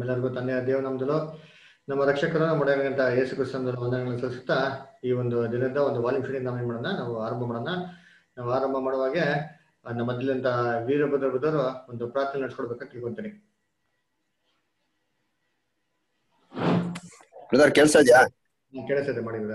ನಿಮ್ಮೆಲ್ಲರಿಗೂ ತಂದೆಯ ದೇವ ನಮ್ದಲು ನಮ್ಮ ರಕ್ಷಕರು ಮೊಡಗಂತ ಯೇಸು ಕ್ರಿಸ್ತಂದಲು ವಂದನೆಗಳನ್ನು ಸಲ್ಲಿಸುತ್ತಾ ಈ ಒಂದು ದಿನದ ಒಂದು ವಾಲ್ಯೂಮ್ ಸ್ಟಡಿ ನಾವು ಏನ್ ಮಾಡೋಣ ನಾವು ಆರಂಭ ಮಾಡೋಣ ನಾವು ಆರಂಭ ಮಾಡುವಾಗೆ ಆ, ನಮ್ಮ ಮೊದಲಿಂದ ವೀರಭದ್ರ ಬುದ್ಧರು ಒಂದು ಪ್ರಾರ್ಥನೆ ನಡೆಸ್ಕೊಡ್ಬೇಕಂತ ತಿಳ್ಕೊಂತೀನಿ ಬ್ರದರ್ ಕೆಲ್ಸ ಇದೆಯಾ ನಾನು ಕೇಳಿಸಿದೆ ಮಾಡಿದ್ರ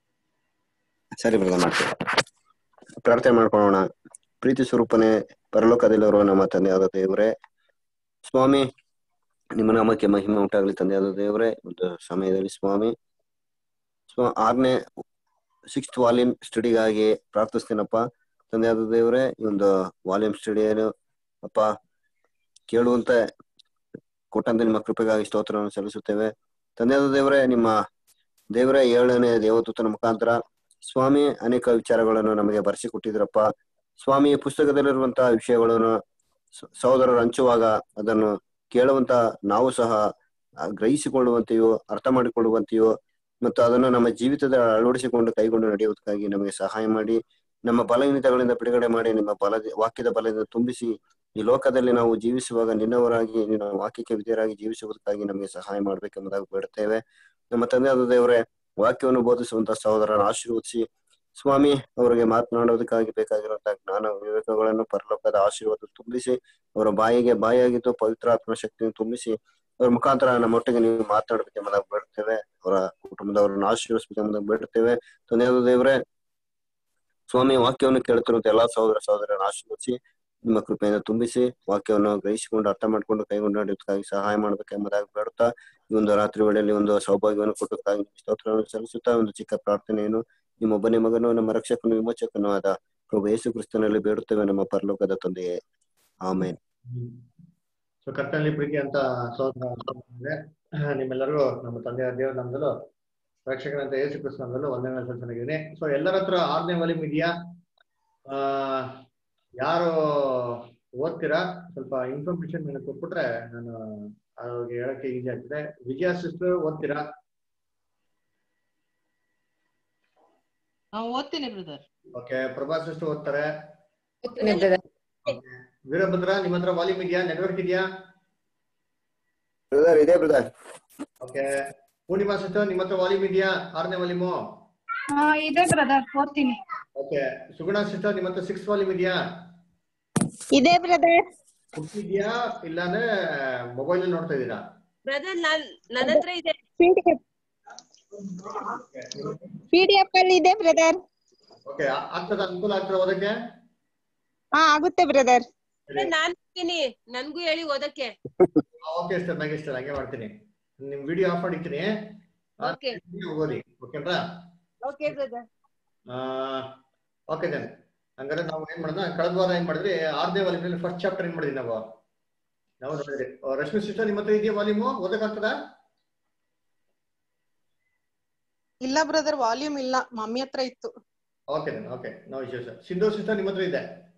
ಸರಿ ಬ್ರದರ್ ಮಾಡ್ತೀವಿ ಪ್ರಾರ್ಥನೆ ಮಾಡ್ಕೊಳ್ಳೋಣ ಪ್ರೀತಿ ಸ್ವರೂಪನೇ ಪರಲೋಕದಲ್ಲಿರುವ ನಮ್ಮ ತಂದೆಯಾದ ದೇವರೇ ಸ್ವಾಮಿ ನಿಮ್ಮ ನಾಮಕ್ಕೆ ಮಹಿಮೆ ಉಂಟಾಗಲಿ ತಂದೆಯಾದ ದೇವರೇ ಒಂದು ಸಮಯದಲ್ಲಿ ಸ್ವಾಮಿ ಸ್ವ ಆರನೇ ಸಿಕ್ಸ್ತ್ ವಾಲ್ಯೂಮ್ ಸ್ಟಡಿಗಾಗಿ ಪ್ರಾರ್ಥಿಸ್ತೀನಪ್ಪ ತಂದೆಯಾದ ದೇವರೇ ಈ ಒಂದು ವಾಲ್ಯೂಮ್ ಸ್ಟಡಿಯನ್ನು ಅಪ್ಪ ಕೇಳುವಂತ ಕೊಟ್ಟಂತ ನಿಮ್ಮ ಕೃಪೆಗಾಗಿ ಸ್ತೋತ್ರವನ್ನು ಸಲ್ಲಿಸುತ್ತೇವೆ ತಂದೆಯಾದ ದೇವರೇ ನಿಮ್ಮ ದೇವರೇ ಏಳನೇ ದೇವದೂತನ ಮುಖಾಂತರ ಸ್ವಾಮಿ ಅನೇಕ ವಿಚಾರಗಳನ್ನು ನಮಗೆ ಬರೆಸಿಕೊಟ್ಟಿದ್ರಪ್ಪ ಸ್ವಾಮಿ ಪುಸ್ತಕದಲ್ಲಿರುವಂತಹ ವಿಷಯಗಳನ್ನು ಸ- ಸಹೋದರರು ಹಂಚುವಾಗ ಅದನ್ನು ಕೇಳುವಂತ ನಾವು ಸಹ ಆ, ಗ್ರಹಿಸಿಕೊಳ್ಳುವಂತೆಯೋ ಅರ್ಥ ಮಾಡಿಕೊಳ್ಳುವಂತೆಯೋ ಮತ್ತು ಅದನ್ನು ನಮ್ಮ ಜೀವಿತದ ಅಳವಡಿಸಿಕೊಂಡು ಕೈಗೊಂಡು ನಡೆಯುವುದಕ್ಕಾಗಿ ನಮಗೆ ಸಹಾಯ ಮಾಡಿ ನಮ್ಮ ಬಲಹೀನತೆಗಳಿಂದ ಬಿಡುಗಡೆ ಮಾಡಿ ನಿಮ್ಮ ಬಲ ವಾಕ್ಯದ ಬಲದಿಂದ ತುಂಬಿಸಿ ಈ ಲೋಕದಲ್ಲಿ ನಾವು ಜೀವಿಸುವಾಗ ನಿನ್ನವರಾಗಿ ನಿನ್ನ ವಾಕ್ಯಕ್ಕೆ ವಿಧೇಯರಾಗಿ ಜೀವಿಸುವುದಕ್ಕಾಗಿ ನಮಗೆ ಸಹಾಯ ಮಾಡಬೇಕೆಂಬುದಾಗಿ ಬೇಡುತ್ತೇವೆ ನಮ್ಮ ತಂದೆಯಾದ ದೇವರೇ ವಾಕ್ಯವನ್ನು ಬೋಧಿಸುವಂತ ಸಹೋದರನ ಆಶೀರ್ವದಿಸಿ ಸ್ವಾಮಿ ಅವರಿಗೆ ಮಾತನಾಡೋದಕ್ಕಾಗಿ ಬೇಕಾಗಿರುವಂತಹ ಜ್ಞಾನ ವಿವೇಕಗಳನ್ನು ಪರಲೋಕದ ಆಶೀರ್ವಾದ ತುಂಬಿಸಿ ಅವರ ಬಾಯಿಗೆ ಬಾಯಿಯಾಗಿದ್ದು ಪವಿತ್ರಾತ್ಮ ಶಕ್ತಿಯನ್ನು ತುಂಬಿಸಿ ಅವರ ಮುಖಾಂತರ ನಮ್ಮೊಟ್ಟಿಗೆ ನೀವು ಮಾತನಾಡಬೇಕೆಂಬುದಾಗಿ ಬೇಡುತ್ತೇವೆ ಅವರ ಕುಟುಂಬದವರನ್ನು ಆಶೀರ್ವದಿಸಬೇಕೆಂಬುದಾಗಿ ಬೇಡುತ್ತೇವೆ ತಂದೆಯಾದ ದೇವರೇ ಸ್ವಾಮಿ ವಾಕ್ಯವನ್ನು ಕೇಳುತ್ತಿರುವಂತ ಎಲ್ಲಾ ಸಹೋದರ ಸಹೋದರರನ್ನು ಆಶೀರ್ವದಿಸಿ ನಿಮ್ಮ ಕೃಪೆಯಿಂದ ತುಂಬಿಸಿ ವಾಕ್ಯವನ್ನು ಗ್ರಹಿಸಿಕೊಂಡು ಅರ್ಥ ಮಾಡಿಕೊಂಡು ಕೈಗೊಂಡು ನಡೆಯೋದಕ್ಕಾಗಿ ಸಹಾಯ ಮಾಡಬೇಕೆಂಬುದಾಗಿ ಬೇಡುತ್ತಾ ಈ ಒಂದು ರಾತ್ರಿ ವೇಳೆಯಲ್ಲಿ ಒಂದು ಸೌಭಾಗ್ಯವನ್ನು ಕೊಟ್ಟಕ್ಕಾಗಿ ನಿಮಗೆ ಸ್ತೋತ್ರವನ್ನು ಸಲ್ಲಿಸುತ್ತಾ ಒಂದು ಚಿಕ್ಕ ಪ್ರಾರ್ಥನೆಯನ್ನು ನಿಮ್ಮೊಬ್ಬನೇ ಮಗನು ನಮ್ಮ ರಕ್ಷಕನು ವಿಮೋಚಕನೂ ಆದ ಪ್ರಭು ಯೇಸು ಕ್ರಿಸ್ತನಲ್ಲಿ ಬೇಡುತ್ತೇವೆ ನಮ್ಮ ಪರಲೋಕದ ತಂದೆಯೇ ಆಮೇನ್ ಸೊ ಕರ್ತನಲ್ಲಿ ಪ್ರೀತಿ ಅಂತ ಸಹೋದರ ಸಹೋದರಿಯರೇ, ನಿಮ್ಮೆಲ್ಲರಿಗೂ ನಮ್ಮ ತಂದೆಯ ದೇವರ ನಮ್ದಲು ರಕ್ಷಕನಂತ ಯೇಸು ಕ್ರಿಸ್ತ ನಮ್ದಲು ಒಂದನೇ ಚೆನ್ನಾಗಿದ್ದೀನಿ ಸೊ ಎಲ್ಲರ ಹತ್ರ ಆರನೇ ವಾಲ್ಯೂಮ್ ಇದೆಯಾ ಆ ಯಾರು ಓದ್ತೀರಾ ಸ್ವಲ್ಪ ಇನ್ಫಾರ್ಮೇಶನ್ ನನಗೆ ಕೊಟ್ಬಿಟ್ರೆ ನಾನು ಅವ್ರಿಗೆ ಹೇಳಕ್ಕೆ ಈಸಿ ಆಗ್ತದೆ ವಿಜಯ ಸಿಸ್ಟರ್ ಓದ್ತೀರಾ ಹಾ ಓದ್ತೀನಿ ಬ್ರದರ್ ಓಕೆ ಪ್ರಭಾ ಸಿಸ್ಟರ್ ಓದ್ತಾರೆ ಓದ್ತೀನಿ brother. ವೀರಭದ್ರ ನಿಮ್ಮ ಹತ್ರ ವಾಲ್ಯೂಮ್ ಇದೆಯಾ ನೆಟ್ವರ್ಕ್ ಇದೆಯಾ ಬ್ರದರ್ ಇದೆ ಬ್ರದರ್ ಓಕೆ ಪೂರ್ಣಿಮಾ ಸಿಸ್ಟರ್ ನಿಮ್ಮ ಹತ್ರ ವಾಲ್ಯೂಮ್ ಇದೆಯಾ ಆರನೇ ವಾಲ್ಯೂಮು ಹಾ ಇದೆ ಬ್ರದರ್ ಓದ್ತೀನಿ ಓಕೆ ಸುಗುಣ ಸಿಸ್ಟರ್ ನಿಮ್ಮ ಹತ್ರ ಸಿಕ್ಸ್ ವಾಲ್ಯೂಮ್ ಇದೆಯಾ ಇದೆ ಬ್ರದರ್ ಬುಕ್ ಇದೆಯಾ ಇಲ್ಲಾಂದ್ರೆ ಮೊಬೈಲ್ ಅಲ್ಲಿ ನೋಡ್ತಾ ಇದ್ದೀರಾ ಬ್ರದರ್ ನಾನ್ ನನ್ನ ಹತ್ರ ಇದೆ ಪಿಡಿಎಫ್ ಅಲ್ಲಿ ಇದೆ ಬ್ರದರ್ ಓಕೆ ಆಗ್ತದ ಅನುಕೂಲ ಆಗ್ತದ ಓದಕ್ಕೆ ಹಾ ಆಗುತ್ತೆ ಬ್ರದರ್ ನಾನ್ ಇದ್ದೀನಿ ನನ್ಗೂ ಹೇಳಿ ಓದಕ್ಕೆ ಓಕೆ ಸರ್ ನಾಗೇಶ್ ಸರ್ ಹಂಗೆ ಮಾಡ್ತೀನಿ ನಿಮ್ ವಿಡಿಯೋ ಆಫ್ ಮಾಡಿರ್ತೀನಿ Okay. ಓದಿ ಓಕೆನಾ ಓಕೆ ಬ್ರದರ್ ಓಕೆ ದೆನ್ ಹಂಗಾದ್ರೆ ನಾವು ಏನ್ ಮಾಡೋಣ ಕಳೆದ ವಾರ ಏನ್ ಮಾಡಿದ್ರಿ ಆರನೇ ವಾಲ್ಯೂಮ್ ಫಸ್ಟ್ ಚಾಪ್ಟರ್ ಏನ್ ಮಾಡಿದ್ವಿ ನಾವು ನಾವು ನೋಡಿದ್ರಿ ಆ, ರಶ್ಮಿ ಸಿಸ್ಟರ್ ನಿಮ್ಮ ಹತ್ರ ಇದೆಯಾ ವಾಲ್ಯೂಮು ಓದಕ್ಕಾಗ್ತದ ಇಲ್ಲ ಬ್ರದರ್ ವಾಲ್ಯೂಮ್ ಇಲ್ಲ ಮಮ್ಮಿ ಹತ್ರ ಇತ್ತು okay then okay no issue sir Sindhu sister ನಿಮ್ಮ ಹತ್ರ ಇದೆ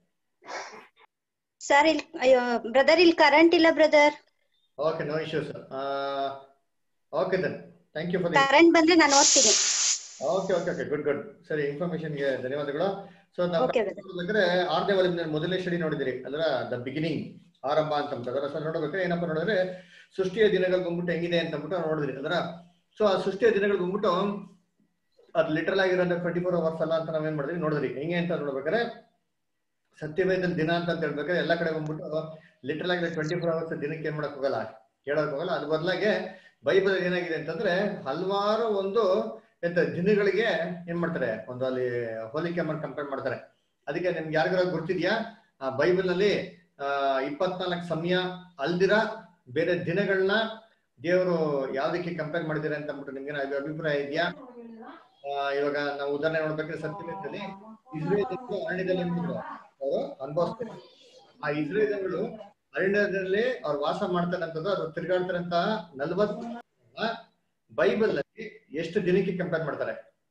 ಸರ್ ಇಲ್ಲಿ ಅಯ್ಯೋ ಬ್ರದರ್ ಇಲ್ಲಿ ಕರೆಂಟ್ ಇಲ್ಲ brother okay no issue sir okay then thank you for the current ಬಂದ್ರೆ ನಾನು ಓದ್ತೀನಿ okay okay okay good good ಸರಿ ಇನ್ಫಾರ್ಮೇಶನ್ಗೆ ಧನ್ಯವಾದಗಳು ಸೊ ನಾವು Okay, brother. ನೋಡ್ಬೇಕಾದ್ರೆ ಆರನೇ ವಾಲ್ಯೂಮ್ ಮೊದಲನೇ ಸ್ಟಡಿ ನೋಡಿದಿರಿ ಅದರ ದ ಬಿಗಿನಿಂಗ್ ಆರಂಭ ಅಂತ ಅದರ ಸೊ ನೋಡ್ಬೇಕಾದ್ರೆ ಏನಪ್ಪ ನೋಡಿದ್ರೆ ಸೃಷ್ಟಿಯ ದಿನಗಳು ಬಂದ್ಬಿಟ್ಟು ಹೆಂಗಿದೆ ಅಂತ ಅಂದ್ಬಿಟ್ಟು ನೋಡಿದ್ರಿ ಅದರ ಸೊ ಆ ಸೃಷ್ಟಿಯ ದಿನಗಳು ಬಂದ್ಬಿಟ್ಟು ಅದು ಲಿಟರಲ್ ಆಗಿರೋ ಟ್ವೆಂಟಿ ಫೋರ್ ಅವರ್ಸ್ ಅಲ್ಲ ಅಂತ ನಾವೇನ್ ಮಾಡಿದ್ರಿ ನೋಡಿದ್ರಿ ಹೆಂಗೆ ಅಂತ ನೋಡ್ಬೇಕಾದ್ರೆ ಸತ್ಯವೇದಲ್ಲಿ ದಿನ ಅಂತ ಹೇಳ್ಬೇಕಾದ್ರೆ ಎಲ್ಲ ಕಡೆ ಬಂದ್ಬಿಟ್ಟು ಲಿಟರಲ್ ಆಗಿ ಟ್ವೆಂಟಿ ಫೋರ್ ಅವರ್ಸ್ ದಿನಕ್ಕೆ ಏನ್ ಮಾಡಕ್ ಹೋಗಲ್ಲ ಹೇಳಕ್ ಹೋಗಲ್ಲ ಅದ್ರ ಬದಲಾಗಿ ಬೈಬಲ್ ಏನಾಗಿದೆ ಅಂತಂದ್ರೆ ಹಲವಾರು ಒಂದು ಎಂತ ದಿನಗಳಿಗೆ ಏನ್ ಮಾಡ್ತಾರೆ ಒಂದು ಅಲ್ಲಿ ಹೋಲಿಕೆ ಮಾಡಿ ಕಂಪೇರ್ ಮಾಡ್ತಾರೆ ಅದಕ್ಕೆ ನಿಮ್ಗೆ ಯಾರಿಗಾರ ಗುರ್ತಿದ್ಯಾ ಆ ಬೈಬಲ್ ನಲ್ಲಿ ಆ ಇಪ್ಪತ್ನಾಲ್ಕು ಸಮಯ ಅಲ್ದಿರ ಬೇರೆ ದಿನಗಳನ್ನ ದೇವರು ಯಾವ್ದಕ್ಕೆ ಕಂಪೇರ್ ಮಾಡಿದ್ದಾರೆ ಅಂತ ಅಂದ್ಬಿಟ್ಟು ನಿಮ್ಗೆ ಏನಾದ್ರು ಅಭಿಪ್ರಾಯ ಇದೆಯಾ ಆ, ಇವಾಗ ನಾವು ಉದಾಹರಣೆ ನೋಡ್ಬೇಕಾದ್ರೆ ಸತ್ಯವೇದದಲ್ಲಿ ಇಸ್ರೇಲ್ ಜನರು ಅರಣ್ಯದಲ್ಲಿ ಏನಿದ್ರು ಅವರು ಅನುಭವಿಸ್ತಾರೆ ಆ ಇಸ್ರೇಲ್ ಜನಗಳು ಅರಣ್ಯದಲ್ಲಿ ಅವ್ರು ವಾಸ ಮಾಡ್ತಾರಂತದ್ದು ಅವ್ರು ತಿರುಗಾಡ್ತಾರಂತ ನಲ್ವತ್ತು ಬೈಬಲ್ ಅಲ್ಲಿ ಎಷ್ಟು ದಿನಕ್ಕೆ ಕಂಪೇರ್ ಮಾಡ್ತಾರೆ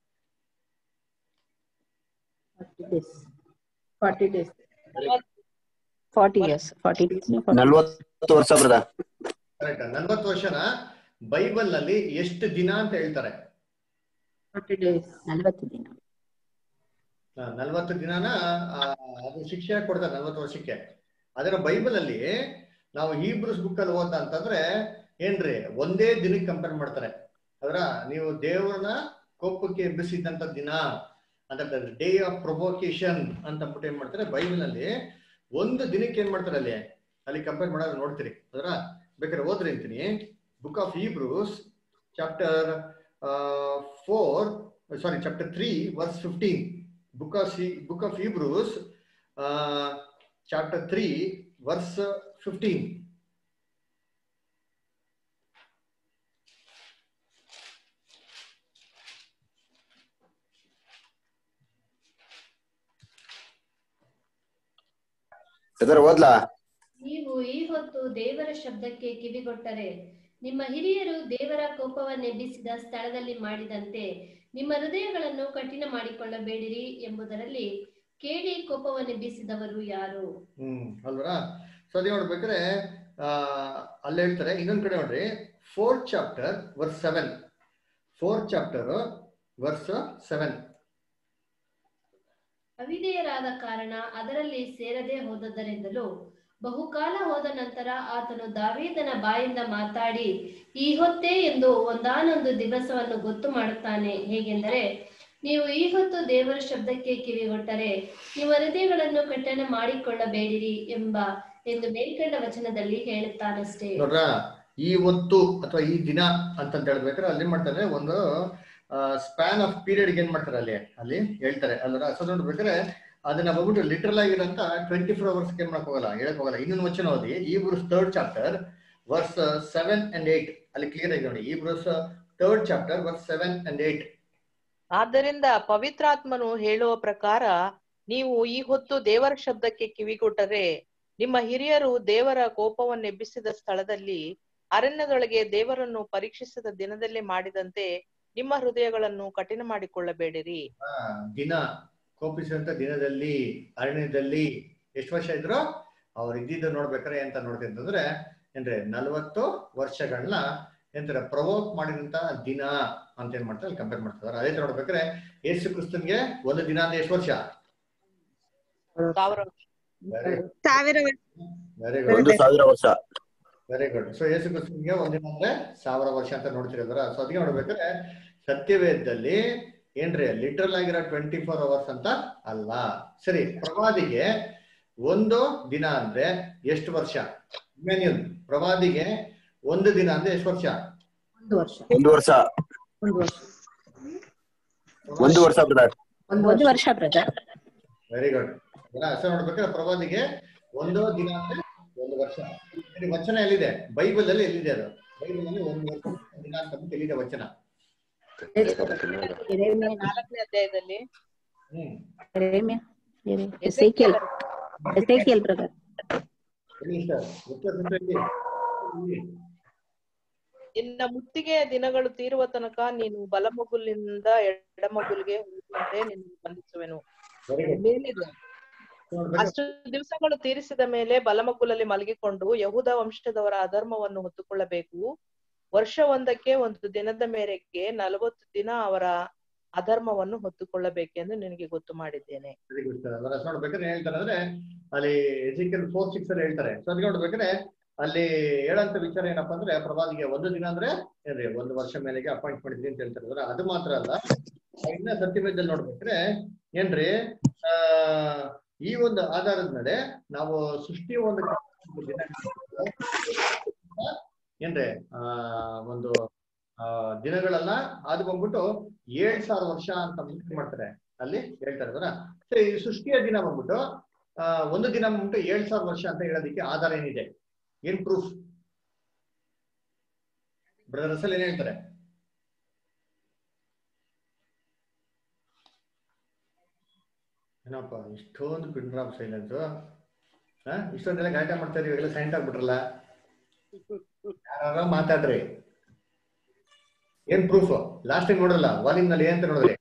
forty days forty years forty days ನಲ್ವತ್ತು ವರ್ಷ ಬ್ರದರ್ ಕರೆಕ್ಟ್ ನಲ್ವತ್ತು ವರ್ಷನ ಬೈಬಲ್ ನಲ್ಲಿ ಎಷ್ಟು ದಿನ ಅಂತ ಹೇಳ್ತಾರೆ ಫಾರ್ಟಿ ಡೇಸ್ ನಲವತ್ತು ದಿನ ಆ, ನಲ್ವತ್ತು ದಿನನ ಆ, ಅದು ಶಿಕ್ಷೆ ಕೊಡ್ತಾರೆ ನಲ್ವತ್ತು ವರ್ಷಕ್ಕೆ ಅದರ ಬೈಬಲ್ ಅಲ್ಲಿ ನಾವು ಹೀಬ್ರೂಸ್ ಬುಕ್ ಅಲ್ಲಿ ಓದ ಅಂತಂದ್ರೆ ಏನ್ರಿ ಒಂದೇ ದಿನಕ್ಕೆ ಕಂಪೇರ್ ಮಾಡ್ತಾರೆ ಅದರ ನೀವು ದೇವರನ್ನ ಕೋಪಕ್ಕೆ ಎಬ್ಬಿಸಿದಂತ ದಿನ ಅಂತ ಡೇ ಆಫ್ ಪ್ರೊವೋಕೇಶನ್ ಅಂತ ಅಂದ್ಬಿಟ್ಟು ಏನ್ ಮಾಡ್ತಾರೆ ಬೈಬಲ್ ಅಲ್ಲಿ ಒಂದು ದಿನಕ್ಕೆ ಏನ್ ಮಾಡ್ತಾರೆ ಅಲ್ಲಿ ಅಲ್ಲಿ ಕಂಪೇರ್ ಮಾಡೋದು ನೋಡ್ತೀರಿ ಅದರ ಬೇಕಾದ್ರೆ ಓದ್ರಿ ಅಂತೀನಿ book of Hebrews chapter four sorry chapter three verse fifteen book of book of Hebrews chapter three verse fifteen brother ಓದ್ಲಾ ನೀವು ಈ ಹೊತ್ತು ದೇವರ ಶಬ್ದಕ್ಕೆ ಕಿವಿಗೊಟ್ಟರೆ ನಿಮ್ಮ ಹಿರಿಯರು ದೇವರ ಕೋಪವನ್ನೆಬ್ಬಿಸಿದ ಸ್ಥಳದಲ್ಲಿ ಮಾಡಿದಂತೆ ನಿಮ್ಮ ಹೃದಯಗಳನ್ನು ಕಠಿಣ ಮಾಡಿಕೊಳ್ಳಬೇಡಿರಿ ಎಂಬುದರಲ್ಲಿ ಕೇಳಿ ಕೋಪವನ್ನೆಬ್ಬಿಸಿದವರು ಯಾರು ಹ್ಮ್ ಅಲ್ವರಾ ಸೊ ಅದೇ ನೋಡ್ಬೇಕಾದ್ರೆ ಆ ಅಲ್ಲಿ ಹೇಳ್ತಾರೆ ಇನ್ನೊಂದ್ ಕಡೆ ನೋಡ್ರಿ fourth chapter verse seven fourth chapter verse seven ಅವಿಧೇಯರಾದ ಕಾರಣ ಅದರಲ್ಲಿ ಸೇರದೆ ಹೋದದರಿಂದಲೂ ಬಹುಕಾಲ ಹೋದ ನಂತರ ಆತನು ದಾವೀದನ ಬಾಯಿಂದ ಮಾತಾಡಿ ಈ ಹೊತ್ತೇ ಎಂದು ಒಂದಾನೊಂದು ದಿವಸವನ್ನು ಗೊತ್ತು ಮಾಡುತ್ತಾನೆ ಹೇಗೆಂದರೆ ನೀವು ಈ ಹೊತ್ತು ದೇವರ ಶಬ್ದಕ್ಕೆ ಕಿವಿಗೊಟ್ಟರೆ ನಿಮ್ಮ ಹೃದಯಗಳನ್ನು ಕಟ್ಟಣ ಮಾಡಿಕೊಳ್ಳಬೇಡಿರಿ ಎಂಬ ಎಂದು ಮೇಲ್ಕಂಡ ವಚನದಲ್ಲಿ ಹೇಳುತ್ತಾನಷ್ಟೇ ನೋಡ್ರ ಈ ಹೊತ್ತು ಅಥವಾ ಈ ದಿನ ಅಂತಂತ ಹೇಳ್ಬೇಕಾದ್ರೆ ಅಲ್ಲಿ ಮಾಡ್ತಾರೆ ಒಂದು ಸ್ಪ್ಯಾನ್ ಆಫ್ ಪೀರಿಯಡ್ ಏನ್ ಮಾಡ್ತಾರೆ ಅಲ್ಲಿ ಅಲ್ಲಿ ಹೇಳ್ತಾರೆ ಅಲ್ವರ ಸೊ ನೋಡ್ಬೇಕಾದ್ರೆ ಅದನ್ನ ಬಂದ್ಬಿಟ್ಟು ಲಿಟ್ರಲ್ ಆಗಿರಂತ ಟ್ವೆಂಟಿ ಫೋರ್ ಅವರ್ಸ್ ಏನ್ ಮಾಡಕ್ ಹೋಗಲ್ಲ ಹೇಳಕ್ ಹೋಗಲ್ಲ ಇನ್ನೊಂದು ವಚನ ಓದಿ Hebrews third chapter verse seven and eight ಅಲ್ಲಿ ಕ್ಲಿಯರ್ ಆಗಿ ನೋಡಿ Hebrews third chapter verse seven and eight ಆದ್ದರಿಂದ ಪವಿತ್ರಾತ್ಮನು ಹೇಳುವ ಪ್ರಕಾರ ನೀವು ಈ ಹೊತ್ತು ದೇವರ ಶಬ್ದಕ್ಕೆ ಕಿವಿಗೊಟ್ಟರೆ ನಿಮ್ಮ ಹಿರಿಯರು ದೇವರ ಕೋಪವನ್ನೆಬ್ಬಿಸಿದ ಸ್ಥಳದಲ್ಲಿ ಅರಣ್ಯದೊಳಗೆ ದೇವರನ್ನು ಪರೀಕ್ಷಿಸಿದ ದಿನದಲ್ಲಿ ಮಾಡಿದಂತೆ ನಿಮ್ಮ ಹೃದಯಗಳನ್ನು ಕಠಿಣ ಮಾಡಿಕೊಳ್ಳಬೇಡಿರಿ ಆ, ದಿನ ಕೋಪಿಸಿದಂತ ದಿನದಲ್ಲಿ ಅರಣ್ಯದಲ್ಲಿ ಎಷ್ಟು ವರ್ಷ ಇದ್ರು ಅವ್ರು ಇದ್ದಿದ್ದು ನೋಡ್ಬೇಕಾರೆ ಅಂತ ನೋಡ್ತೀವಿ ಅಂತಂದ್ರೆ ಏನ್ರಿ ನಲ್ವತ್ತು ವರ್ಷಗಳನ್ನ ಎಂತಾರೆ ಪ್ರವೋಕ್ ಮಾಡಿದಂತ ದಿನ ಅಂತ ಏನ್ ಮಾಡ್ತಾರೆ ಅಲ್ಲಿ ಕಂಪೇರ್ ಮಾಡ್ತಾರೆ ಅದೇ ತರ ನೋಡ್ಬೇಕಾದ್ರೆ ಯೇಸು ಕ್ರಿಸ್ತನ್ಗೆ ಒಂದು ದಿನ ಅಂದ್ರೆ ಎಷ್ಟು ವರ್ಷ ಸಾವಿರ ಸಾವಿರ ವರ್ಷ ವೆರಿ ಒಂದು ಗುಡ್ ಸಾವಿರ ವರ್ಷ ವೆರಿ ಗುಡ್ ಸೊ ಯೇಸು ಕ್ರಿಸ್ತನ್ಗೆ ಒಂದಿನ ಅಂದ್ರೆ ಸಾವಿರ ವರ್ಷ ಅಂತ ನೋಡ್ತಿರೋದ್ರ ಸೊ ಅದಕ್ಕೆ ನೋಡ್ಬೇಕಾದ್ರೆ ಸತ್ಯವೇದದಲ್ಲಿ ಏನ್ರಿ ಲಿಟ್ರಲ್ ಆಗಿರೋ ಟ್ವೆಂಟಿ ಫೋರ್ ಅವರ್ಸ್ ಅಂತ ಅಲ್ಲ ಸರಿ ಪ್ರವಾದಿಗೆ ಒಂದು ದಿನ ಅಂದ್ರೆ ಎಷ್ಟು ವರ್ಷ ಇಮ್ಯಾನ್ಯುಲ್ ಪ್ರವಾದಿಗೆ ಒಂದು ದಿನ ಅಂದ್ರೆ ಎಷ್ಟು ವರ್ಷ ಒಂದು ವರ್ಷ ಒಂದು ವರ್ಷ ಒಂದು ವರ್ಷ ಒಂದು ವರ್ಷ ಬ್ರದರ್ ಒಂದು ವರ್ಷ ಬ್ರದರ್ ವೆರಿ ಗುಡ್ ಹೆಸರು ನೋಡ್ಬೇಕಾದ್ರೆ ಪ್ರವಾದಿಗೆ ಒಂದು ದಿನ ಅಂದ್ರೆ ಒಂದು ವರ್ಷ ಸರಿ, ವಚನ ಎಲ್ಲಿದೆ ಬೈಬಲ್ ಅಲ್ಲಿ ಎಲ್ಲಿದೆ ಅದು ಬೈಬಲ್ ಅಲ್ಲಿ ಒಂದು ವರ್ಷ ದಿನ ಅಂತ ಅಂದ್ಬಿಟ್ಟು ಎಲ್ಲಿದೆ ವಚನ ನಾಲ್ಕನೇ ಅಧ್ಯಾಯದಲ್ಲಿ ಹ್ಮ್ ಎಸೇಕಿಯಲ್ ಎಸೇಕಿಯಲ್ ಬ್ರದರ್ ಎಲ್ಲಿ ಸರ್ ಉತ್ತರ ಸಂಖ್ಯೆಯಲ್ಲಿ ಇಲ್ಲಿ. ನಿನ್ನ ಮುತ್ತಿಗೆಯ ದಿನಗಳು ತೀರುವ ತನಕ ನೀನು ಬಲಮಗುಲಿನಿಂದ ಎಡಮಗುಲಿಗೆ ಹೋಗುವಂತೆ ನಿನ್ನ ಬಂಧಿಸುವೆನು Very good. ಮೇಲಿದೆ ನೋಡ್ಬೇಕು. ಅಷ್ಟು ದಿವಸಗಳು ತೀರಿಸಿದ ಮೇಲೆ ಬಲಮಗುಲಲ್ಲಿ ಮಲಗಿಕೊಂಡು ಯಹೂದ ವಂಶದವರ ಅಧರ್ಮವನ್ನು ಹೊತ್ತುಕೊಳ್ಳಬೇಕು ವರ್ಷ ಒಂದಕ್ಕೆ ಒಂದು ದಿನದ ಮೇರೆಗೆ ನಲವತ್ತು ದಿನ ಅವರ ಅಧರ್ಮವನ್ನು ಹೊತ್ತುಕೊಳ್ಳಬೇಕೆಂದು ನಿನಗೆ ಗೊತ್ತು ಮಾಡಿದ್ದೇನೆ Very good sir. ಅದರ ಹೆಸರು ನೋಡ್ಬೇಕಾದ್ರೆ ಏನ್ ಹೇಳ್ತಾರೆ ಅಂದ್ರೆ ಅಲ್ಲಿ ಎಜಿಕಲ್ ಫೋರ್ ಸಿಕ್ಸ್ ಅಲ್ಲಿ ಹೇಳ್ತಾರೆ ಸೊ ಅದಕ್ಕೆ ನೋಡ್ಬೇಕಾದ್ರೆ ಅಲ್ಲಿ ಹೇಳಂತ ವಿಚಾರ ಏನಪ್ಪಾ ಅಂದ್ರೆ ಪ್ರವಾದಿಗೆ ಒಂದು ದಿನ ಅಂದ್ರೆ ಏನ್ರಿ ಒಂದು ವರ್ಷ ಮೇಲೆಗೆ ಅಪಾಯಿಂಟ್ ಮಾಡಿದ್ರಿ ಅಂತ ಹೇಳ್ತಾರೆ ಅಂದ್ರೆ ಅದು ಮಾತ್ರ ಅಲ್ಲ ಇನ್ನ ಸತ್ಯವೇದದಲ್ಲಿ ನೋಡ್ಬೇಕಾದ್ರೆ ಏನ್ರಿ ಆ ಈ ಒಂದು ಆಧಾರದ ಮೇಲೆ ನಾವು ಸೃಷ್ಟಿಯ ಒಂದು ದಿನ ಏನ್ರಿ ಆ ಒಂದು ಆ ದಿನಗಳನ್ನ ಅದು ಬಂದ್ಬಿಟ್ಟು ಏಳ್ ಸಾವಿರ ವರ್ಷ ಅಂತ ಅಂದ್ಬಿಟ್ಟು ಏನ್ ಮಾಡ್ತಾರೆ ಅಲ್ಲಿ ಹೇಳ್ತಾರೆ ಅದರ ಸೊ ಈ ಸೃಷ್ಟಿಯ ದಿನ ಬಂದ್ಬಿಟ್ಟು ಆ ಒಂದು ದಿನ ಬಂದ್ಬಿಟ್ಟು ಏಳ್ ಸಾವಿರ ವರ್ಷ ಅಂತ ಹೇಳೋದಕ್ಕೆ ಆಧಾರ ಏನಿದೆ ಏನ್ ಪ್ರೂಫ್ ಬ್ರದರ್ ಅಸಲ್ ಏನ್ ಹೇಳ್ತಾರೆ ಏನಪ್ಪ ಇಷ್ಟೊಂದು ಪಿನ್ ಡ್ರಾಪ್ ಸೈಲೆನ್ಸ್ ಇಷ್ಟೊಂದೆಲ್ಲ ಗಲಾಟೆ ಮಾಡ್ತಾ ಇದೀವಿ ಎಲ್ಲ ಸೈಲೆಂಟ್ ಆಗ್ಬಿಟ್ರಲ್ಲ ಯಾರ ಮಾತಾಡ್ರಿ ಏನ್ ಪ್ರೂಫ್ ಲಾಸ್ಟ್ ಟೈಮ್ ನೋಡಲ್ಲ ವಾಲ್ಯೂಮ್ ನಲ್ಲಿ ಏನಂತ ನೋಡಿದ್ರಿ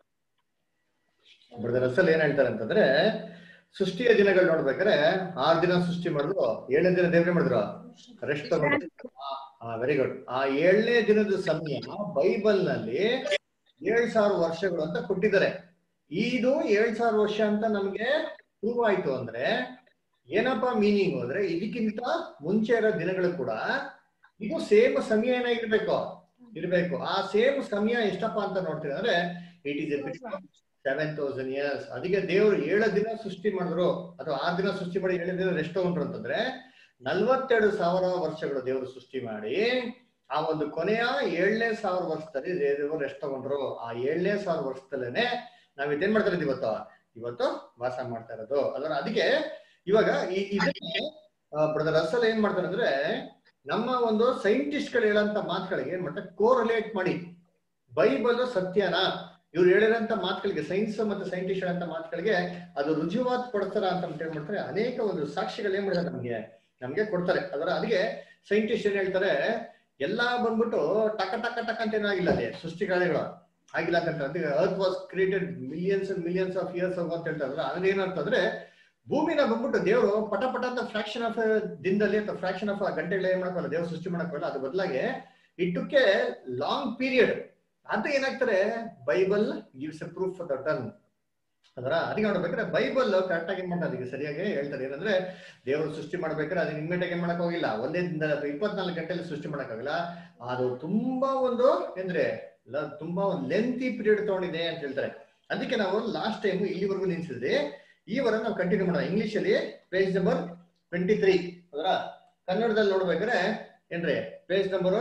ಬ್ರದರ್ ಅಸಲ್ ಏನ್ ಹೇಳ್ತಾರೆ ಅಂತಂದ್ರೆ ಸೃಷ್ಟಿಯ ದಿನಗಳು ನೋಡ್ಬೇಕಾದ್ರೆ ಆರ್ ದಿನ ಸೃಷ್ಟಿ ಮಾಡಿದ್ರು ಏಳನೇ ದಿನ ದೇವ್ರೆ ಮಾಡಿದ್ರು ರೆಸ್ಟ್ ತಗೊಂಡು ವೆರಿ ಗುಡ್ ಆ ಏಳನೇ ದಿನದ ಸಮಯ ಬೈಬಲ್ ನಲ್ಲಿ ಏಳ್ ಸಾವಿರ ವರ್ಷಗಳು ಅಂತ ಕೊಟ್ಟಿದ್ದಾರೆ ಇದು ಏಳ್ ಸಾವಿರ ವರ್ಷ ಅಂತ ನಮ್ಗೆ ಪ್ರೂವ್ ಆಯ್ತು ಅಂದ್ರೆ ಏನಪ್ಪಾ ಮೀನಿಂಗ್ ಅಂದ್ರೆ ಇದಕ್ಕಿಂತ ಮುಂಚೆ ಇರೋ ದಿನಗಳು ಕೂಡ ಇದು ಸೇಮ್ ಸಮಯ ಏನಾಗಿರ್ಬೇಕು ಇರ್ಬೇಕು ಆ ಸೇಮ್ ಸಮಯ ಎಷ್ಟಪ್ಪ ಅಂತ ನೋಡ್ತೀವಿ ಅಂದ್ರೆ it is a seven thousand years ಅದಕ್ಕೆ ದೇವ್ರು ಏಳು ದಿನ ಸೃಷ್ಟಿ ಮಾಡಿದ್ರು ಅಥವಾ ಆರು ದಿನ ಸೃಷ್ಟಿ ಮಾಡಿ ಏಳು ದಿನ ರೆಸ್ಟ್ ತಗೊಂಡ್ರು ಅಂತಂದ್ರೆ ನಲ್ವತ್ತೆರಡು ಸಾವಿರ ವರ್ಷಗಳು ದೇವರು ಸೃಷ್ಟಿ ಮಾಡಿ ಆ ಒಂದು ಕೊನೆಯ ಏಳನೇ ಸಾವಿರ ವರ್ಷದಲ್ಲಿ ದೇವರು ರೆಸ್ಟ್ ತಗೊಂಡ್ರು ಆ ಏಳನೇ ಸಾವಿರ ವರ್ಷದಲ್ಲೇನೆ ನಾವ್ ಇದೇನ್ ಮಾಡ್ತಾ ಇದ್ದೀವಿ ಇವತ್ತು ಇವತ್ತು ವಾಸ ಮಾಡ್ತಾ ಇರೋದು ಅದರ ಅದಕ್ಕೆ ಇವಾಗ ಈ ಇದಕ್ಕೆ ಬ್ರದರ್ ಅಸಲ್ ಏನ್ ಮಾಡ್ತಾರೆ ಅಂದ್ರೆ ನಮ್ಮ ಒಂದು ಸೈಂಟಿಸ್ಟ್ ಗಳು ಹೇಳಂತ ಮಾತುಗಳಿಗೆ ಏನ್ ಮಾಡ್ತಾರೆ ಕೋರಿಲೇಟ್ ಮಾಡಿ ಬೈಬಲ್ ಸತ್ಯನಾ ಇವ್ರು ಹೇಳಿರೋಂತ ಮಾತುಗಳಿಗೆ ಸೈನ್ಸ್ ಮತ್ತೆ ಸೈಂಟಿಸ್ಟ್ ಹೇಳಂತ ಮಾತುಗಳಿಗೆ ಅದು ರುಜುವಾತ್ ಕೊಡ್ತಾರ ಅಂತ ಏನ್ ಮಾಡ್ತಾರೆ ಅನೇಕ ಒಂದು ಸಾಕ್ಷಿಗಳು ಏನ್ ಮಾಡ್ತಾರೆ ನಮ್ಗೆ ನಮ್ಗೆ ಕೊಡ್ತಾರೆ ಅದರ ಅದಕ್ಕೆ ಸೈಂಟಿಸ್ಟ್ ಏನ್ ಹೇಳ್ತಾರೆ ಎಲ್ಲಾ ಬಂದ್ಬಿಟ್ಟು ಟಕ ಟಕ ಟಕ ಅಂತ ಏನಾಗಿಲ್ಲ ಅಲ್ಲಿ ಸೃಷ್ಟಿ ಕಾರ್ಯಗಳು ಆಗಿಲ್ಲ ಅಂತ ಹೇಳ್ತಾರೆ earth was created millions and millions of years ಅಂತ ಹೇಳ್ತಾರೆ ಅಂದ್ರೆ ಏನಂತಂದ್ರೆ ಭೂಮಿನ ಬಂದ್ಬಿಟ್ಟು ದೇವರು ಪಟ ಪಟ ಅಂತ ಫ್ರಾಕ್ಷನ್ ಆಫ್ ದಿನದಲ್ಲಿ ಅಥವಾ ಫ್ರಾಕ್ಷನ್ ಆಫ್ ಗಂಟೆಗಳು ಏನ್ ಮಾಡ್ಕೊಳ್ಳಲ್ಲ ದೇವ್ರು ಸೃಷ್ಟಿ ಮಾಡಕ್ಕಲ್ಲ ಅದ್ರ ಬದಲಾಗಿ ಇಟ್ಟಕ್ಕೆ ಲಾಂಗ್ ಪೀರಿಯಡ್ ಅಂತ ಏನಾಗ್ತಾರೆ Bible gives a proof for the turn ಅದರ ಅದಕ್ಕೆ ನೋಡ್ಬೇಕಾದ್ರೆ ಬೈಬಲ್ ಕರೆಕ್ಟ್ ಆಗಿ ಏನ್ ಮಾಡ್ತಾರೆ ಈಗ ಸರಿಯಾಗಿ ಹೇಳ್ತಾರೆ ಏನಂದ್ರೆ ದೇವರು ಸೃಷ್ಟಿ ಮಾಡ್ಬೇಕಾದ್ರೆ ಅದನ್ನ ಇಮ್ಮಿಡಿಯೇಟ್ ಏನ್ ಮಾಡಕ್ ಹೋಗಿಲ್ಲ ಒಂದೇ ದಿನದಲ್ಲಿ ಅಥವಾ ಇಪ್ಪತ್ನಾಲ್ಕು ಗಂಟೆಯಲ್ಲಿ ಸೃಷ್ಟಿ ಮಾಡಕ್ಕಾಗಲ್ಲ ಅದು ತುಂಬಾ ಒಂದು ಅಂದ್ರೆ ಲ- ತುಂಬಾ ಒಂದು ಲೆಂತಿ ಪೀರಿಯಡ್ ತಗೊಂಡಿದೆ ಅಂತ ಹೇಳ್ತಾರೆ ಅದಕ್ಕೆ ನಾವು ಲಾಸ್ಟ್ ಟೈಮ್ ಇಲ್ಲಿವರೆಗೂ ನಿಲ್ಸಿದ್ವಿ ಈ ವಾರ ನಾವು ಕಂಟಿನ್ಯೂ ಮಾಡೋಣ ಇಂಗ್ಲಿಷ್ ಅಲ್ಲಿ ಪೇಜ್ ನಂಬರ್ ಟ್ವೆಂಟಿ ತ್ರೀ ಅದರ ಕನ್ನಡದಲ್ಲಿ ನೋಡ್ಬೇಕಾದ್ರೆ ಏನ್ರಿ ಪೇಜ್ ನಂಬರ್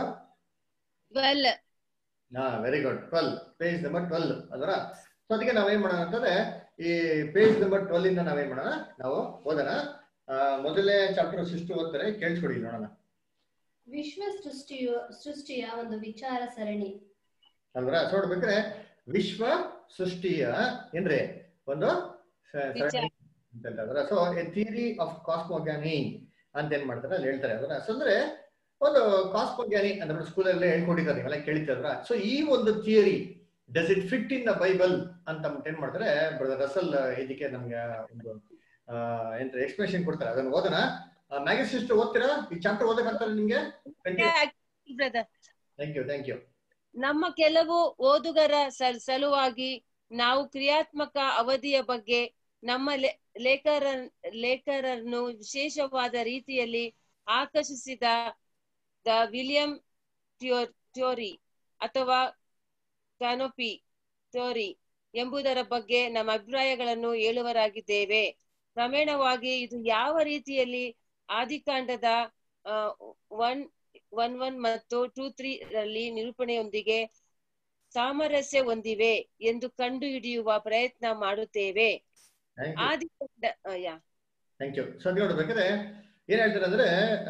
ಟ್ವೆಲ್ ಹಾ very good twelve page number twelve ಅದರ ಸೊ ಅದಕ್ಕೆ ನಾವೇನ್ ಮಾಡೋಣ ಅಂತಂದ್ರೆ ಈ ಪೇಜ್ ನಂಬರ್ ಟ್ವೆಲ್ ಇಂದ ನಾವೇನ್ ಮಾಡೋಣ ನಾವು ಓದೋಣ ಆ, ಮೊದಲನೇ ಚಾಪ್ಟರ್ ಸಿಸ್ಟು ಓದ್ತಾರೆ ಕೇಳಿಸ್ಕೊಡಿ ನೋಡೋಣ ವಿಶ್ವ ಸೃಷ್ಟಿಯು ಸೃಷ್ಟಿಯ ಒಂದು ವಿಚಾರ ಸರಣಿ ಅಲ್ವರ ಸೊ ನೋಡ್ಬೇಕಾದ್ರೆ ವಿಶ್ವ ಸೃಷ್ಟಿಯ ಏನ್ರಿ ಒಂದು ಸ- ವಿಚಾರ. ಸರಣಿ ಅಂತ ಹೇಳ್ತಾರೆ so a theory of cosmogony ಅಂತ ಏನ್ ಮಾಡ್ತಾರೆ ಅಲ್ಲಿ ಹೇಳ್ತಾರೆ ಅದರ ಸೊ ಅಂದ್ರೆ ಒಂದು ಕಾಸ್ಮೋಗ್ಯಾನಿ ಅಂದ್ರೆ ಸ್ಕೂಲಲ್ಲೇ ಹೇಳ್ಕೊಂಡಿದ್ದಾರೆ ನೀವೆಲ್ಲ ಕೇಳಿದ್ರ ಸೊ ಈ ಒಂದು theory does it fit in the Bible ಅಂತ ಅಂದ್ಬಿಟ್ಟು ಏನ್ ಮಾಡ್ತಾರೆ ಬ್ರದರ್ ರಸಲ್ ಇದಕ್ಕೆ ನಮ್ಗೆ ಒಂದು ಆ, ಏನ್ ಎಕ್ಸ್ಪ್ಲೇಷನ್ ಕೊಡ್ತಾರೆ ಅದನ್ನ ಓದೋಣ ಮ್ಯಾಗಿ ಸಿಸ್ಟರ್ ಓದ್ತೀರಾ ಈ ಚಾಪ್ಟರ್ ಓದಕ್ಕಾಗ್ತಾರೆ ನಿಮ್ಗೆ brother thank you thank you ನಮ್ಮ ಕೆಲವು ಓದುಗರ ಸಲ್- ಸಲುವಾಗಿ ನಾವು ಕ್ರಿಯಾತ್ಮಕ ಅವಧಿಯ ಬಗ್ಗೆ ನಮ್ಮ ಲೇ- ಲೇಖರ ಲೇಖರನ್ನು ವಿಶೇಷವಾದ ರೀತಿಯಲ್ಲಿ ಆಕರ್ಷಿಸಿದ ದ ವಿಲಿಯಂ ಥಿಯೋ- ಥಿಯೋರಿ ಅಥವಾ ಕ್ಯಾನೋಪಿ ಥಿಯೋರಿ ಎಂಬುದರ ಬಗ್ಗೆ ನಮ್ಮ ಅಭಿಪ್ರಾಯಗಳನ್ನು ಹೇಳುವರಾಗಿದ್ದೇವೆ ಕ್ರಮೇಣವಾಗಿ ಇದು ಯಾವ ರೀತಿಯಲ್ಲಿ ಆದಿಕಾಂಡದ ಒನ್ ಒನ್ ಒನ್ ಮತ್ತು ಟೂ ತ್ರೀ ರಲ್ಲಿ ನಿರೂಪಣೆಯೊಂದಿಗೆ ಸಾಮರಸ್ಯ ಹೊಂದಿವೆ ಎಂದು ಕಂಡು ಹಿಡಿಯುವ ಪ್ರಯತ್ನ ಮಾಡುತ್ತೇವೆ ಥ್ಯಾಂಕ್ ಯು ಆದಿಕಾಂಡ ಆ, ಯಾ ಥ್ಯಾಂಕ್ ಯು ಸೊ ನೋಡ್ಬೇಕಾದ್ರೆ ಏನ್ ಹೇಳ್ತಾರೆ ಅಂದ್ರೆ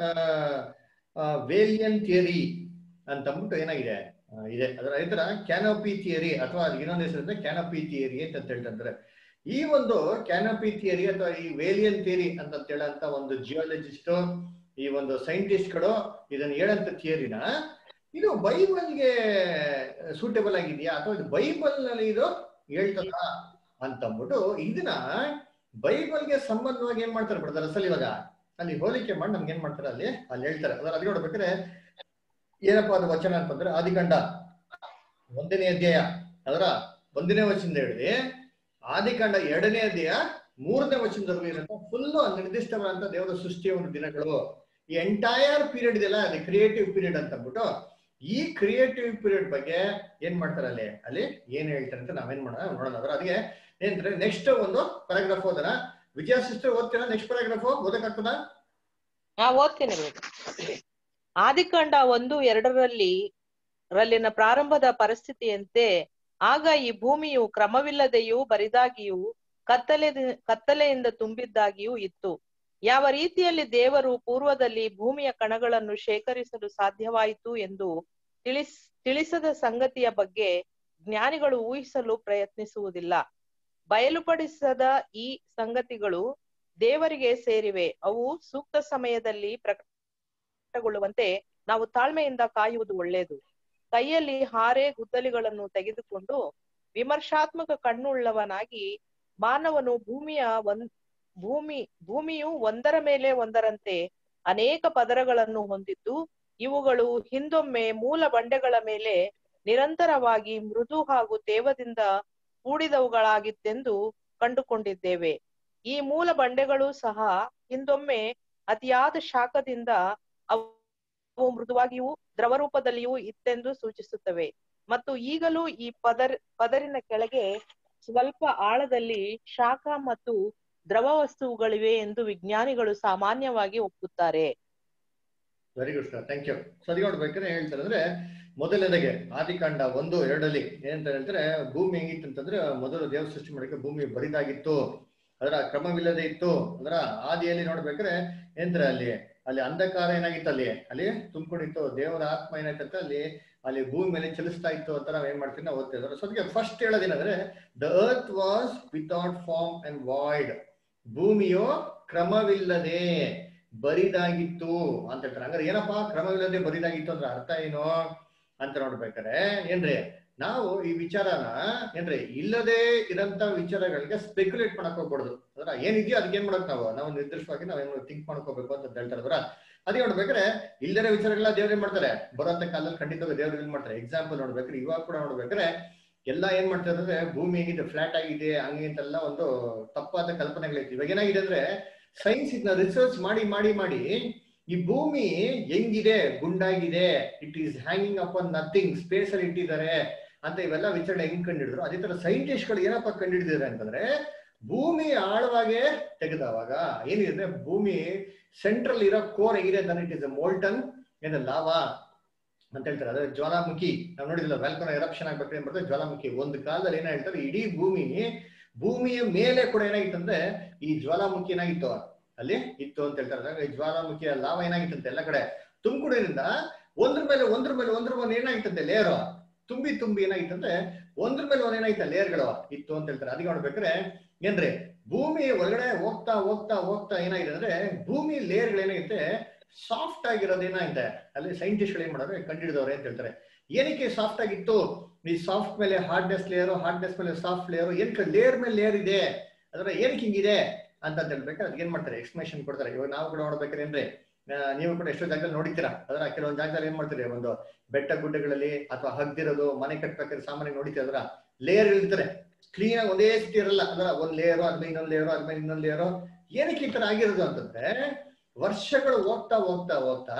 ವೇಲಿಯನ್ ಥಿಯರಿ ಅಂತ ಅಂದ್ಬಿಟ್ಟು ಏನಾಗಿದೆ ಆ, ಇದೆ ಅದರ ರೈತರ ಕ್ಯಾನೋಪಿ ಥಿಯರಿ ಅಥವಾ ಅದಕ್ಕೆ ಇನ್ನೊಂದು ಹೆಸರು ಕ್ಯಾನೋಪಿ ಥಿಯರಿ ಅಂತ ಹೇಳ್ತಾರೆ ಈ ಒಂದು ಕ್ಯಾನೋಪಿ ಥಿಯರಿ ಅಥವಾ ಈ ವೇಲಿಯನ್ ಥಿಯರಿ ಅಂತ ಹೇಳಂತ ಒಂದು ಜಿಯಾಲಜಿಸ್ಟ್ ಈ ಒಂದು ಸೈಂಟಿಸ್ಟ್ಗಳು ಇದನ್ನ ಹೇಳಂತ ಥಿಯರಿನ ಇದು ಬೈಬಲ್ಗೆ ಸೂಟೇಬಲ್ ಆಗಿದೆಯಾ ಅಥವಾ ಇದು ಬೈಬಲ್ ನಲ್ಲಿ ಇದು ಹೇಳ್ತದ ಅಂತಂದ್ಬಿಟ್ಟು ಇದನ್ನ ಬೈಬಲ್ಗೆ ಸಂಬಂಧವಾಗಿ ಏನ್ ಮಾಡ್ತಾರೆ ಬ್ರದರ್ ಅಸಲ್ ಇವಾಗ ಅಲ್ಲಿ ಹೋಲಿಕೆ ಮಾಡಿ ನಮ್ಗೆ ಏನ್ ಮಾಡ್ತಾರೆ ಅಲ್ಲಿ ಅಲ್ಲಿ ಹೇಳ್ತಾರೆ ಅದರ ಅಲ್ಲಿ ನೋಡ್ಬೇಕಾದ್ರೆ ಏನಪ್ಪಾ ಅದು ವಚನ ಅಂತಂದ್ರೆ ಆದಿಕಾಂಡ ಒಂದನೇ ಅಧ್ಯಾಯ ಅದರ ಒಂದನೇ ವಚನದಿಂದ ಹಿಡಿದು ಆದಿಕಾಂಡ ಎರಡನೇ ಅಧ್ಯಾಯ ಮೂರನೇ ವಚನದವರೆಗೂ ಇರೋಂಥ ಫುಲ್ ನಿರ್ದಿಷ್ಟವಾದಂತ ದೇವರ ಸೃಷ್ಟಿಯ ಒಂದು ದಿನಗಳು ಈ ಎಂಟೈರ್ ಪೀರಿಯಡ್ ಇದೆಲ್ಲ ಅಲ್ಲಿ ಕ್ರಿಯೇಟಿವ್ ಪೀರಿಯಡ್ ಅಂತ ಅಂದ್ಬಿಟ್ಟು ಈ ಕ್ರಿಯೇಟಿವ್ ಪೀರಿಯಡ್ ಬಗ್ಗೆ ಏನ್ ಮಾಡ್ತಾರೆ ಅಲ್ಲಿ ಅಲ್ಲಿ ಏನ್ ಹೇಳ್ತಾರೆ ಅಂತ ನಾವೇನ್ ಮಾಡೋಣ ನೋಡೋಣ ಅದರ ಅದಕ್ಕೆ ಏನಂದ್ರೆ ನೆಕ್ಸ್ಟ್ ಒಂದು ಪ್ಯಾರಾಗ್ರಾಫ್ ಓದೋಣ ವಿಜಯ ಸಿಸ್ಟರ್ ಓದ್ತೀರಾ ನೆಕ್ಸ್ಟ್ ಪ್ಯಾರಾಗ್ರಾಫ್ ಓದಕ್ಕಾಗ್ತದ ನಾ ಓದ್ತೀನಿ brother. ಆದಿಕಾಂಡ ಒಂದು ಎರಡರಲ್ಲಿ ರಲ್ಲಿನ ಪ್ರಾರಂಭದ ಪರಿಸ್ಥಿತಿಯಂತೆ ಆಗ ಈ ಭೂಮಿಯು ಕ್ರಮವಿಲ್ಲದೆಯೂ ಬರಿದಾಗಿಯೂ ಕತ್ತಲೆ ಕತ್ತಲೆಯಿಂದ ತುಂಬಿದ್ದಾಗಿಯೂ ಇತ್ತು ಯಾವ ರೀತಿಯಲ್ಲಿ ದೇವರು ಪೂರ್ವದಲ್ಲಿ ಭೂಮಿಯ ಕಣಗಳನ್ನು ಶೇಖರಿಸಲು ಸಾಧ್ಯವಾಯಿತು ಎಂದು ತಿಳಿಸ್ ತಿಳಿಸದ ಸಂಗತಿಯ ಬಗ್ಗೆ ಜ್ಞಾನಿಗಳು ಊಹಿಸಲು ಪ್ರಯತ್ನಿಸುವುದಿಲ್ಲ ಬಯಲುಪಡಿಸದ ಈ ಸಂಗತಿಗಳು ದೇವರಿಗೆ ಸೇರಿವೆ ಅವು ಸೂಕ್ತ ಸಮಯದಲ್ಲಿ ಪ್ರಕಟಗೊಳ್ಳುವಂತೆ ನಾವು ತಾಳ್ಮೆಯಿಂದ ಕಾಯುವುದು ಒಳ್ಳೆಯದು ಕೈಯಲ್ಲಿ ಹಾರೆ ಗುದ್ದಲಿಗಳನ್ನು ತೆಗೆದುಕೊಂಡು ವಿಮರ್ಶಾತ್ಮಕ ಕಣ್ಣುಳ್ಳವನಾಗಿ ಮಾನವನು ಭೂಮಿಯ ಒಂದ್ ಭೂಮಿ ಭೂಮಿಯು ಒಂದರ ಮೇಲೆ ಒಂದರಂತೆ ಅನೇಕ ಪದರಗಳನ್ನು ಹೊಂದಿದ್ದು ಇವುಗಳು ಹಿಂದೊಮ್ಮೆ ಮೂಲ ಬಂಡೆಗಳ ಮೇಲೆ ನಿರಂತರವಾಗಿ ಮೃದು ಹಾಗೂ ತೇವದಿಂದ ಕೂಡಿದವುಗಳಾಗಿತ್ತೆಂದು ಕಂಡುಕೊಂಡಿದ್ದೇವೆ ಈ ಮೂಲ ಬಂಡೆಗಳು ಸಹ ಹಿಂದೊಮ್ಮೆ ಅತಿಯಾದ ಶಾಖದಿಂದ ಅವು ಮೃದುವಾಗಿಯೂ ದ್ರವ ರೂಪದಲ್ಲಿಯೂ ಇತ್ತೆಂದು ಸೂಚಿಸುತ್ತವೆ ಮತ್ತು ಈಗಲೂ ಈ ಪದರ್ ಪದರಿನ ಕೆಳಗೆ ಸ್ವಲ್ಪ ಆಳದಲ್ಲಿ ಶಾಖ ಮತ್ತು ದ್ರವ ವಸ್ತುಗಳಿವೆ ಎಂದು ವಿಜ್ಞಾನಿಗಳು ಸಾಮಾನ್ಯವಾಗಿ ಒಪ್ಪುತ್ತಾರೆ very good sir thank you so ಅದಕ್ಕೆ ನೋಡ್ಬೇಕಾದ್ರೆ ಹೇಳ್ತಾರೆ ಅಂದ್ರೆ ಮೊದಲನೇದಾಗೆ ಆದಿಕಾಂಡ ಒಂದು ಎರಡಲ್ಲಿ ಏನಂತ ಹೇಳ್ತಾರೆ ಭೂಮಿ ಹೆಂಗಿತ್ತು ಅಂತಂದ್ರೆ ಮೊದಲು ದೇವ ಸೃಷ್ಟಿ ಮಾಡಕ್ಕೆ ಭೂಮಿ ಬರಿದಾಗಿತ್ತು ಅದರ ಕ್ರಮವಿಲ್ಲದೆ ಇತ್ತು ಅದರ ಆದಿಯಲ್ಲಿ ನೋಡ್ಬೇಕಾದ್ರೆ ಏನಂತಾರೆ ಅಲ್ಲಿ ಅಲ್ಲಿ ಅಂಧಕಾರ ಏನಾಗಿತ್ತು ಅಲ್ಲಿ ಅಲ್ಲಿ ತುಂಬಿಕೊಂಡಿತ್ತು ದೇವರ ಆತ್ಮ ಏನಾಯ್ತಂತ ಅಲ್ಲಿ ಅಲ್ಲಿ ಭೂಮಿ ಮೇಲೆ ಚಲಿಸ್ತಾ ಇತ್ತು ಅಂತ ನಾವ್ ಏನ್ ಮಾಡ್ತೀವಿ ನಾವು ಓದ್ತಿದ್ದಾರೆ ಸೊ ಅದಕ್ಕೆ ಫಸ್ಟ್ ಹೇಳೋದೇನಂದ್ರೆ the earth was without form and void ಭೂಮಿಯು ಕ್ರಮವಿಲ್ಲದೆ ಬರಿದಾಗಿತ್ತು ಅಂತ ಹೇಳ್ತಾರೆ ಹಂಗಾರೆ ಏನಪ್ಪಾ ಕ್ರಮವಿಲ್ಲದೆ ಬರಿದಾಗಿತ್ತು ಅಂದ್ರೆ ಅರ್ಥ ಏನು ಅಂತ ನೋಡ್ಬೇಕಾರೆ ಏನ್ರಿ ನಾವು ಈ ವಿಚಾರನ ಏನ್ರಿ ಇಲ್ಲದೆ ಇರಂತ ವಿಚಾರಗಳಿಗೆ ಸ್ಪೆಕ್ಯುಲೇಟ್ ಮಾಡಕ್ ಹೋಗ್ಬಾರ್ದು ಅದ್ರ ಏನಿದೆಯೋ ಅದಕ್ಕೆ ಏನ್ ಮಾಡಕ್ ನಾವು ನಾವು ನಿರ್ದಿಷ್ಟವಾಗಿ ನಾವ್ ಏನ್ ಥಿಂಕ್ ಮಾಡ್ಕೋಬೇಕು ಅಂತ ಹೇಳ್ತಾರೆ ಅದ್ರ ಅದೇ ನೋಡ್ಬೇಕಾದ್ರೆ ಇಲ್ಲದೇ ವಿಚಾರಗಳ ದೇವ್ರು ಏನ್ ಮಾಡ್ತಾರೆ ಬರೋಂತ ಕಾಲದಲ್ಲಿ ಖಂಡಿತವಾಗಿ ದೇವ್ರು ಏನ್ ಮಾಡ್ತಾರೆ ಎಕ್ಸಾಂಪಲ್ ನೋಡ್ಬೇಕಾದ್ರೆ ಇವಾಗ ಕೂಡ ನೋಡ್ಬೇಕಾದ್ರೆ ಎಲ್ಲ ಏನ್ ಮಾಡ್ತಾರೆ ಅಂದ್ರೆ ಭೂಮಿ ಹೇಗಿದೆ ಫ್ಲಾಟ್ ಆಗಿದೆ ಹಂಗೆ ಅಂತೆಲ್ಲ ಒಂದು ತಪ್ಪಾದ ಕಲ್ಪನೆಗಳೈತಿ ಇವಾಗ ಏನಾಗಿದೆ ಅಂದ್ರೆ ಸೈನ್ಸ್ ಇದನ್ನ ರಿಸರ್ಚ್ ಮಾಡಿ ಮಾಡಿ ಮಾಡಿ ಈ ಭೂಮಿ ಹೆಂಗಿದೆ ಗುಂಡಾಗಿದೆ it is hanging up on nothing space ಅಲ್ಲಿ ಇಟ್ಟಿದ್ದಾರೆ ಅಂತ ಇವೆಲ್ಲ ವಿಚಾರಣೆ ಹೆಂಗ್ ಕಂಡಿಡಿದ್ರು ಅದೇ ತರ ಸೈಂಟಿಸ್ಟ್ ಗಳು ಏನಪ್ಪ ಕಂಡಿಡಿದಿದ್ದಾರೆ ಅಂತಂದ್ರೆ ಭೂಮಿ ಆಳವಾಗೆ ತೆಗೆದವಾಗ ಏನಿದೆ ಅಂದ್ರೆ ಭೂಮಿ ಸೆಂಟ್ರಲ್ ಇರೋ ಕೋರ್ ಹೇಗಿದೆ ಅಂತ ಇಟ್ ಇಸ್ ಮೋಲ್ಟನ್ ಏನು ಲಾವಾ ಅಂತ ಹೇಳ್ತಾರೆ ಅದೇ ಜ್ವಾಲಾಮುಖಿ ನಾವು ನೋಡಿದಿಲ್ಲ ವ್ಯಾಲ್ಕನ ಎರಪ್ಷನ್ ಆಗ್ಬೇಕು ಏನ್ ಬರ್ತದೆ ಜ್ವಾಲಾಮುಖಿ ಒಂದು ಕಾಲದಲ್ಲಿ ಏನ ಹೇಳ್ತಾರೆ ಇಡೀ ಭೂಮಿ ಭೂಮಿಯ ಮೇಲೆ ಕೂಡ ಏನಾಗಿತ್ತು ಅಂದ್ರೆ ಈ ಜ್ವಾಲಾಮುಖಿ ಏನಾಗಿತ್ತು ಅಲ್ಲಿ ಇತ್ತು ಅಂತ ಹೇಳ್ತಾರೆ ಈ ಜ್ವಾಲಾಮುಖಿಯ ಲಾವ ಏನಾಗಿತ್ತಂತೆ ಎಲ್ಲ ಕಡೆ ತುಮಕೂರಿನಿಂದ ಒಂದ್ರ ಮೇಲೆ ಒಂದ್ರ ಮೇಲೆ ಒಂದ್ರ ಮೇಲೆ ಏನಾಗಿತ್ತಂತೆ ಲೇಯರು ತುಂಬಿ ತುಂಬಿ ಏನಾಗಿತ್ತಂದ್ರೆ ಒಂದ್ರ ಮೇಲೆ ಒಂದ್ ಏನಾಗಿತ್ತ ಲೇಯರ್ಗಳು ಇತ್ತು ಅಂತ ಹೇಳ್ತಾರೆ ಅದಕ್ಕೆ ನೋಡ್ಬೇಕಾದ್ರೆ ಏನ್ರಿ ಭೂಮಿ ಒಳಗಡೆ ಹೋಗ್ತಾ ಹೋಗ್ತಾ ಹೋಗ್ತಾ ಏನಾಗಿದೆ ಅಂದ್ರೆ ಭೂಮಿ ಲೇಯರ್ಗಳು ಏನಾಗುತ್ತೆ ಸಾಫ್ಟ್ ಆಗಿರೋದು ಏನಾಗಿದೆ ಅಲ್ಲಿ ಸೈಂಟಿಸ್ಟ್ ಏನ್ ಮಾಡೋರು ಕಂಡಿಡಿದವ್ರೆ ಅಂತ ಹೇಳ್ತಾರೆ ಏನಕ್ಕೆ ಸಾಫ್ಟ್ ಆಗಿತ್ತು ಈ ಸಾಫ್ಟ್ ಮೇಲೆ ಹಾರ್ಡ್ನೆಸ್ ಲೇಯರ್ ಹಾರ್ಡ್ನೆಸ್ ಮೇಲೆ ಸಾಫ್ಟ್ ಲೇಯರ್ ಏನಕ್ಕೆ ಲೇಯರ್ ಮೇಲೆ ಲೇಯರ್ ಇದೆ ಅದರ ಏನಕ್ಕೆ ಹಿಂಗಿದೆ ಅಂತ ಹೇಳ್ಬೇಕಾದ್ರೆ ಅದಕ್ಕೆ ಏನ್ ಮಾಡ್ತಾರೆ ಎಕ್ಸ್ಪ್ಲೇಷನ್ ಕೊಡ್ತಾರೆ ಇವಾಗ ನಾವು ಕೂಡ ನೋಡ್ಬೇಕಾದ್ರೆ ಏನ್ರಿ ಆ, ನೀವು ಕೂಡ ಎಷ್ಟೋ ಜಾಗದಲ್ಲಿ ನೋಡಿದ್ದೀರಾ ಅದರ ಕೆಲವೊಂದು ಜಾಗದಲ್ಲಿ ಏನ್ ಮಾಡ್ತೀರಿ ಒಂದು ಬೆಟ್ಟ ಗುಡ್ಡಗಳಲ್ಲಿ ಅಥವಾ ಹಗ್ದಿರೋದು ಮನೆ ಕಟ್ಬೇಕಾದ್ರೆ ಸಾಮಾನ್ಯ ನೋಡಿತೀರ ಅದರ ಲೇಯರ್ ಇರ್ತಾರೆ ಕ್ಲೀನ್ ಆಗಿ ಒಂದೇ ಸ್ಥಿತಿ ಇರಲ್ಲ ಅದರ ಒಂದ್ ಲೇಯರು ಅದ್ಮೇಲೆ ಇನ್ನೊಂದ್ ಲೇಯರು ಅದ್ಮೇಲೆ ಇನ್ನೊಂದ್ ಲೇಯರು ಏನಕ್ಕೆ ಈ ತರ ಆಗಿರೋದು ಅಂತಂದ್ರೆ ವರ್ಷಗಳು ಹೋಗ್ತಾ ಹೋಗ್ತಾ ಹೋಗ್ತಾ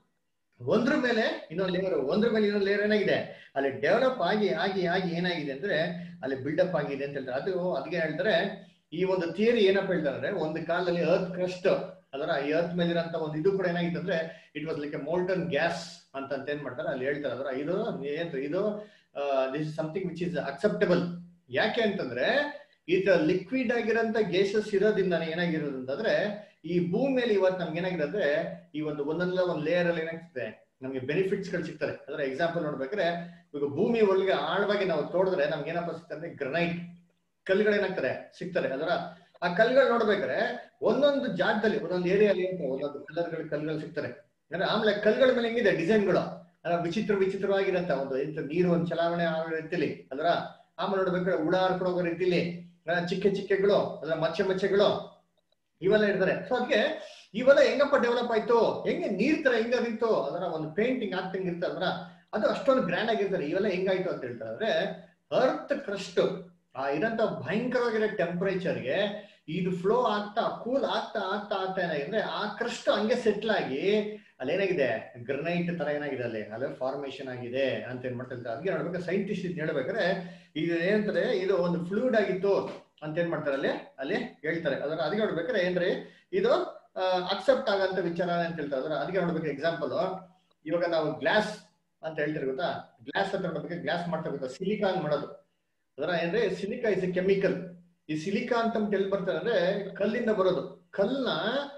ಒಂದ್ರ ಮೇಲೆ ಇನ್ನೊಂದ್ ಲೇಯರ್ ಒಂದ್ರ ಮೇಲೆ ಇನ್ನೊಂದ್ ಲೇಯರ್ ಏನಾಗಿದೆ ಅಲ್ಲಿ ಡೆವಲಪ್ ಆಗಿ ಆಗಿ ಆಗಿ ಏನಾಗಿದೆ ಅಂದ್ರೆ ಅಲ್ಲಿ ಬಿಲ್ಡಪ್ ಆಗಿದೆ ಅಂತ ಹೇಳ್ತಾರೆ ಅದು ಅದಕ್ಕೆ ಹೇಳ್ತಾರೆ ಈ ಒಂದು ಥಿಯರಿ ಏನಪ್ಪ ಹೇಳ್ತಾರೆ ಅಂದ್ರೆ ಒಂದು ಕಾಲದಲ್ಲಿ ಅರ್ತ್ ಕ್ರಸ್ಟ್ ಅದರ ಈ ಅರ್ತ್ ಮೇಲಿರಂತ ಒಂದು ಇದು ಕೂಡ ಏನಾಗಿತ್ತು ಅಂದ್ರೆ it was like a molten gas ಅಂತ ಅಂತ ಏನ್ ಮಾಡ್ತಾರೆ ಅಲ್ಲಿ ಹೇಳ್ತಾರೆ ಅದರ ಇದು ಏನ್ ಇದು this is something which is acceptable ಯಾಕೆ ಅಂತಂದ್ರೆ ಇದು ಲಿಕ್ವಿಡ್ ಆಗಿರೋಂತ ಗ್ಯಾಸಸ್ ಇರೋದ್ರಿಂದಾನೆ ಏನಾಗಿರೋದು ಅಂತಂದ್ರೆ ಈ ಭೂಮಿ ಮೇಲೆ ಇವತ್ತು ನಮ್ಗೆ ಏನಾಗಿರುತ್ತೆ ಈ ಒಂದು ಒಂದೊಂದಲ್ಲ ಒಂದು ಲೇಯರ್ ಅಲ್ಲಿ ಏನಾಗ್ತದೆ ನಮ್ಗೆ ಬೆನಿಫಿಟ್ಸ್ ಗಳು ಸಿಗ್ತಾರೆ ಅದರ ಎಕ್ಸಾಂಪಲ್ ನೋಡ್ಬೇಕಾದ್ರೆ ಈಗ ಭೂಮಿ ಒಳಗೆ ಆಳವಾಗಿ ನಾವು ತೋಡಿದ್ರೆ ನಮ್ಗೆ ಏನಪ್ಪ ಸಿಗ್ತದೆ ಅಂದ್ರೆ ಗ್ರನೈಟ್ ಕಲ್ಲುಗಳು ಏನಾಗ್ತಾರೆ ಸಿಗ್ತಾರೆ ಅದರ ಆ ಕಲ್ಲುಗಳು ನೋಡ್ಬೇಕಾದ್ರೆ ಒಂದೊಂದು ಜಾಗದಲ್ಲಿ ಒಂದೊಂದು ಏರಿಯಾಲಿ ಒಂದೊಂದು ಕಲರ್ಗಳು ಕಲ್ಲುಗಳು ಸಿಗ್ತಾರೆ ಅಂದ್ರೆ ಆಮೇಲೆ ಕಲ್ಲುಗಳ ಮೇಲೆ ಹೆಂಗಿದೆ ಡಿಸೈನ್ಗಳು ಅದ್ರ ವಿಚಿತ್ರ ವಿಚಿತ್ರವಾಗಿರಂತ ಒಂದು ಎಂತ ನೀರು ಒಂದು ಚಲಾವಣೆ ಆಗೋ ರೀತಿಲಿ ಅದರ ಆಮೇಲೆ ನೋಡ್ಬೇಕಾದ್ರೆ ಹುಳ ಹರ್ಕೊಂಡು ಹೋಗೋ ರೀತಿಲಿ ಆ, ಚಿಕ್ಕ ಚಿಕ್ಕಗಳು ಅದರ ಮಚ್ಚೆ ಮಚ್ಚೆಗಳು ಇವೆಲ್ಲ ಇರ್ತಾರೆ ಸೊ ಅದಕ್ಕೆ ಇವೆಲ್ಲ ಹೆಂಗಪ್ಪ ಡೆವಲಪ್ ಆಯ್ತು ಹೆಂಗೆ ನೀರ್ ತರ ಹೆಂಗ ಇತ್ತು ಅದರ ಒಂದು ಪೇಂಟಿಂಗ್ ಆಗ್ತಂಗ್ ಇರ್ತದೆ ಅದರ ಅದು ಅಷ್ಟೊಂದು ಗ್ರ್ಯಾಂಡ್ ಆಗಿರ್ತಾರೆ ಇವೆಲ್ಲ ಹೆಂಗಾಯ್ತು ಅಂತ ಹೇಳ್ತಾರೆ ಅಂದ್ರೆ ಅರ್ತ್ ಕ್ರಸ್ಟ್ ಆ ಇರಂತ ಭಯಂಕರವಾಗಿರೋ ಟೆಂಪರೇಚರ್ಗೆ ಇದು ಫ್ಲೋ ಆಗ್ತಾ ಕೂಲ್ ಆಗ್ತಾ ಆಗ್ತಾ ಆಗ್ತಾ ಏನಾಗಿದೆ ಆ ಕ್ರಸ್ಟ್ ಹಂಗೆ ಸೆಟ್ಲ್ ಆಗಿ ಅಲ್ಲಿ ಏನಾಗಿದೆ ಗ್ರನೈಟ್ ತರ ಏನಾಗಿದೆ ಅಲ್ಲಿ ಅಲ್ಲೇ ಫಾರ್ಮೇಶನ್ ಆಗಿದೆ ಅಂತ ಏನ್ ಮಾಡ್ತಾ ಇರ್ತಾರೆ ಅದಕ್ಕೆ ನೋಡ್ಬೇಕು ಸೈಂಟಿಸ್ಟ್ ಇದು ಹೇಳ್ಬೇಕಾದ್ರೆ ಇದು ಏನಂತಾರೆ ಇದು ಒಂದು ಫ್ಲೂಡ್ ಆಗಿತ್ತು ಅಂತ ಏನ್ ಮಾಡ್ತಾರೆ ಅಲ್ಲಿ ಅಲ್ಲಿ ಹೇಳ್ತಾರೆ ಅದರ ಅದಕ್ಕೆ ನೋಡ್ಬೇಕಾದ್ರೆ ಏನ್ರಿ ಇದು ಅಕ್ಸೆಪ್ಟ್ ಆಗಂತ ವಿಚಾರ ಅಂತ ಹೇಳ್ತಾರೆ ಅದರ ಅದಕ್ಕೆ ನೋಡ್ಬೇಕು ಎಕ್ಸಾಂಪಲ್ ಇವಾಗ ನಾವು ಗ್ಲಾಸ್ ಅಂತ ಹೇಳ್ತೀರಿ ಗೊತ್ತಾ ಗ್ಲಾಸ್ ಅಂತ ನೋಡ್ಬೇಕು ಗ್ಲಾಸ್ ಮಾಡ್ತಾ ಗೊತ್ತಾ ಸಿಲಿಕಾನ್ ಮಾಡೋದು ಅದರ ಏನ್ರಿ ಸಿಲಿಕಾ ಇಸ್ ಎ ಕೆಮಿಕಲ್ ಈ ಸಿಲಿಕಾ ಅಂತ ಎಲ್ಲಿ ಬರ್ತಾರೆ ಅಂದ್ರೆ ಕಲ್ಲಿಂದ ಬರೋದು ಕಲ್ಲನ್ನ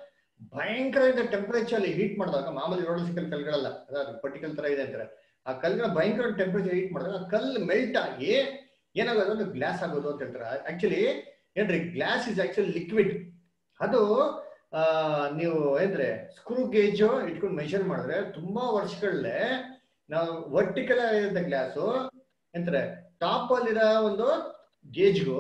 ಭಯಂಕರ ಟೆಂಪರೇಚರ್ ಅಲ್ಲಿ ಹೀಟ್ ಮಾಡಿದಾಗ ಮಾಮೂಲಿ ರೋಡ್ ಸಿಕ್ಕಲ್ ಕಲ್ಗಳಲ್ಲ ಅದ ಪರ್ಟಿಕಲ್ ತರ ಇದೆ ಅಂತಾರೆ ಆ ಕಲ್ಲಿನ ಭಯಂಕರ ಟೆಂಪರೇಚರ್ ಹೀಟ್ ಮಾಡಿದಾಗ ಆ ಕಲ್ಲು ಮೆಲ್ಟ್ ಆಗಿ ಏನಾಗೋದು ಅಂದ್ರೆ ಗ್ಲಾಸ್ ಆಗೋದು ಅಂತ ಹೇಳ್ತಾರೆ ಆಕ್ಚುಲಿ ಏನ್ರಿ ಗ್ಲಾಸ್ ಇಸ್ ಆಕ್ಚುಲಿ ಲಿಕ್ವಿಡ್ ಅದು ಆ ನೀವು ಏನ್ರೆ ಸ್ಕ್ರೂ ಗೇಜ್ ಇಟ್ಕೊಂಡು ಮೆಷರ್ ಮಾಡಿದ್ರೆ ತುಂಬಾ ವರ್ಷಗಳಲ್ಲೇ ನಾವು ವರ್ಟಿಕಲ್ ಆಗಿರೋ ಗ್ಲಾಸು ಎಂತಾರೆ ಟಾಪ್ ಅಲ್ಲಿರೋ ಒಂದು ಗೇಜ್ಗೂ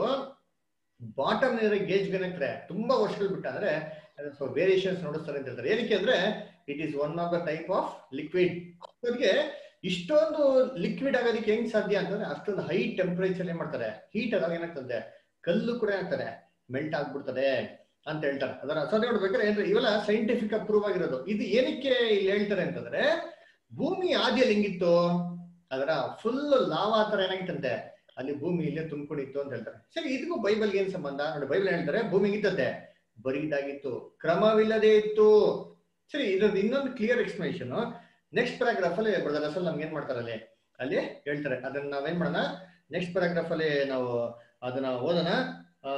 ಬಾಟಮ್ ಇರೋ ಗೇಜ್ ಏನಾಗ್ತಾರೆ ತುಂಬಾ ವರ್ಷಗಳು ಬಿಟ್ಟ ಅಂದ್ರೆ ವೇರಿಯೇಷನ್ಸ್ ನೋಡಿಸ್ತಾರೆ ಅಂತ ಹೇಳ್ತಾರೆ ಏನಕ್ಕೆ ಅಂದ್ರೆ it is one of the type of liquid ಅದಕ್ಕೆ ಇಷ್ಟೊಂದು ಲಿಕ್ವಿಡ್ ಆಗೋದಕ್ಕೆ ಹೆಂಗ್ ಸಾಧ್ಯ ಅಂತಂದ್ರೆ ಅಷ್ಟೊಂದು ಹೈ ಟೆಂಪರೇಚರ್ ಏನ್ ಮಾಡ್ತಾರೆ ಹೀಟ್ ಆದಾಗ ಏನಾಗ್ತದೆ ಕಲ್ಲು ಕೂಡ ಏನಾಗ್ತಾರೆ ಮೆಲ್ಟ್ ಆಗ್ಬಿಡ್ತದೆ ಅಂತ ಹೇಳ್ತಾರೆ ಅದರ ಅಸೋದೆ ನೋಡ್ಬೇಕಾದ್ರೆ ಏನ್ರಿ ಇವೆಲ್ಲ ಸೈಂಟಿಫಿಕ್ ಪ್ರೂವ್ ಆಗಿರೋದು ಇದು ಏನಕ್ಕೆ ಇಲ್ಲಿ ಹೇಳ್ತಾರೆ ಅಂತಂದ್ರೆ ಭೂಮಿ ಆದಿಯಲ್ಲಿ ಹೆಂಗಿತ್ತು ಅದರ ಫುಲ್ ಲಾವಾ ತರ ಏನಾಗಿತ್ತಂತೆ ಅಲ್ಲಿ ಭೂಮಿ ಇಲ್ಲೇ ತುಂಬಿಕೊಂಡಿತ್ತು ಅಂತ ಹೇಳ್ತಾರೆ ಸರಿ ಇದಕ್ಕೂ ಬೈಬಲ್ಗೆ ಏನ್ ಸಂಬಂಧ ನೋಡಿ ಬೈಬಲ್ ಹೇಳ್ತಾರೆ ಭೂಮಿ ಹೆಂಗಿತ್ತಂತೆ ಬರೀದಾಗಿತ್ತು ಕ್ರಮವಿಲ್ಲದೆ ಇತ್ತು ಸರಿ ಇದ್ರದ್ದು ಇನ್ನೊಂದು ಕ್ಲಿಯರ್ ಎಕ್ಸ್ಪ್ಲನೇಷನ್ ನೆಕ್ಸ್ಟ್ ಪ್ಯಾರಾಗ್ರಾಫ್ ಅಲ್ಲಿ ಬ್ರದರ್ ಅಸಲ್ ನಮ್ಗೆ ಏನ್ ಮಾಡ್ತಾರೆ ಅಲ್ಲಿ ಅಲ್ಲಿ ಹೇಳ್ತಾರೆ ಅದನ್ನ ನಾವೇನ್ ಮಾಡೋಣ ನೆಕ್ಸ್ಟ್ ಪ್ಯಾರಾಗ್ರಾಫ್ ಅಲ್ಲಿ ನಾವು ಅದನ್ನ ಓದೋಣ ಆ,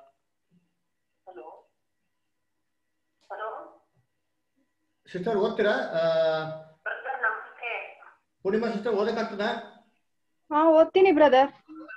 ಸಿಸ್ಟರ್ ಓದ್ತೀರಾ ಆ, ಪೂರ್ಣಿಮಾ ಸಿಸ್ಟರ್ ಓದಕ್ಕಾಗ್ತದಾ ಹಾ ಓದ್ತೀನಿ ಬ್ರದರ್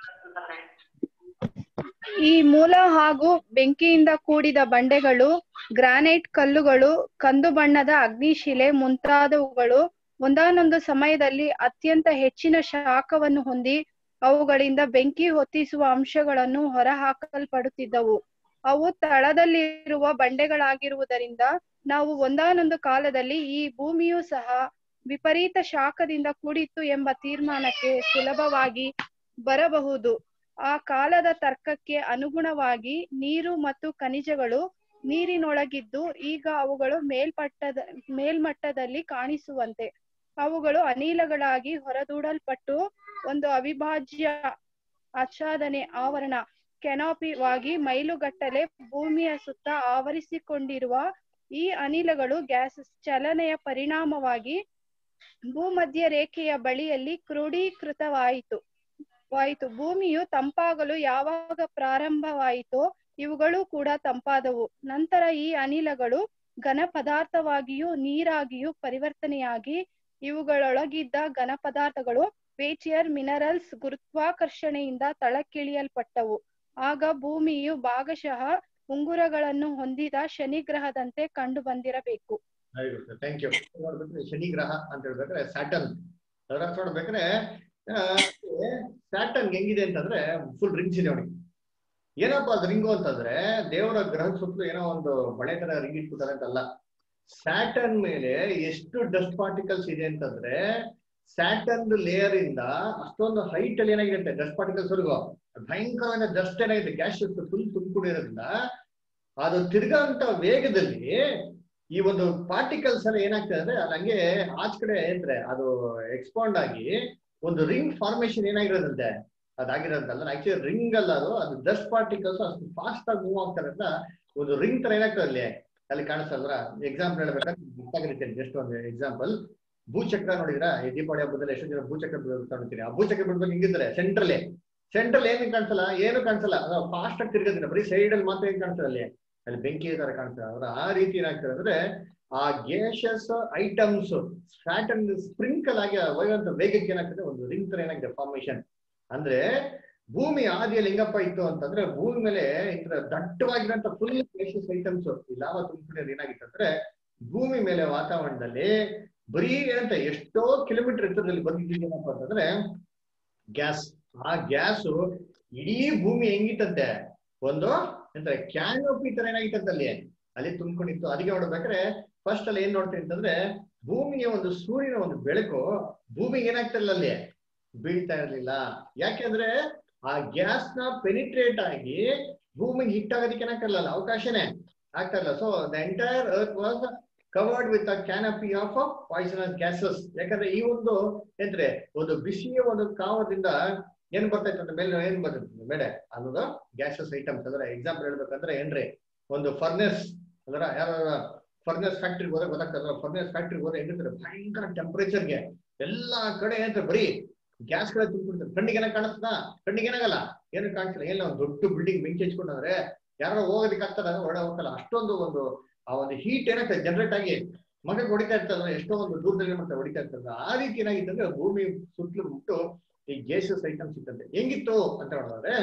ಈ ಮೂಲ ಹಾಗೂ ಬೆಂಕಿಯಿಂದ ಕೂಡಿದ ಬಂಡೆಗಳು ಗ್ರಾನೈಟ್ ಕಲ್ಲುಗಳು ಕಂದು ಬಣ್ಣದ ಅಗ್ನಿಶಿಲೆ ಮುಂತಾದವುಗಳು ಒಂದಾನೊಂದು ಸಮಯದಲ್ಲಿ ಅತ್ಯಂತ ಹೆಚ್ಚಿನ ಶಾಖವನ್ನು ಹೊಂದಿ ಅವುಗಳಿಂದ ಬೆಂಕಿ ಹೊತ್ತಿಸುವ ಅಂಶಗಳನ್ನು ಹೊರಹಾಕಲ್ಪಡುತ್ತಿದ್ದವು ಅವು ತಳದಲ್ಲಿರುವ ಬಂಡೆಗಳಾಗಿರುವುದರಿಂದ ನಾವು ಒಂದಾನೊಂದು ಕಾಲದಲ್ಲಿ ಈ ಭೂಮಿಯೂ ಸಹ ವಿಪರೀತ ಶಾಖದಿಂದ ಕೂಡಿತ್ತು ಎಂಬ ತೀರ್ಮಾನಕ್ಕೆ ಸುಲಭವಾಗಿ ಬರಬಹುದು ಆ ಕಾಲದ ತರ್ಕಕ್ಕೆ ಅನುಗುಣವಾಗಿ ನೀರು ಮತ್ತು ಖನಿಜಗಳು ನೀರಿನೊಳಗಿದ್ದು ಈಗ ಅವುಗಳು ಮೇಲ್ಪಟ್ಟದ ಮೇಲ್ಮಟ್ಟದಲ್ಲಿ ಕಾಣಿಸುವಂತೆ ಅವುಗಳು ಅನಿಲಗಳಾಗಿ ಹೊರದೂಡಲ್ಪಟ್ಟು ಒಂದು ಅವಿಭಾಜ್ಯ ಆಚ್ಛಾದನೆ ಆವರಣ ಕೆನಾಪಿವಾಗಿ ಮೈಲುಗಟ್ಟಲೆ ಭೂಮಿಯ ಸುತ್ತ ಆವರಿಸಿಕೊಂಡಿರುವ ಈ ಅನಿಲಗಳು ಗ್ಯಾಸ್ ಚಲನೆಯ ಪರಿಣಾಮವಾಗಿ ಭೂಮಧ್ಯ ರೇಖೆಯ ಬಳಿಯಲ್ಲಿ ಕ್ರೋಢೀಕೃತವಾಯಿತು ವಾಯಿತು ಭೂಮಿಯು ತಂಪಾಗಲು ಯಾವಾಗ ಪ್ರಾರಂಭವಾಯಿತೋ ಇವುಗಳು ಕೂಡ ತಂಪಾದವು ನಂತರ ಈ ಅನಿಲಗಳು ಘನ ಪದಾರ್ಥವಾಗಿಯೂ ನೀರಾಗಿಯೂ ಪರಿವರ್ತನೆಯಾಗಿ ಇವುಗಳೊಳಗಿದ್ದ ಘನ ಪದಾರ್ಥಗಳು ವೇಚಿಯರ್ ಮಿನರಲ್ಸ್ ಗುರುತ್ವಾಕರ್ಷಣೆಯಿಂದ ತಳಕ್ಕಿಳಿಯಲ್ಪಟ್ಟವು ಆಗ ಭೂಮಿಯು ಭಾಗಶಃ ಉಂಗುರಗಳನ್ನು ಹೊಂದಿದ ಶನಿಗ್ರಹದಂತೆ ಕಂಡು ಬಂದಿರಬೇಕು ವೆರಿ ಗುಡ್ ಥ್ಯಾಂಕ್ ಯು ನೋಡ್ಬೇಕ್ರೆ ಶನಿ ಗ್ರಹ ಅಂತ ಹೇಳ್ಬೇಕಾದ್ರೆ ಸ್ಯಾಟನ್ ಅದರ ಅರ್ಥ ನೋಡ್ಬೇಕಾದ್ರೆ ಸ್ಯಾಟನ್ ಹೆಂಗಿದೆ ಅಂತಂದ್ರೆ ಫುಲ್ ರಿಂಗ್ಸ್ ಇದೆ ಅವನಿಗೆ ಏನಪ್ಪ ಅದು ರಿಂಗು ಅಂತಂದ್ರೆ ದೇವರ ಗ್ರಹದ ಸುತ್ತಲೂ ಏನೋ ಒಂದು ಬಳೆ ತರ ರಿಂಗ್ ಇಟ್ಬಿಟ್ಟಾರೆ ಅಂತಲ್ಲ ಸ್ಯಾಟನ್ ಮೇಲೆ ಎಷ್ಟು ಡಸ್ಟ್ ಪಾರ್ಟಿಕಲ್ಸ್ ಇದೆ ಅಂತಂದ್ರೆ ಸ್ಯಾಟನ್ ಲೇಯರ್ ಇಂದ ಅಷ್ಟೊಂದು ಹೈಟ್ ಅಲ್ಲಿ ಏನಾಗಿರುತ್ತೆ ಡಸ್ಟ್ ಪಾರ್ಟಿಕಲ್ಸ್ ವರೆಗೂ ಭಯಂಕರವಾದ ಡಸ್ಟ್ ಏನಾಗಿದೆ ಗ್ಯಾಸ್ ಫುಲ್ ತುಂಬಿಕೊಂಡಿರೋದ್ರಿಂದ ಅದು ತಿರ್ಗಂತ ವೇಗದಲ್ಲಿ ಈ ಒಂದು ಪಾರ್ಟಿಕಲ್ಸ್ ಎಲ್ಲ ಏನಾಗ್ತದೆ ಅಂದ್ರೆ ಅದು ಹಂಗೆ ಆಚ್ ಕಡೆ ಅಂದ್ರೆ ಅದು ಎಕ್ಸ್ಪಾಂಡ್ ಆಗಿ ಒಂದು ರಿಂಗ್ ಫಾರ್ಮೇಶನ್ ಏನಾಗಿರೋದಂತೆ ಅದಾಗಿರೋದಂತಲ್ಲ ಆಕ್ಚುಲಿ ರಿಂಗ್ ಅಲ್ಲ ಅದು ಅದು ಡಸ್ಟ್ ಪಾರ್ಟಿಕಲ್ಸ್ ಅಷ್ಟು ಫಾಸ್ಟ್ ಆಗಿ ಮೂವ್ ಆಗ್ತಾರೆ ಅಂತ ಒಂದು ರಿಂಗ್ ತರ ಏನಾಗ್ತದೆ ಅಲ್ಲಿ ಅಲ್ಲಿ ಕಾಣಿಸ್ತಲ್ರ ಎಕ್ಸಾಂಪಲ್ ಹೇಳ್ಬೇಕಾದ್ರೆ ಗೊತ್ತಾಗಿರುತ್ತೆ ಜಸ್ಟ್ ಒಂದು ಎಕ್ಸಾಂಪಲ್ ಭೂಚಕ್ರ ನೋಡಿದ್ರ ಈ ದೀಪಾವಳಿ ಹಬ್ಬದಲ್ಲಿ ಎಷ್ಟು ಜನ ಭೂಚಕ್ರ ನೋಡ್ತೀರಿ ಆ ಭೂಚಕ್ರ ಬಿಡ್ಬೇಕು ಹಿಂಗಿದ್ರೆ ಸೆಂಟ್ರಲ್ಲಿ ಸೆಂಟ್ರಲ್ ಏನು ಕಾಣಿಸಲ್ಲ ಏನು ಕಾಣಿಸಲ್ಲ ಅದು ಫಾಸ್ಟ್ ಆಗಿ ತಿರ್ಗೋದಿಲ್ಲ ಬರೀ ಸೈಡ್ ಅಲ್ಲಿ ಮಾತ್ರ ಏನ್ ಕಾಣಿಸ್ತದೆ ಅಲ್ಲಿ ಅಲ್ಲಿ ಬೆಂಕಿ ತರ ಕಾಣ್ತದೆ ಅವ್ರ ಆ ರೀತಿ ಏನಾಗ್ತದೆ ಅಂದ್ರೆ ಆ gaseous items fat and sprinkle ಆಗಿ ಹೋಗುವಂತ ವೇಗಕ್ಕೆ ಏನಾಗ್ತದೆ ಒಂದು ರಿಂಗ್ ತರ ಏನಾಗಿದೆ ಫಾರ್ಮೇಶನ್ ಅಂದ್ರೆ ಭೂಮಿ ಆದಿಯಲ್ಲಿ ಹೆಂಗಪ್ಪ ಇತ್ತು ಅಂತಂದ್ರೆ ಭೂಮಿ ಮೇಲೆ ಇಂದ್ರ ದಟ್ಟವಾಗಿರೋಂಥ ಫುಲ್ ಗೇಷಸ್ ಐಟಮ್ಸ್ ಈ ಲಾವ ತುಂಬಿಕೊಂಡಿರೋದು ಏನಾಗಿತ್ತು ಅಂದ್ರೆ ಭೂಮಿ ಮೇಲೆ ವಾತಾವರಣದಲ್ಲಿ ಬರೀ ಏನಂತ ಎಷ್ಟೋ ಕಿಲೋಮೀಟರ್ ಎತ್ತರದಲ್ಲಿ ಬಂದಿದ್ದೇನಪ್ಪ ಅಂತಂದ್ರೆ ಗ್ಯಾಸ್ ಆ ಗ್ಯಾಸು ಇಡೀ ಭೂಮಿ ಹೆಂಗಿತ್ತಂತೆ ಒಂದು ಎಂತ ಕ್ಯಾನೋಪಿ ತರ ಏನಾಗಿತ್ತಂತೆ ಅಲ್ಲಿ ಅಲ್ಲಿ ತುಂಬಿಕೊಂಡಿತ್ತು ಅದಕ್ಕೆ ನೋಡ್ಬೇಕಾದ್ರೆ ಫಸ್ಟ್ ಅಲ್ಲಿ ಏನ್ ನೋಡ್ತೀನಿ ಅಂತಂದ್ರೆ ಭೂಮಿಗೆ ಒಂದು ಸೂರ್ಯನ ಒಂದು ಬೆಳಕು ಭೂಮಿಗೆ ಏನಾಗ್ತಿರಲಿಲ್ಲ ಅಲ್ಲಿ ಬೀಳ್ತಾ ಇರ್ಲಿಲ್ಲ ಯಾಕೆಂದ್ರೆ ಆ ಗ್ಯಾಸ್ ನ ಪೆನಿಟ್ರೇಟ್ ಆಗಿ ಭೂಮಿಗೆ ಹಿಟ್ ಆಗೋದಕ್ಕೆ ಏನಾಗ್ತಿರಲ್ಲ ಅವಕಾಶನೇ ಆಗ್ತಾ ಇಲ್ಲ so the entire earth was covered with a canopy of poisonous gases ಯಾಕಂದ್ರೆ ಈ ಒಂದು ಎಂದ್ರೆ ಒಂದು ಬಿಸಿಯ ಒಂದು ಕಾವದಿಂದ ಏನ್ ಬರ್ತೈತೆ ಅಂತ ಮೇಲೆ ಏನ್ ಬರ್ತೈತೆ ಬೇಡ ಅನ್ನೋದು ಗ್ಯಾಸಸ್ ಐಟಮ್ಸ್ ಅಂದ್ರೆ ಎಕ್ಸಾಂಪಲ್ ಹೇಳ್ಬೇಕಂದ್ರೆ ಏನ್ರಿ ಒಂದು ಫರ್ನೆಸ್ ಅಂದ್ರೆ ಯಾರ ಫರ್ನೆಸ್ ಫ್ಯಾಕ್ಟ್ರಿಗೆ ಹೋದ್ರೆ ಗೊತ್ತಾಗ್ತದೆ ಫರ್ನೆಸ್ ಫ್ಯಾಕ್ಟ್ರಿಗೆ ಹೋದ್ರೆ ಹೆಂಗಿರ್ತಾರೆ ಭಯಂಕರ ಟೆಂಪರೇಚರ್ಗೆ ಎಲ್ಲಾ ಕಡೆ ಏನ್ರಿ ಬರೀ ಗ್ಯಾಸ್ ಗಳ ತುಂಬಿಡ್ತಾರೆ ಕಣ್ಣಿಗೆ ಏನಾಗ ಕಾಣಿಸ್ತದ ಕಣ್ಣಿಗೆ ಏನಾಗಲ್ಲ ಏನು ಕಾಣಿಸ್ತಿಲ್ಲ ಎಲ್ಲ ಒಂದು ದೊಡ್ಡ ಬಿಲ್ಡಿಂಗ್ ಬೆಂಕಿ ಹಚ್ಕೊಂಡ್ರೆ ಯಾರೋ ಹೋಗೋದಕ್ಕೆ ಆಗ್ತದ ಹೊಡೆ ಹೋಗಲ್ಲ ಅಷ್ಟೊಂದು ಒಂದು ಆ ಒಂದು ಹೀಟ್ ಏನಾಗ್ತದೆ ಜನರೇಟ್ ಆಗಿ ಮಗ ಹೊಡಿತಾ ಇರ್ತದೆ ಎಷ್ಟೋ ಒಂದು ದೂರದಲ್ಲಿ ಮತ್ತೆ ಹೊಡಿತಾ ಇರ್ತದೆ ಆ ರೀತಿ ಏನಾಗಿತ್ತು ಅಂದ್ರೆ ಭೂಮಿ ಸುತ್ತಲೂ ಬಿಟ್ಟು ಈ ಗ್ಯಾಸಸ್ ಐಟಮ್ಸ್ ಇತ್ತಂತೆ ಹೆಂಗಿತ್ತು ಅಂತ ಹೇಳಿದ್ರೆ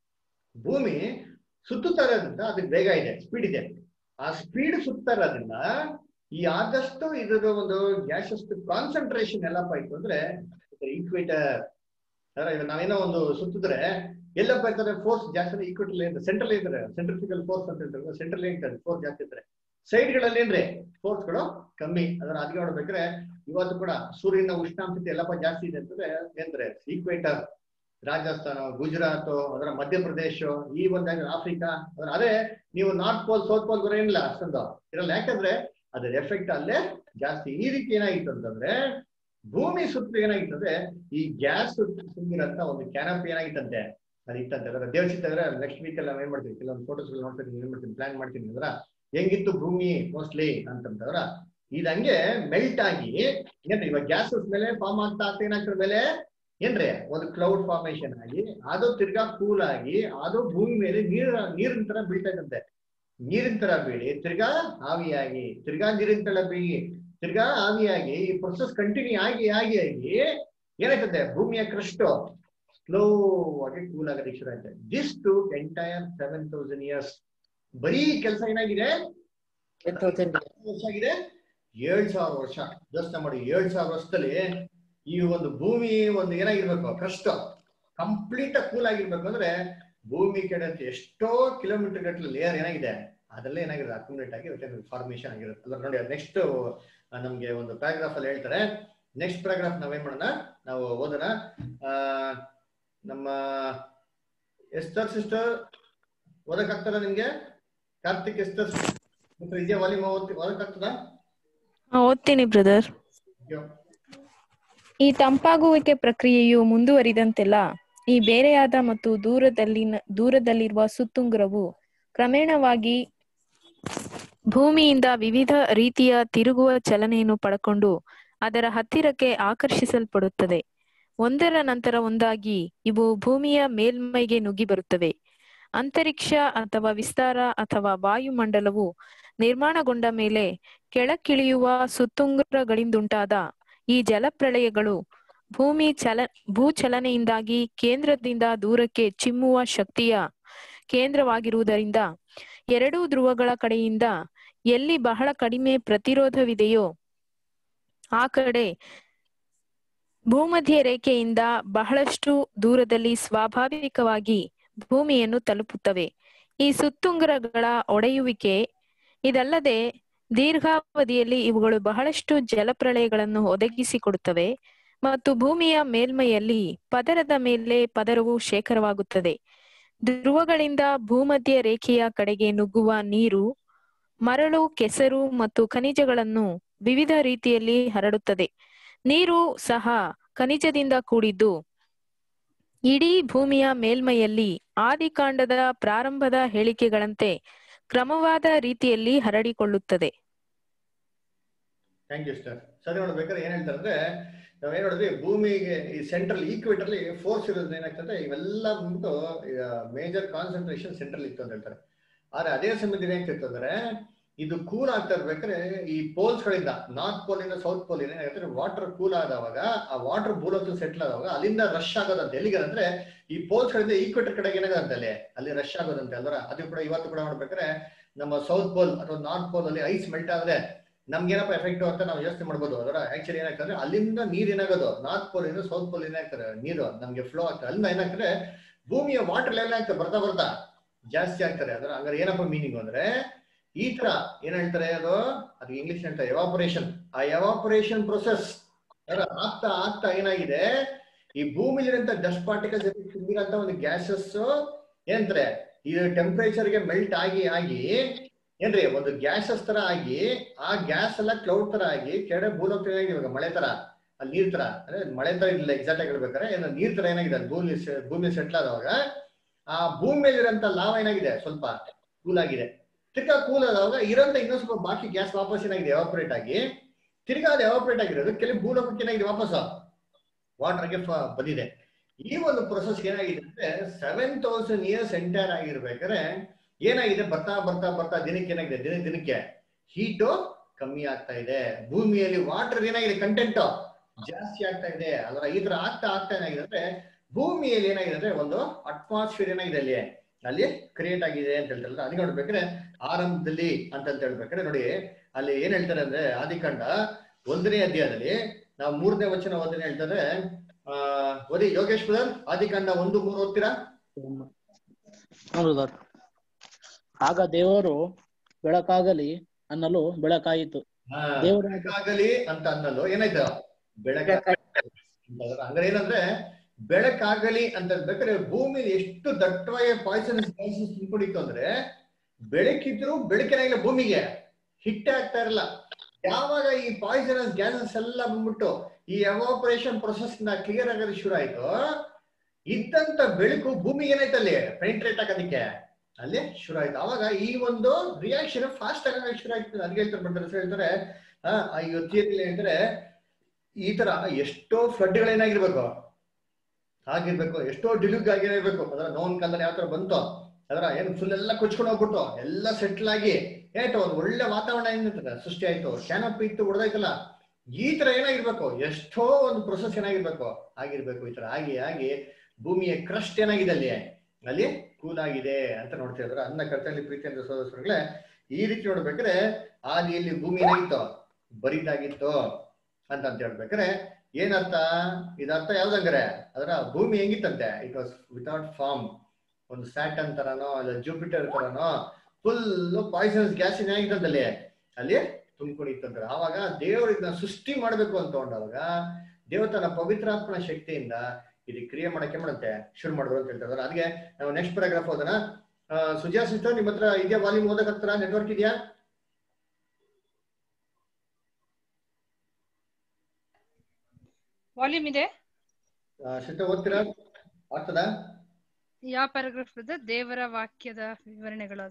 ಭೂಮಿ ಸುತ್ತುತ್ತಾ ಇರೋದ್ರಿಂದ ಅದಕ್ಕೆ ಬೇಗ ಇದೆ ಸ್ಪೀಡ್ ಇದೆ ಆ ಸ್ಪೀಡ್ ಸುತ್ತಾ ಇರೋದ್ರಿಂದ ಈ ಆದಷ್ಟು ಇದರ ಒಂದು ಗ್ಯಾಸಸ್ ಕಾನ್ಸಂಟ್ರೇಷನ್ ಎಲ್ಲಪ್ಪ ಇತ್ತು ಅಂದ್ರೆ ಈಕ್ವೇಟರ್ ಅಂದ್ರೆ ಈಗ ನಾವೇನೋ ಒಂದು ಸುತ್ತಿದ್ರೆ ಎಲ್ಲಪ್ಪ ಇರ್ತಾರೆ ಫೋರ್ಸ್ ಜಾಸ್ತಿ ಈಕ್ವೇಟರ್ ಏನ್ ಸೆಂಟ್ರಲ್ ಇರ್ತಾರೆ ಸೆಂಟ್ರಿಫಿಕಲ್ ಫೋರ್ಸ್ ಅಂತ ಹೇಳ್ತಾರೆ ಸೆಂಟ್ರಲ್ ಏನಿರ್ತಾರೆ ಫೋರ್ಸ್ ಜಾಸ್ತಿ ಇರ್ತಾರೆ ಸೈಡ್ ಗಳಲ್ಲಿ ಏನ್ರಿ ಫೋರ್ಸ್ಗಳು ಕಮ್ಮಿ ಅದರ ಅದಕ್ಕೆ ನೋಡ್ಬೇಕಾದ್ರೆ ಇವತ್ತು ಕೂಡ ಸೂರ್ಯನ ಉಷ್ಣಾಂಶತೆ ಎಲ್ಲಪ್ಪ ಜಾಸ್ತಿ ಇದೆ ಅಂತಂದ್ರೆ ಏನ್ರೆ ಈಕ್ವೇಟರ್ ರಾಜಸ್ಥಾನ ಗುಜರಾತ್ ಅದರ ಮಧ್ಯಪ್ರದೇಶ ಈ ಒಂದು ಆಫ್ರಿಕಾ ಅದರ ಅದೇ ನೀವು ನಾರ್ತ್ ಪೋಲ್ ಸೌತ್ ಪೋಲ್ ಬರೋ ಏನಿಲ್ಲ ಅಷ್ಟೊಂದು ಇರಲ್ಲ ಯಾಕಂದ್ರೆ ಅದರ ಎಫೆಕ್ಟ್ ಅಲ್ಲೇ ಜಾಸ್ತಿ ಈ ರೀತಿ ಏನಾಗಿತ್ತು ಅಂತಂದ್ರೆ ಭೂಮಿ ಸುತ್ತ ಏನಾಗಿತ್ತಂದ್ರೆ ಈ ಗ್ಯಾಸ್ ತುಂಬಿರಂತ ಒಂದು ಕ್ಯಾನಪಿ ಏನಾಗಿತ್ತಂತೆ ಅದು ಇತ್ತಂತೆ ಅದರ ದೇವಚಿತ್ತ ಅಂದ್ರೆ ನೆಕ್ಸ್ಟ್ ವೀಕ್ ಎಲ್ಲ ಏನ್ ಮಾಡ್ತೀವಿ ಕೆಲವೊಂದು ಫೋಟೋಸ್ ನೋಡ್ತೀನಿ ಏನ್ ಮಾಡ್ತೀನಿ ಪ್ಲಾನ್ ಮಾಡ್ತೀನಿ ಅಂದ್ರ ಹೆಂಗಿತ್ತು ಭೂಮಿ ಮೋಸ್ಟ್ಲಿ ಅಂತಂದ್ರ ಇದಂಗೆ ಮೆಲ್ಟ್ ಆಗಿ ಏನ್ರಿ ಇವಾಗ ಗ್ಯಾಸ್ ಮೇಲೆ ಫಾರ್ಮ್ ಆಗ್ತಾ ಆಗ್ತಾ ಏನಾಗ್ತದ ಮೇಲೆ ಏನ್ರಿ ಒಂದು ಕ್ಲೌಡ್ ಫಾರ್ಮೇಶನ್ ಆಗಿ ಅದು ತಿರ್ಗಾ ಕೂಲ್ ಆಗಿ ಅದು ಭೂಮಿ ಮೇಲೆ ನೀರ್ ನೀರಿನ ತರ ಬೀಳ್ತಾ ಇದಂತೆ ನೀರಿನ ತರ ಬೀಳಿ ತಿರ್ಗಾ ಆವಿಯಾಗಿ ತಿರ್ಗಾ ನೀರಿನ ತರ ಬೀಳಿ ತಿರ್ಗಾ ಆವಿಯಾಗಿ ಈ ಪ್ರೊಸೆಸ್ ಕಂಟಿನ್ಯೂ ಆಗಿ ಆಗಿ ಆಗಿ ಏನಾಯ್ತದೆ ಭೂಮಿಯ ಕ್ರಸ್ಟ್ ಸ್ಲೋ ಆಗಿ ಕೂಲ್ ಆಗೋದಕ್ಕೆ ಶುರು ಆಯ್ತು this to entire seven thousand years ಬರೀ ಕೆಲಸ ಏನಾಗಿದೆ ವರ್ಷ ಆಗಿದೆ ಏಳ್ ಸಾವಿರ ವರ್ಷ ಯೋಚನೆ ಮಾಡಿ ಏಳ್ ಸಾವಿರ ವರ್ಷದಲ್ಲಿ ಈ ಒಂದು ಭೂಮಿ ಒಂದು ಏನಾಗಿರ್ಬೇಕು ಕಷ್ಟ ಕಂಪ್ಲೀಟ್ ಆಗಿ ಕೂಲ್ ಆಗಿರ್ಬೇಕು ಅಂದ್ರೆ ಭೂಮಿ ಕಡೆ ಅಂತ ಎಷ್ಟೋ ಕಿಲೋಮೀಟರ್ ಗಟ್ಟಲೆ ಲೇಯರ್ ಏನಾಗಿದೆ ಅದರಲ್ಲೇ ಏನಾಗಿದೆ ಅಕ್ಯುಮುಲೇಟ್ ಆಗಿ ಫಾರ್ಮೇಶನ್ ಆಗಿರುತ್ತೆ ಅಲ್ಲ ನೋಡಿ ನೆಕ್ಸ್ಟ್ ನಮ್ಗೆ ಒಂದು ಪ್ಯಾರಾಗ್ರಾಫ್ ಅಲ್ಲಿ ಹೇಳ್ತಾರೆ ನೆಕ್ಸ್ಟ್ ಪ್ಯಾರಾಗ್ರಾಫ್ ನಾವೇನ್ ಮಾಡೋಣ ನಾವು ಓದೋಣ ಆ ನಮ್ಮ ಎಸ್ತರ್ ಸಿಸ್ಟರ್ ಓದಕ್ ಆಗ್ತದ ನಿಮ್ಗೆ ಕಾರ್ತಿಕ್ ಎಸ್ತರ್ ಇದೆಯಾ ವಾಲ್ಯೂಮ್ ಓದಕ್ ಆಗ್ತದ ಓದ್ತೀನಿ ಬ್ರದರ್ ಈ ತಂಪಾಗುವಿಕೆ ಪ್ರಕ್ರಿಯೆಯು ಮುಂದುವರಿದಂತೆಲ್ಲ ಈ ಬೇರೆಯಾದ ಮತ್ತು ದೂರದಲ್ಲಿನ ದೂರದಲ್ಲಿರುವ ಸುತ್ತುಂಗುರವು ಕ್ರಮೇಣವಾಗಿ ಭೂಮಿಯಿಂದ ವಿವಿಧ ರೀತಿಯ ತಿರುಗುವ ಚಲನೆಯನ್ನು ಪಡ್ಕೊಂಡು ಅದರ ಹತ್ತಿರಕ್ಕೆ ಆಕರ್ಷಿಸಲ್ಪಡುತ್ತದೆ ಒಂದರ ನಂತರ ಒಂದಾಗಿ ಇವು ಭೂಮಿಯ ಮೇಲ್ಮೈಗೆ ನುಗ್ಗಿ ಬರುತ್ತವೆ ಅಂತರಿಕ್ಷ ಅಥವಾ ವಿಸ್ತಾರ ಅಥವಾ ವಾಯುಮಂಡಲವು ನಿರ್ಮಾಣಗೊಂಡ ಮೇಲೆ ಕೆಳಕ್ಕಿಳಿಯುವ ಸುತ್ತುಂಗುರಗಳಿಂದುಂಟಾದ ಈ ಜಲಪ್ರಳಯಗಳು ಭೂಮಿ ಚಲ ಭೂಚಲನೆಯಿಂದಾಗಿ ಕೇಂದ್ರದಿಂದ ದೂರಕ್ಕೆ ಚಿಮ್ಮುವ ಶಕ್ತಿಯ ಕೇಂದ್ರವಾಗಿರುವುದರಿಂದ ಎರಡೂ ಧ್ರುವಗಳ ಕಡೆಯಿಂದ ಎಲ್ಲಿ ಬಹಳ ಕಡಿಮೆ ಪ್ರತಿರೋಧವಿದೆಯೋ ಆ ಕಡೆ ಭೂಮಧ್ಯ ರೇಖೆಯಿಂದ ಬಹಳಷ್ಟು ದೂರದಲ್ಲಿ ಸ್ವಾಭಾವಿಕವಾಗಿ ಭೂಮಿಯನ್ನು ತಲುಪುತ್ತವೆ ಈ ಸುತ್ತುಂಗುರಗಳ ಒಡೆಯುವಿಕೆ ಇದಲ್ಲದೆ ದೀರ್ಘಾವಧಿಯಲ್ಲಿ ಇವುಗಳು ಬಹಳಷ್ಟು ಜಲಪ್ರಳಯಗಳನ್ನು ಒದಗಿಸಿಕೊಡುತ್ತವೆ ಮತ್ತು ಭೂಮಿಯ ಮೇಲ್ಮೈಯಲ್ಲಿ ಪದರದ ಮೇಲೆ ಪದರವು ಶೇಖರವಾಗುತ್ತದೆ ಧ್ರುವಗಳಿಂದ ಭೂಮಧ್ಯ ರೇಖೆಯ ಕಡೆಗೆ ನುಗ್ಗುವ ನೀರು ಮರಳು ಕೆಸರು ಮತ್ತು ಖನಿಜಗಳನ್ನು ವಿವಿಧ ರೀತಿಯಲ್ಲಿ ಹರಡುತ್ತದೆ ನೀರು ಸಹ ಖನಿಜದಿಂದ ಕೂಡಿದ್ದು ಇಡೀ ಭೂಮಿಯ ಮೇಲ್ಮೈಯಲ್ಲಿ ಆದಿಕಾಂಡದ ಪ್ರಾರಂಭದ ಹೇಳಿಕೆಗಳಂತೆ ಕ್ರಮವಾದ ರೀತಿಯಲ್ಲಿ ಹರಡಿಕೊಳ್ಳುತ್ತದೆ ಥ್ಯಾಂಕ್ ಯು ಸರ್ ಸರಿ ನೋಡ್ಬೇಕಾದ್ರೆ ಏನ್ ಹೇಳ್ತಾರೆ ಅಂದ್ರೆ ನಾವ್ ಏನ್ ನೋಡಿದ್ವಿ ಭೂಮಿಗೆ ಈ ಸೆಂಟ್ರಲ್ ಈಕ್ವೇಟರ್ ಅಲ್ಲಿ ಫೋರ್ಸ್ ಇರೋದು ಏನಾಗ್ತದೆ ಇವೆಲ್ಲ ಬಂದ್ಬಿಟ್ಟು ಮೇಜರ್ ಕಾನ್ಸಂಟ್ರೇಷನ್ ಸೆಂಟ್ರಲ್ ಇತ್ತು ಅಂತ ಹೇಳ್ತಾರೆ ಆದ್ರೆ ಅದೇ ಸಮಯದಲ್ಲಿ ಏನಾಗ್ತಿತ್ತು ಅಂದ್ರೆ ಇದು ಕೂಲ್ ಆಗ್ತಾ ಇರ್ಬೇಕಾದ್ರೆ ಈ ಪೋಲ್ಸ್ ಗಳಿಂದ ನಾರ್ತ್ ಪೋಲ್ ಇಂದ ಸೌತ್ ಪೋಲ್ ಏನಾಗುತ್ತೆ ವಾಟರ್ ಕೂಲ್ ಆದವಾಗ ಆ ವಾಟರ್ ಭೂಲೋಕ ಸೆಟ್ಲ್ ಆದವಾಗ ಅಲ್ಲಿಂದ ರಶ್ ಆಗೋದಂತೆ ಎಲ್ಲಿಗೆ ಅಂದ್ರೆ ಈ ಪೋಲ್ಸ್ ಗಳಿಂದ ಈಕ್ವೇಟರ್ ಕಡೆಗೆ ಏನಾಗುತ್ತೆ ಅಲ್ಲಿ ಅಲ್ಲಿ ರಶ್ ಆಗೋದಂತೆ ಅಲ್ವರ ಅದು ಕೂಡ ಇವತ್ತು ಕೂಡ ನೋಡ್ಬೇಕಾದ್ರೆ ನಮ್ಮ ಸೌತ್ ಪೋಲ್ ಅಥವಾ ನಾರ್ತ್ ಪೋಲ್ ಅಲ್ಲಿ ಐಸ್ ಮೆಲ್ಟ್ ಆದ್ರೆ ನಮ್ಗೇನಪ್ಪ ಎಫೆಕ್ಟ್ ಅಂತ ನಾವು ಯೋಚನೆ ಮಾಡ್ಬೋದು ಅದರ ಆಕ್ಚುಲಿ ಏನಾಗ್ತದೆ ಅಲ್ಲಿಂದ ನೀರ್ ಏನಾಗೋದು ನಾರ್ತ್ ಪೋಲ್ ಇಂದ ಸೌತ್ ಪೋಲ್ ಏನಾಗ್ತದೆ ನೀರು ನಮ್ಗೆ ಫ್ಲೋ ಆಗ್ತದೆ ಅಲ್ಲಿಂದ ಏನಾಗ್ತದೆ ಭೂಮಿಯ ವಾಟರ್ ಲೆವೆಲ್ ಆಗ್ತದೆ ಬರ್ತಾ ಬರ್ತಾ ಜಾಸ್ತಿ ಆಗ್ತದೆ ಅದರ ಹಂಗಾರೆ ಏನಪ್ಪ ಮೀನಿಂಗ್ ಅಂದ್ರೆ ಈ ತರ ಏನ್ ಹೇಳ್ತಾರೆ ಅದು ಅದು ಇಂಗ್ಲಿಷ್ ಹೇಳ್ತಾರೆ ಎವಾಪರೇಷನ್ ಆ ಎವಾಪರೇಷನ್ ಪ್ರೊಸೆಸ್ ಆಗ್ತಾ ಆಗ್ತಾ ಏನಾಗಿದೆ ಈ ಭೂಮಿಲಿರಂತ ಡಸ್ಟ್ ಪಾರ್ಟಿಕಲ್ಸ್ ತುಂಬಿರಂತ ಒಂದು ಗ್ಯಾಸಸ್ ಏನಂತಾರೆ ಇದು ಟೆಂಪರೇಚರ್ ಗೆ ಮೆಲ್ಟ್ ಆಗಿ ಆಗಿ ಏನ್ರಿ ಒಂದು ಗ್ಯಾಸಸ್ ತರ ಆಗಿ ಆ ಗ್ಯಾಸ್ ಎಲ್ಲ ಕ್ಲೌಡ್ ತರ ಆಗಿ ಕೆಳಗಡೆ ಭೂಲೋಕ ಇವಾಗ ಮಳೆ ತರ ಅಲ್ಲಿ ನೀರ್ ತರ ಅಂದ್ರೆ ಮಳೆ ತರ ಇಲ್ಲ ಎಕ್ಸಾಕ್ಟ್ ಆಗಿ ಹೇಳ್ಬೇಕಾದ್ರೆ ಏನೋ ನೀರ್ ತರ ಏನಾಗಿದೆ ಅಲ್ಲಿ ಭೂಮಿ ಭೂಮಿ ಸೆಟ್ಲ್ ಆದವಾಗ ಆ ಭೂಮಿ ಮೇಲಿರಂತ ಲಾವ ಏನಾಗಿದೆ ಸ್ವಲ್ಪ ಕೂಲ್ ಆಗಿದೆ ತಿರ್ಗಾ ಕೂಲ್ ಆದವಾಗ ಇರೋಂತ ಇನ್ನೊಂದು ಸ್ವಲ್ಪ ಬಾಕಿ ಗ್ಯಾಸ್ ವಾಪಸ್ ಏನಾಗಿದೆ ಎವಾಪರೇಟ್ ಆಗಿ ತಿರ್ಗಾ ಅದು ಎವಾಪರೇಟ್ ಆಗಿರೋದು ಕೆಲವು ಭೂಲೋಕಕ್ಕೆ ಏನಾಗಿದೆ ವಾಪಸ್ ವಾಟರ್ಗೆ ಬಂದಿದೆ ಈ ಒಂದು ಪ್ರೊಸೆಸ್ ಏನಾಗಿದೆ ಅಂದ್ರೆ ಸೆವೆನ್ ತೌಸಂಡ್ ಇಯರ್ಸ್ ಎಂಟೈರ್ ಆಗಿರ್ಬೇಕಾದ್ರೆ ಏನಾಗಿದೆ ಬರ್ತಾ ಬರ್ತಾ ಬರ್ತಾ ದಿನಕ್ಕೆ ಏನಾಗಿದೆ ದಿನ ದಿನಕ್ಕೆ ಹೀಟು ಕಮ್ಮಿ ಆಗ್ತಾ ಇದೆ ಭೂಮಿಯಲ್ಲಿ ವಾಟರ್ ಏನಾಗಿದೆ ಕಂಟೆಂಟ್ ಜಾಸ್ತಿ ಆಗ್ತಾ ಇದೆ ಅದರ ಈ ತರ ಆಗ್ತಾ ಆಗ್ತಾ ಏನಾಗಿದೆ ಅಂದ್ರೆ ಭೂಮಿಯಲ್ಲಿ ಏನಾಗಿದೆ ಅಂದ್ರೆ ಒಂದು ಅಟ್ಮಾಸ್ಫಿಯರ್ ಏನಾಗಿದೆ ಅಲ್ಲಿ ಅಲ್ಲಿ ಕ್ರಿಯೇಟ್ ಆಗಿದೆ ಅಂತ ಹೇಳ್ತಾರಲ್ಲ ಅದಕ್ಕೆ ನೋಡ್ಬೇಕಾದ್ರೆ ಆರಂಭದಲ್ಲಿ ಅಂತ ಅಂತ ಹೇಳ್ಬೇಕಾದ್ರೆ ನೋಡಿ ಅಲ್ಲಿ ಏನ್ ಹೇಳ್ತಾರೆ ಅಂದ್ರೆ ಆದಿಕಾಂಡ ಒಂದನೇ ಅಧ್ಯಾಯದಲ್ಲಿ ನಾವು ಮೂರನೇ ವಚನ ಓದನೆ ಹೇಳ್ತಾರೆ ಆ ಓದಿ ಯೋಗೇಶ್ ಬ್ರದರ್ ಆದಿಕಾಂಡ ಒಂದು ಮೂರು ಓದ್ತೀರಾ ಹೌದು ಆಗ ದೇವರು ಬೆಳಕಾಗಲಿ ಅನ್ನಲು ಬೆಳಕಾಯಿತು ದೇವರ ಬೆಳಕಾಗಲಿ ಅಂತ ಅನ್ನಲು ಏನಾಯ್ತು ಬೆಳಕ ಹಂಗಾರೆ ಏನಂದ್ರೆ ಬೆಳಕಾಗಲಿ ಅಂತ ಬೇಕಾದ್ರೆ ಭೂಮಿ ಎಷ್ಟು ದಟ್ಟವಾಗಿ ಪಾಯ್ಸನಸ್ ಗ್ಯಾಸಸ್ ತುಂಬಿಕೊಂಡಿತ್ತು ಅಂದ್ರೆ ಬೆಳಕಿದ್ರು ಬೆಳಕಿನಾಗಿಲ್ಲ ಭೂಮಿಗೆ ಹಿಟ್ಟೆ ಆಗ್ತಾ ಇರಲ್ಲ ಯಾವಾಗ ಈ ಪಾಯ್ಸನಸ್ ಗ್ಯಾಸಸ್ ಎಲ್ಲ ಬಂದ್ಬಿಟ್ಟು ಈ ಎವಾಪರೇಷನ್ ಪ್ರೊಸೆಸ್ ನ ಕ್ಲಿಯರ್ ಆಗೋದು ಶುರು ಆಯ್ತು ಇದ್ದಂತ ಬೆಳಕು ಭೂಮಿಗೆ ಏನಾಯ್ತು ಅಲ್ಲಿ ಪೆನಿಟ್ರೇಟ್ ಆಗೋದಕ್ಕೆ ಅಲ್ಲಿ ಶುರು ಆಯ್ತು ಅವಾಗ ಈ ಒಂದು ರಿಯಾಕ್ಷನ್ ಫಾಸ್ಟ್ ಆಗೋಕೆ ಶುರು ಆಯ್ತು ಅದ್ಗೆ ಹೇಳ್ತಾರೆ ಬರ್ತಾರೆ ಹೇಳ್ತಾರೆ ಆ ಇವತ್ತು ಅಂದ್ರೆ ಈ ತರ ಎಷ್ಟೋ ಫ್ಲಡ್ಗಳೇನಾಗಿರ್ಬೇಕು ಆಗಿರ್ಬೇಕು ಎಷ್ಟೋ ಡಿಲುಗ್ ಆಗಿರ್ಬೇಕು ಅದರ ನೋನ್ ಕಾಲದಲ್ಲಿ ಯಾವ ತರ ಬಂತು ಅದರ ಏನು ಫುಲ್ ಎಲ್ಲ ಕೊಚ್ಕೊಂಡು ಹೋಗ್ಬಿಟ್ಟು ಎಲ್ಲ ಸೆಟ್ಲ್ ಆಗಿ ಏನಾಯ್ತು ಒಂದು ಒಳ್ಳೆ ವಾತಾವರಣ ಏನಿರ್ತದೆ ಸೃಷ್ಟಿ ಆಯ್ತು ಕ್ಯಾನಪ್ ಇತ್ತು ಹೊಡೆದಾಯ್ತಲ್ಲ ಈ ತರ ಏನಾಗಿರ್ಬೇಕು ಎಷ್ಟೋ ಒಂದು ಪ್ರೊಸೆಸ್ ಏನಾಗಿರ್ಬೇಕು ಆಗಿರ್ಬೇಕು ಈ ತರ ಆಗಿ ಆಗಿ ಭೂಮಿಯ ಕ್ರಸ್ಟ್ ಏನಾಗಿದೆ ಅಲ್ಲಿ ಅಲ್ಲಿ ಕೂಲ್ ಆಗಿದೆ ಅಂತ ನೋಡ್ತಾ ಇದ್ರು ಅನ್ನ ಕರ್ತನಲ್ಲಿ ಪ್ರೀತಿ ಅಂತ ಸೋದರಗಳೇ ಈ ರೀತಿ ನೋಡ್ಬೇಕಾದ್ರೆ ಆದಿಯಲ್ಲಿ ಭೂಮಿ ಏನಾಗಿತ್ತು ಬರಿದಾಗಿತ್ತು ಅಂತ ಅಂತ ಹೇಳ್ಬೇಕಾರೆ ಏನರ್ಥ ಇದರ್ಥ ಯಾವ್ದಂಗ್ರೆ ಅದರ ಭೂಮಿ ಹೆಂಗಿತ್ತಂತೆ ಇಟ್ ವಾಸ್ ವಿತೌಟ್ ಫಾರ್ಮ್ ಒಂದು ಸ್ಯಾಟನ್ ತರನೋ ಇಲ್ಲ ಜೂಪಿಟರ್ ತರನೋ ಫುಲ್ ಪಾಯ್ಸನ್ಸ್ ಗ್ಯಾಸ್ ಏನಾಗಿತ್ತಂತಲ್ಲಿ ಅಲ್ಲಿ ತುಂಬಿಕೊಂಡಿತ್ತಂತಾರೆ ಆವಾಗ ದೇವರು ಇದನ್ನ ಸೃಷ್ಟಿ ಮಾಡ್ಬೇಕು ಅಂತ ತಗೊಂಡಾಗ ದೇವರು ತನ್ನ ಪವಿತ್ರಾತ್ಮನ ಶಕ್ತಿಯಿಂದ ಇದು ಕ್ರಿಯೆ ಮಾಡಕ್ಕೆ ಮಾಡುತ್ತೆ ಶುರು ಮಾಡಿದ್ರು ಅಂತ ಹೇಳ್ತಾರೆ ಅದಕ್ಕೆ ನಾವು ನೆಕ್ಸ್ಟ್ ಪ್ಯಾರಾಗ್ರಾಫ್ ಓದೋಣ ಸುಜಾ ಸಿಸ್ಟರ್ ನಿಮ್ಮ ಹತ್ರ ಇದೆಯಾ ವಾಲ್ಯೂಮ್ ಓದಕ್ ನೆಟ್ವರ್ಕ್ ಇದೆಯಾ ವಾಲ್ಯೂಮ್ ಇದೆ ಸಿಸ್ಟರ್ ಓದ್ತೀರಾ ಆಗ್ತದಾ ಯಾವ ಪ್ಯಾರಾಗ್ರಾಫ್ ಇದೆ ದೇವರ ವಾಕ್ಯದ ವಿವರಣೆಗಳದ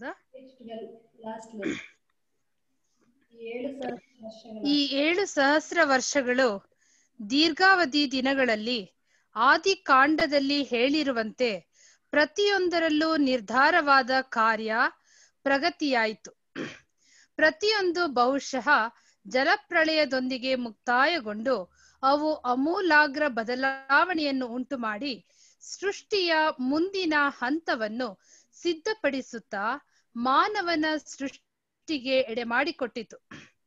ಈ ಏಳು ಸಹಸ್ರ ವರ್ಷಗಳು ದೀರ್ಘಾವಧಿ ದಿನಗಳಲ್ಲಿ ಆದಿ ಕಾಂಡದಲ್ಲಿ ಹೇಳಿರುವಂತೆ ಪ್ರತಿಯೊಂದರಲ್ಲೂ ನಿರ್ಧಾರವಾದ ಕಾರ್ಯ ಪ್ರಗತಿಯಾಯಿತು ಪ್ರತಿಯೊಂದು ಬಹುಶಃ ಜಲಪ್ರಳಯದೊಂದಿಗೆ ಮುಕ್ತಾಯಗೊಂಡು ಅವು ಅಮೂಲಾಗ್ರ ಬದಲಾವಣೆಯನ್ನು ಉಂಟು ಮಾಡಿ ಸೃಷ್ಟಿಯ ಮುಂದಿನ ಹಂತವನ್ನು ಸಿದ್ಧಪಡಿಸುತ್ತಾ ಮಾನವನ ಸೃಷ್ಟಿಗೆ ಎಡೆ ಮಾಡಿಕೊಟ್ಟಿತು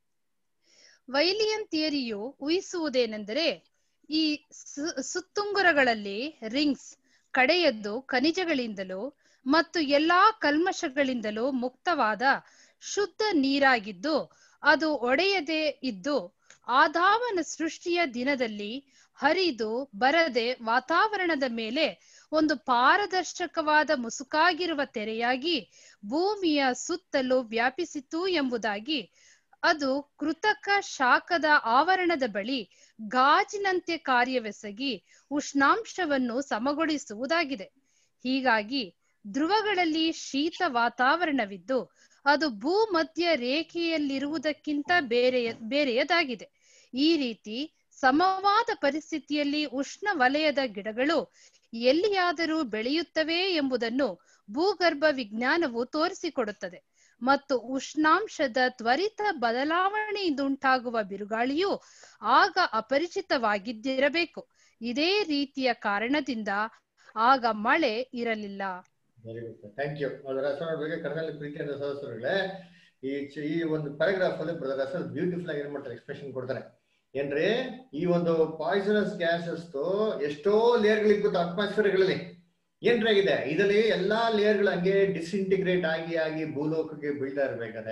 ವೈಲಿಯನ್ ಥಿಯರಿಯು ಊಹಿಸುವುದೇನೆಂದರೆ ಈ ಸುತ್ತುಂಗುರಗಳಲ್ಲಿ ರಿಂಗ್ಸ್ ಕಡೆಯದ್ದು ಖನಿಜಗಳಿಂದಲೂ ಮತ್ತು ಎಲ್ಲಾ ಕಲ್ಮಶಗಳಿಂದಲೂ ಮುಕ್ತವಾದ ಶುದ್ಧ ನೀರಾಗಿದ್ದು ಅದು ಒಡೆಯದೆ ಇದ್ದು ಆದಾಮನ ಸೃಷ್ಟಿಯ ದಿನದಲ್ಲಿ ಹರಿದು ಬರದೆ ವಾತಾವರಣದ ಮೇಲೆ ಒಂದು ಪಾರದರ್ಶಕವಾದ ಮುಸುಕಾಗಿರುವ ತೆರೆಯಾಗಿ ಭೂಮಿಯ ಸುತ್ತಲೂ ವ್ಯಾಪಿಸಿತು ಎಂಬುದಾಗಿ ಅದು ಕೃತಕ ಶಾಖದ ಆವರಣದ ಬಳಿ ಗಾಜಿನಂತೆ ಕಾರ್ಯವೆಸಗಿ ಉಷ್ಣಾಂಶವನ್ನು ಸಮಗೊಳಿಸುವುದಾಗಿದೆ ಹೀಗಾಗಿ ಧ್ರುವಗಳಲ್ಲಿ ಶೀತ ವಾತಾವರಣವಿದ್ದು ಅದು ಭೂಮಧ್ಯ ರೇಖೆಯಲ್ಲಿರುವುದಕ್ಕಿಂತ ಬೇರೆಯ ಬೇರೆಯದಾಗಿದೆ ಈ ರೀತಿ ಸಮವಾದ ಪರಿಸ್ಥಿತಿಯಲ್ಲಿ ಉಷ್ಣ ವಲಯದ ಗಿಡಗಳು ಎಲ್ಲಿಯಾದರೂ ಬೆಳೆಯುತ್ತವೆ ಎಂಬುದನ್ನು ಭೂಗರ್ಭ ವಿಜ್ಞಾನವು ತೋರಿಸಿಕೊಡುತ್ತದೆ ಮತ್ತು ಉಷ್ಣಾಂಶದ ತ್ವರಿತ ಬದಲಾವಣೆಯಿಂದುಂಟಾಗುವ ಬಿರುಗಾಳಿಯು ಆಗ ಅಪರಿಚಿತವಾಗಿದ್ದಿರಬೇಕು ಇದೇ ರೀತಿಯ ಕಾರಣದಿಂದ ಆಗ ಮಳೆ ಇರಲಿಲ್ಲ ವೆರಿ ಗುಡ್ ಥ್ಯಾಂಕ್ ಯು ಅದರ ಹೆಸರು ಬಗ್ಗೆ ಕನ್ನಡದಲ್ಲಿ ಪ್ರೀತಿಯಾದ ಸಹಸ್ರಗಳೇ ಈ ಚ- ಈ ಒಂದು ಪ್ಯಾರಾಗ್ರಾಫ್ ಅಲ್ಲಿ ಬ್ರದರ್ ಅಸಲ್ ಬ್ಯೂಟಿಫುಲ್ ಆಗಿ ಏನ್ ಮಾಡ್ತಾರೆ ಎಕ್ಸ್ಪ್ರೆಷನ್ ಕೊಡ್ತಾರೆ ಏನ್ರಿ ಈ ಒಂದು ಪಾಯ್ಸನಸ್ ಗ್ಯಾಸಸ್ ಎಷ್ಟೋ ಲೇಯರ್ಗಳಿಗೆ ಗೊತ್ತು ಅಟ್ಮಾಸ್ಫಿಯರ್ಗಳಲ್ಲಿ ಏನ್ರಿ ಆಗಿದೆ ಇದರಲ್ಲಿ ಎಲ್ಲಾ ಲೇಯರ್ಗಳು ಹಂಗೆ ಡಿಸ್ಇಂಟಿಗ್ರೇಟ್ ಆಗಿ ಆಗಿ ಭೂಲೋಕಕ್ಕೆ ಬೀಳ್ತಾ ಇರ್ಬೇಕಾದ್ರೆ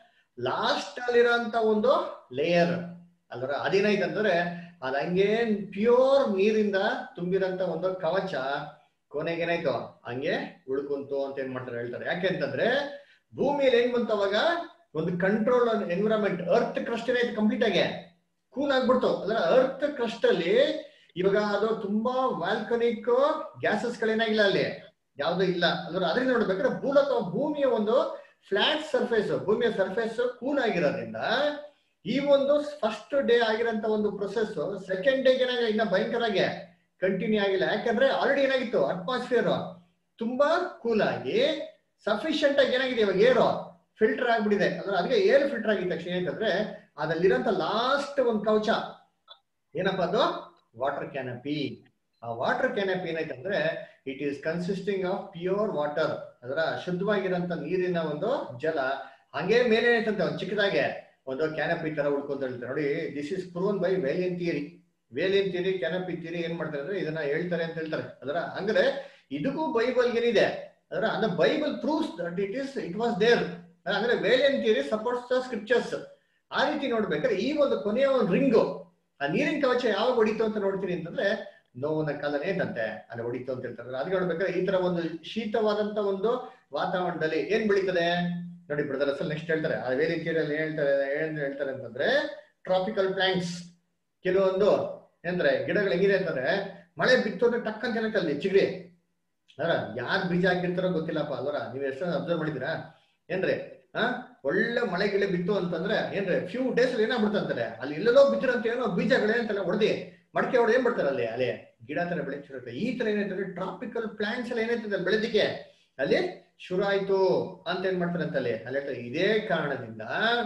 ಲಾಸ್ಟ್ ಅಲ್ಲಿರೋಂತ ಒಂದು ಲೇಯರ್ ಅಲ್ವರ ಅದೇನಾಯ್ತು ಅಂದ್ರೆ ಅದ್ ಹಂಗೆ ಪ್ಯೂರ್ ನೀರಿಂದ ತುಂಬಿರಂತ ಒಂದು ಕವಚ ಕೊನೆಗೆ ಏನಾಯ್ತು ಹಂಗೆ ಉಳ್ಕುಂತು ಅಂತ ಏನ್ ಮಾಡ್ತಾರೆ ಹೇಳ್ತಾರೆ ಯಾಕೆ ಅಂತಂದ್ರೆ ಭೂಮಿಯಲ್ಲಿ ಏನ್ ಬಂತು ಅವಾಗ ಒಂದು ಕಂಟ್ರೋಲ್ ಎನ್ವಿರಾನ್ಮೆಂಟ್ ಅರ್ತ್ ಕ್ರಸ್ಟ್ ಏನಾಯ್ತು ಕಂಪ್ಲೀಟ್ ಆಗಿ ಕೂಲ್ ಆಗ್ಬಿಡ್ತು ಅಂದ್ರೆ ಅರ್ತ್ ಕ್ರಸ್ಟ್ ಅಲ್ಲಿ ಇವಾಗ ಅದು ತುಂಬಾ ವ್ಯಾಲ್ಕನಿಕ್ ಗ್ಯಾಸಸ್ ಗಳೇನಾಗಿಲ್ಲ ಅಲ್ಲಿ ಯಾವ್ದು ಇಲ್ಲ ಅಂದ್ರೆ ಅದರಿಂದ ನೋಡ್ಬೇಕಾದ್ರೆ ಭೂಲೋಕ ಭೂಮಿಯ ಒಂದು ಫ್ಲಾಟ್ ಸರ್ಫೇಸ್ ಭೂಮಿಯ ಸರ್ಫೇಸ್ ಕೂಲ್ ಆಗಿರೋದ್ರಿಂದ ಈ ಒಂದು ಫಸ್ಟ್ ಡೇ ಆಗಿರೋಂತ ಒಂದು ಪ್ರೊಸೆಸ್ ಸೆಕೆಂಡ್ ಡೇಗೆ ಏನಾಗ ಇನ್ನ ಭಯಂಕರಾಗಿ ಕಂಟಿನ್ಯೂ ಆಗಿಲ್ಲ ಯಾಕಂದ್ರೆ ಆಲ್ರೆಡಿ ಏನಾಗಿತ್ತು ಅಟ್ಮಾಸ್ಫಿಯರ್ ತುಂಬಾ ಕೂಲ್ ಆಗಿ ಸಫಿಶಿಯಂಟ್ ಆಗಿ ಏನಾಗಿದೆ ಇವಾಗ ಏರು ಫಿಲ್ಟರ್ ಆಗ್ಬಿಟ್ಟಿದೆ ಅಂದ್ರೆ ಅದಕ್ಕೆ ಏರ್ ಫಿಲ್ಟರ್ ಆಗಿದ ತಕ್ಷಣ ಏನಂತಂದ್ರೆ ಅದಲ್ಲಿರೋಂಥ ಲಾಸ್ಟ್ ಒಂದು ಕವಚ ಏನಪ್ಪಾ ಅದು ವಾಟರ್ ಕ್ಯಾನಪಿ ಆ ವಾಟರ್ ಕ್ಯಾನಪಿ ಏನಾಯ್ತಂದ್ರೆ it is consisting of pure water ಅದರ ಶುದ್ಧವಾಗಿರೋಂಥ ನೀರಿನ ಒಂದು ಜಲ ಹಂಗೆ ಮೇಲೆ ಏನಾಯ್ತಂತೆ ಒಂದು ಚಿಕ್ಕದಾಗೆ ಒಂದು ಕ್ಯಾನಪಿ ತರ ಉಳ್ಕೊಂತ ಹೇಳ್ತಾರೆ ನೋಡಿ this is proven by Vailian theory Vailian theory canopy theory ಏನ್ ಮಾಡ್ತಾರೆ ಅಂದ್ರೆ ಇದನ್ನ ಹೇಳ್ತಾರೆ ಅಂತ ಹೇಳ್ತಾರೆ ಅದರ ಅಂದ್ರೆ ಇದಕ್ಕೂ ಬೈಬಲ್ ಏನಿದೆ ಅದರ ಅಂದ್ರೆ Bible proves that it is it was there ಅಂದ್ರೆ Vailian theory supports the scriptures ಆ ರೀತಿ ನೋಡ್ಬೇಕಾದ್ರೆ ಈ ಒಂದು ಕೊನೆಯ ಒಂದು ರಿಂಗು ಆ ನೀರಿನ ಕವಚ ಯಾವಾಗ ಹೊಡಿತು ಅಂತ ನೋಡ್ತೀನಿ ಅಂತಂದ್ರೆ ನೋವಿನ ಕಾಲನೇ ಏನಂತೆ ಅಲ್ಲಿ ಹೊಡಿತು ಅಂತ ಹೇಳ್ತಾರೆ ಅದಕ್ಕೆ ನೋಡ್ಬೇಕಾದ್ರೆ ಈ ತರ ಒಂದು ಶೀತವಾದಂತ ಒಂದು ವಾತಾವರಣದಲ್ಲಿ ಏನ್ ಬೆಳೀತದೆ ನೋಡಿ ಬ್ರದರ್ ಅಸಲ್ ನೆಕ್ಸ್ಟ್ ಹೇಳ್ತಾರೆ ಆ ವೇದಿಕೆಯಲ್ಲಿ ಹೇಳ್ತಾರೆ ಏನ್ ಹೇಳ್ತಾರೆ ಅಂತಂದ್ರೆ ಟ್ರಾಪಿಕಲ್ ಪ್ಲಾಂಟ್ಸ್ ಕೆಲವೊಂದು ಏನಂದ್ರೆ ಗಿಡಗಳು ಹೆಂಗಿದೆ ಅಂತಂದ್ರೆ ಮಳೆ ಬಿತ್ತು ಅಂದ್ರೆ ಟಕ್ ಅಂತ ಏನಕ್ಕೆ ಅಲ್ಲಿ ಚಿಗ್ರಿ ಅದ್ರ ಯಾರ್ ಬೀಜ ಹಾಕಿರ್ತಾರೋ ಗೊತ್ತಿಲ್ಲಪ್ಪ ಅಲ್ವರ ನೀವ್ ಎಷ್ಟೊಂದು ಅಬ್ಸರ್ವ್ ಮಾಡಿದಿರಾ ಏನ್ರಿ ಆ ಒಳ್ಳೆ ಮಳೆ ಗಿಳೆ ಬಿತ್ತು ಅಂತಂದ್ರೆ ಏನ್ರಿ ಫ್ಯೂ ಡೇಸ್ ಅಲ್ಲಿ ಏನಾಗ್ಬಿಡ್ತಂತಾರೆ ಅಲ್ಲಿ ಎಲ್ಲೆಲ್ಲೋ ಬಿದ್ದಿರಂತ ಏನೋ ಬೀಜಗಳು ಏನಂತಲ್ಲ ಹೊಡೆದಿ ಮಡಕೆ ಹೊಡೆದು ಏನ್ ಬಿಡ್ತಾರೆ ಅಲ್ಲಿ ಅಲ್ಲಿ ಗಿಡ ತರ ಬೆಳೆತಿರುತ್ತೆ ಈ ತರ ಏನಾಯ್ತಂದ್ರೆ ಟ್ರಾಪಿಕಲ್ ಪ್ಲಾಂಟ್ಸ್ ಎಲ್ಲ ಏನಾಯ್ತದೆ ಅಲ್ಲಿ ಬೆಳೆದಿಕ್ಕೆ ಅಲ್ಲಿ ಶುರು ಆಯ್ತು ಅಂತ ಏನ್ ಮಾಡ್ತಾರೆ ಅಂತ ಅಲ್ಲಿ ಅಲ್ಲಿ ಹೇಳ್ತಾರೆ ಇದೇ ಕಾರಣದಿಂದ